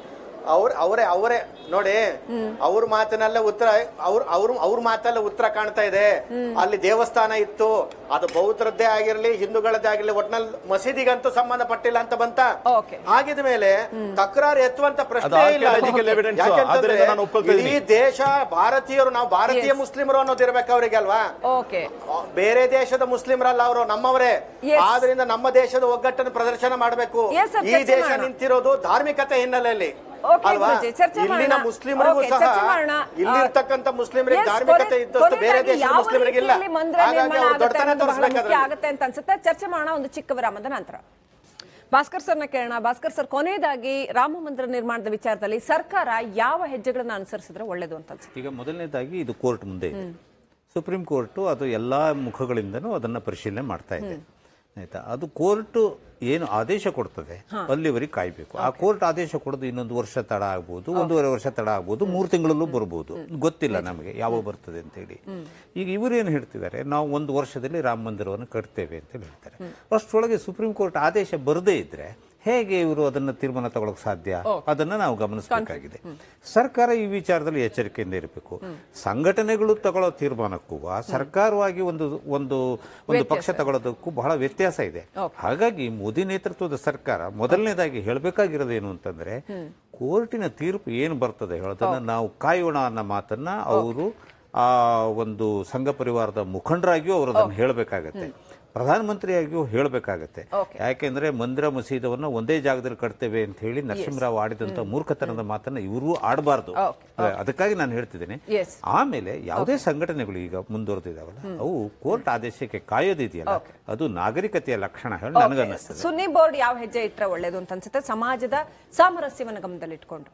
ಅವ್ರ ಅವರೇ ಅವರೇ ನೋಡಿ ಅವ್ರ ಮಾತಿನಲ್ಲೇ ಉತ್ತರ ಅವ್ರ ಅವ್ರ ಅವ್ರ ಮಾತಲ್ಲೇ ಉತ್ತರ ಕಾಣ್ತಾ ಇದೆ ಅಲ್ಲಿ ದೇವಸ್ಥಾನ ಇತ್ತು ಅದು ಬೌದ್ಧರದ್ದೇ ಆಗಿರ್ಲಿ ಹಿಂದೂಗಳದ್ದೇ ಆಗಿರ್ಲಿ ಒಟ್ನಲ್ಲಿ ಮಸೀದಿಗಂತೂ ಸಂಬಂಧಪಟ್ಟಿಲ್ಲ ಅಂತ ಬಂತ Okay. ಆಗಿದ ಮೇಲೆ ತಕರಾರು ಎತ್ತುವಂತ ಪ್ರಶ್ನೆ ಅದು ಇಲ್ಲ archaeological evidence. ಯಾಕೆಂತಂದ್ರೆ ಅದರಿಂದ ನಾನು ಒಪ್ಕೊಳ್ತಾ ಇಡೀ ಇದ್ದೀನಿ. ದೇಶ ಭಾರತೀಯರು ನಾವು ಭಾರತೀಯ Yes. ಮುಸ್ಲಿಮರು ಅನ್ನೋದು ಇರ್ಬೇಕು ಅವ್ರಿಗೆ ಅಲ್ವಾ ಓಕೆ ಬೇರೆ ದೇಶದ ಮುಸ್ಲಿಮರಲ್ಲ ಅವರು ನಮ್ಮವರೇ Yes. ಆದ್ರಿಂದ ನಮ್ಮ ದೇಶದ ಒಗ್ಗಟ್ಟನ್ನು ಪ್ರದರ್ಶನ ಮಾಡಬೇಕು Yes, sir, ಈ ಚರ್ಚೆ ದೇಶ ಮಾಡೋಣ. ನಿಂತಿರೋದು ಧಾರ್ಮಿಕತೆ ಹಿನ್ನೆಲೆಯಲ್ಲಿ Okay, ಅಲ್ವಾ ಗುರೂಜಿ, ಚರ್ಚೆ ಇಲ್ಲಿನ ಮಾಡೋಣ. ಮುಸ್ಲಿಮರಿಗೂ Okay, ಸಹ ಚರ್ಚೆ ಮಾಡೋಣ. ಇಲ್ಲಿರ್ತಕ್ಕಂಥ ಮುಸ್ಲಿಮರಿಗೆ Yes, ಧಾರ್ಮಿಕತೆ ಕೊನೆ- ಇದ್ದಷ್ಟು ಬೇರೆ ಕೊನೆಯದಾಗಿ ದೇಶದ ಯಾವ ಮುಸ್ಲಿಮರಿಗಿಲ್ಲ ರೀತಿಯಲ್ಲಿ ಮಂದಿರ ಹಾಗಾಗಿ ನಿರ್ಮಾಣ ಅವ್ರು ಆಗುತ್ತೆ ದೊಡ್ಡತನ ಅನ್ನೋದು ಬಹಳ ಮುಖ್ಯ ತೋರಿಸ್ಬೇಕಾದ್ರೆ ಆಗುತ್ತೆ ಅಂತ ಅನ್ಸುತ್ತೆ ಚರ್ಚೆ ಮಾಡೋಣ ಒಂದು ಚಿಕ್ಕ ವಿರಾಮದ ನಂತರ ಭಾಸ್ಕರ್ ಸರ್ನ ಕೇಳೋಣ ಭಾಸ್ಕರ್ ಸರ್ ಕೊನೆಯದಾಗಿ ರಾಮ ಮಂದಿರ ನಿರ್ಮಾಣದ ವಿಚಾರದಲ್ಲಿ ಸರ್ಕಾರ ಯಾವ ಹೆಜ್ಜೆಗಳನ್ನ ಅನುಸರಿಸಿದ್ರೆ ಒಳ್ಳೇದು ಅಂತ ಅನ್ಸುತ್ತೆ ಈಗ ಮೊದಲನೇದಾಗಿ ಇದು ಕೋರ್ಟ್ ಮುಂದೆ ಇದೆ ಸುಪ್ರೀಂ ಕೋರ್ಟು ಅದು ಎಲ್ಲ ಮುಖಗಳಿಂದನೂ ಅದನ್ನು ಪರಿಶೀಲನೆ ಮಾಡ್ತಾ ಇದೆ ಆಯ್ತಾ ಅದು ಕೋರ್ಟ್ ಏನು ಆದೇಶ ಕೊಡ್ತದೆ ಅಲ್ಲಿವರೆಗೆ ಕಾಯ್ಬೇಕು ಆ ಕೋರ್ಟ್ ಆದೇಶ ಕೊಡೋದು ಇನ್ನೊಂದು ವರ್ಷ ತಡ ಆಗ್ಬೋದು ಒಂದೂವರೆ ವರ್ಷ ತಡ ಆಗ್ಬೋದು ಮೂರು ತಿಂಗಳಲ್ಲೂ ಬರ್ಬೋದು ಗೊತ್ತಿಲ್ಲ ನಮಗೆ ಯಾವಾಗ ಬರ್ತದೆ ಅಂತ ಹೇಳಿ ಈಗ ಇವರು ಏನು ಹೇಳ್ತಿದ್ದಾರೆ ನಾವು ಒಂದು ವರ್ಷದಲ್ಲಿ ರಾಮ ಮಂದಿರವನ್ನು ಕಟ್ತೇವೆ ಅಂತ ಹೇಳ್ತಾರೆ ಅಷ್ಟರೊಳಗೆ ಸುಪ್ರೀಂ ಕೋರ್ಟ್ ಆದೇಶ ಬರದೇ ಇದ್ರೆ ಹೇಗೆ ಇವರು ಅದನ್ನು ತೀರ್ಮಾನ ತಗೊಳಕ್ ಸಾಧ್ಯ ಅದನ್ನ ನಾವು ಗಮನಿಸಬೇಕಾಗಿದೆ ಸರ್ಕಾರ ಈ ವಿಚಾರದಲ್ಲಿ ಎಚ್ಚರಿಕೆಯಿಂದ ಇರಬೇಕು ಸಂಘಟನೆಗಳು ತಗೊಳ್ಳೋ ತೀರ್ಮಾನಕ್ಕೂ ಸರ್ಕಾರವಾಗಿ ಒಂದು ಒಂದು ಒಂದು ಪಕ್ಷ ತಗೊಳ್ಳೋದಕ್ಕೂ ಬಹಳ ವ್ಯತ್ಯಾಸ ಇದೆ ಹಾಗಾಗಿ ಮೋದಿ ನೇತೃತ್ವದ ಸರ್ಕಾರ ಮೊದಲನೇದಾಗಿ ಹೇಳಬೇಕಾಗಿರೋದು ಏನು ಅಂತಂದ್ರೆ ಕೋರ್ಟಿನ ತೀರ್ಪು ಏನು ಬರ್ತದೆ ಹೇಳೋದನ್ನ ನಾವು ಕಾಯೋಣ ಅನ್ನೋ ಮಾತನ್ನ ಅವರು ಆ ಒಂದು ಸಂಘ ಪರಿವಾರದ ಮುಖಂಡರಾಗಿಯೂ ಅವರು ಅದನ್ನು ಹೇಳಬೇಕಾಗತ್ತೆ ಪ್ರಧಾನಮಂತ್ರಿಯಾಗಿಯೂ ಹೇಳಬೇಕಾಗತ್ತೆ ಯಾಕೆಂದ್ರೆ ಮಂದಿರ ಮಸೀದವನ್ನ ಒಂದೇ ಜಾಗದಲ್ಲಿ ಕಟ್ತೇವೆ ಅಂತ ಹೇಳಿ ನರಸಿಂಹರಾವ್ ಆಡಿದಂತ ಮೂರ್ಖತನದ ಮಾತನ್ನ ಇವರು ಆಡಬಾರ್ದು ಅದಕ್ಕಾಗಿ ನಾನು ಹೇಳ್ತಿದ್ದೇನೆ Yes. ಆಮೇಲೆ ಯಾವುದೇ ಸಂಘಟನೆಗಳು ಈಗ ಮುಂದುವರೆದಿದಾವಲ್ಲ ಅವು ಕೋರ್ಟ್ ಆದೇಶಕ್ಕೆ ಕಾಯೋದಿದೆಯಲ್ಲ ಅದು ನಾಗರಿಕತೆಯ ಲಕ್ಷಣ ಹೇಳಿ ನನಗನ್ನಿಸ್ತದೆ ಸುನ್ನಿ ಬೋರ್ಡ್ ಯಾವ ಹೆಜ್ಜೆ ಇಟ್ರೆ ಒಳ್ಳೇದು ಅಂತ ಅನ್ಸುತ್ತೆ ಸಮಾಜದ ಸಾಮರಸ್ಯವನ್ನು ಗಮನದಲ್ಲಿಟ್ಕೊಂಡು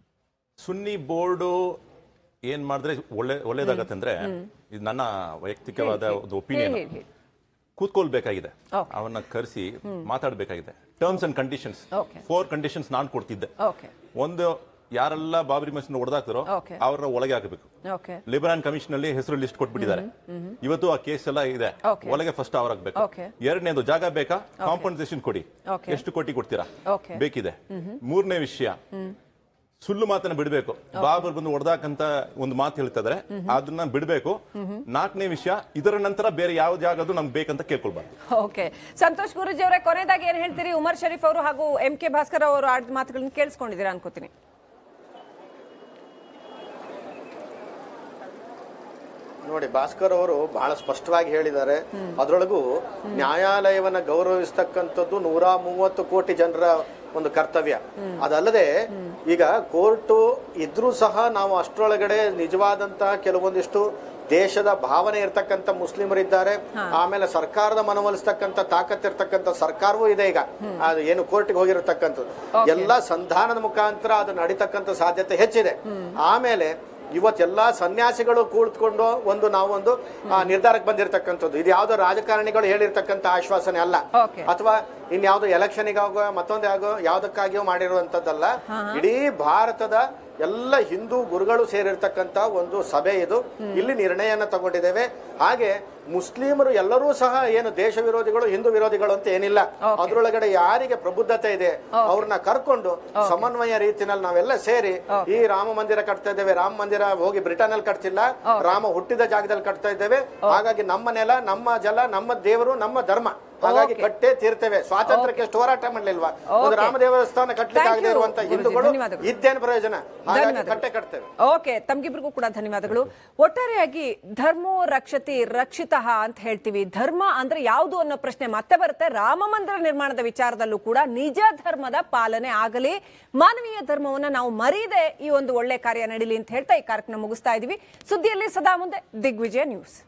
ಸುನ್ನಿ ಬೋರ್ಡು ಏನ್ ಮಾಡಿದ್ರೆ ಒಳ್ಳೆ ಒಳ್ಳೇದಾಗತ್ತೆ ಅಂದ್ರೆ ಇದು ನನ್ನ ವೈಯಕ್ತಿಕವಾದ ಒಂದು ಒಪಿನಿಯನ್ ಹೇಳಿ, ಹೇಳಿ. ಕೂತ್ಕೊಳ್ಬೇಕಾಗಿದೆ Okay. ಅವನ್ನ ಕರೆಸಿ ಮಾತಾಡ್ಬೇಕಾಗಿದೆ terms and conditions Okay. Four conditions ನಾನು ಕೊಡ್ತಿದ್ದೆ ಓಕೆ ಒಂದು ಯಾರೆಲ್ಲ ಬಾಬರಿ ಮಸೀದ್ ಹೊಡೆದಾಕ್ತಾರೋ Okay. ಅವ್ರನ್ನ ಒಳಗೆ ಹಾಕಬೇಕು ಓಕೆ ಲಿಬರಾನ್ ಕಮಿಷನ್ ಅಲ್ಲಿ ಹೆಸರು ಲಿಸ್ಟ್ ಕೊಟ್ಬಿಟ್ಟಿದ್ದಾರೆ ಇವತ್ತು ಆ ಕೇಸ್ ಎಲ್ಲ ಇದೆ Okay. ಒಳಗೆ ಫಸ್ಟ್ ಅವ್ರ ಹಾಕ್ಬೇಕು Okay. ಎರಡನೇದು ಜಾಗ ಬೇಕಾ ಕಾಂಪನ್ಸೇಷನ್ ಕೊಡಿ Okay. ಎಷ್ಟು ಕೋಟಿ ಕೊಡ್ತೀರಾ Okay. ಬೇಕಿದೆ ಮೂರನೇ ವಿಷಯ ಸುಳ್ಳು ಮಾತನ್ನ ಬಿಡಬೇಕು ಬಾಬರ್ ಬಂದು ಹೊಡೆದಾಕಂತ ಒಂದು ಮಾತು ಹೇಳ್ತಾ ಇದಾರೆ ಅದನ್ನ ಬಿಡಬೇಕು ನಾಲ್ಕನೇ ವಿಷಯ ಇದರ ನಂತರ ಬೇರೆ ಯಾವ ಜಾಗದು ನಮ್ಗೆ ಬೇಕಂತ ಕೇಳ್ಕೊಳ್ಬಾರ್ದು ಓಕೆ ಸಂತೋಷ್ ಗುರುಜಿ ಅವರೇ ಕೊನೆಯದಾಗಿ ಏನ್ ಹೇಳ್ತೀರಿ ಉಮರ್ ಶರೀಫ್ ಅವರು ಹಾಗೂ ಎಂ ಕೆ ಭಾಸ್ಕರ್ ಅವರು ಆಡಿದ ಮಾತುಗಳನ್ನ ಕೇಳಿಸ್ಕೊಂಡಿದ್ದೀರಾ ಅನ್ಕೋತೀನಿ ನೋಡಿ ಭಾಸ್ಕರ್ ಅವರು ಬಹಳ ಸ್ಪಷ್ಟವಾಗಿ ಹೇಳಿದ್ದಾರೆ ಅದರೊಳಗೂ ನ್ಯಾಯಾಲಯವನ್ನ ಗೌರವಿಸ್ತಕ್ಕಂಥದ್ದು ನೂರ ಮೂವತ್ತು ಕೋಟಿ ಜನರ ಒಂದು ಕರ್ತವ್ಯ ಅದಲ್ಲದೆ ಈಗ ಕೋರ್ಟು ಇದ್ರೂ ಸಹ ನಾವು ಅಷ್ಟರೊಳಗಡೆ ನಿಜವಾದಂತಹ ಕೆಲವೊಂದಿಷ್ಟು ದೇಶದ ಭಾವನೆ ಇರ್ತಕ್ಕಂಥ ಮುಸ್ಲಿಮರಿದ್ದಾರೆ ಆಮೇಲೆ ಸರ್ಕಾರದ ಮನವೊಲಿಸ್ತಕ್ಕಂಥ ತಾಕತ್ತಿರ್ತಕ್ಕಂಥ ಸರ್ಕಾರವೂ ಇದೆ ಈಗ ಅದು ಏನು ಕೋರ್ಟ್ಗೆ ಹೋಗಿರತಕ್ಕಂಥದ್ದು ಎಲ್ಲ ಸಂಧಾನದ ಮುಖಾಂತರ ಅದು ನಡೀತಕ್ಕಂಥ ಸಾಧ್ಯತೆ ಹೆಚ್ಚಿದೆ ಆಮೇಲೆ ಇವತ್ತೆಲ್ಲಾ ಸನ್ಯಾಸಿಗಳು ಕೂತ್ಕೊಂಡು ಒಂದು ನಾವೊಂದು ಆ, ನಿರ್ಧಾರಕ್ಕೆ ಬಂದಿರತಕ್ಕಂಥದ್ದು ಇದು ಯಾವ್ದೋ ರಾಜಕಾರಣಿಗಳು ಹೇಳಿರ್ತಕ್ಕಂಥ ಆಶ್ವಾಸನೆ ಅಲ್ಲ Okay. ಅಥವಾ ಇನ್ಯಾವುದೋ ಎಲೆಕ್ಷನ್ಗಾಗೋ ಮತ್ತೊಂದಾಗೋ ಯಾವ್ದಕ್ಕಾಗಿಯೋ ಮಾಡಿರುವಂತದ್ದಲ್ಲ ಇಡೀ ಭಾರತದ ಎಲ್ಲ ಹಿಂದೂ ಗುರುಗಳು ಸೇರಿರ್ತಕ್ಕಂಥ ಒಂದು ಸಭೆ ಇದು ಇಲ್ಲಿ ನಿರ್ಣಯನ ತಗೊಂಡಿದ್ದೇವೆ ಹಾಗೆ ಮುಸ್ಲಿಮರು ಎಲ್ಲರೂ ಸಹ ಏನು ದೇಶ ವಿರೋಧಿಗಳು ಹಿಂದೂ ವಿರೋಧಿಗಳು ಅಂತ ಏನಿಲ್ಲ ಅದ್ರೊಳಗಡೆ ಯಾರಿಗೆ ಪ್ರಬುದ್ಧತೆ ಇದೆ ಅವ್ರನ್ನ ಕರ್ಕೊಂಡು ಸಮನ್ವಯ ರೀತಿನಲ್ಲಿ ನಾವೆಲ್ಲ ಸೇರಿ ಈ ರಾಮ ಮಂದಿರ ಕಟ್ತಾ ಇದ್ದೇವೆ ರಾಮ ಮಂದಿರ ಹೋಗಿ ಬ್ರಿಟನ್ ಅಲ್ಲಿ ಕಟ್ತಿಲ್ಲ ರಾಮ ಹುಟ್ಟಿದ ಜಾಗದಲ್ಲಿ ಕಟ್ತಾ ಇದ್ದೇವೆ ಹಾಗಾಗಿ ನಮ್ಮ ನೆಲ ನಮ್ಮ ಜಲ ನಮ್ಮ ದೇವರು ನಮ್ಮ ಧರ್ಮ ಹಾಗಾಗಿ ಕಟ್ಟೇ ತೀರ್ತೇವೆ ಸ್ವಾತಂತ್ರ್ಯಕ್ಕೆ ಎಷ್ಟು ಹೋರಾಟ ಮಾಡ್ಲಿಲ್ವಾ ಒಂದು ರಾಮ ದೇವಸ್ಥಾನ ಕಟ್ಲಿಕ್ಕೆ Thank ಆಗದೆ you, ಇರುವಂತ ಗುರೂಜಿ. ಹಿಂದೂಗಳು ಧನ್ಯವಾದಗಳು. ಇದ್ದೇನು ಪ್ರಯೋಜನ ಹಾಗಾಗಿ ಧನ್ಯವಾದಗಳು. ಕಟ್ಟೆ ಕಟ್ತೇವೆ ಓಕೆ ತಮ್ಗಿಬ್ರಿಗೂ ಕೂಡ ಧನ್ಯವಾದಗಳು ಒಟ್ಟಾರೆಯಾಗಿ ಧರ್ಮೋ ರಕ್ಷತಿ ರಕ್ಷಿತಃ ಅಂತ ಹೇಳ್ತೀವಿ ಧರ್ಮ ಅಂದ್ರೆ ಯಾವುದು ಅನ್ನೋ ಪ್ರಶ್ನೆ ಮತ್ತೆ ಬರುತ್ತೆ ರಾಮ ಮಂದಿರ ನಿರ್ಮಾಣದ ವಿಚಾರದಲ್ಲೂ ಕೂಡ ನಿಜ ಧರ್ಮದ ಪಾಲನೆ ಆಗಲಿ ಮಾನವೀಯ ಧರ್ಮವನ್ನ ನಾವು ಮರೀದೆ ಈ ಒಂದು ಒಳ್ಳೆ ಕಾರ್ಯ ನಡೀಲಿ ಅಂತ ಹೇಳ್ತಾ ಈ ಕಾರ್ಯಕ್ರಮ ಮುಗಿಸ್ತಾ ಇದೀವಿ ಸುದ್ದಿಯಲ್ಲಿ ಸದಾ ಮುಂದೆ ದಿಗ್ವಿಜಯ ನ್ಯೂಸ್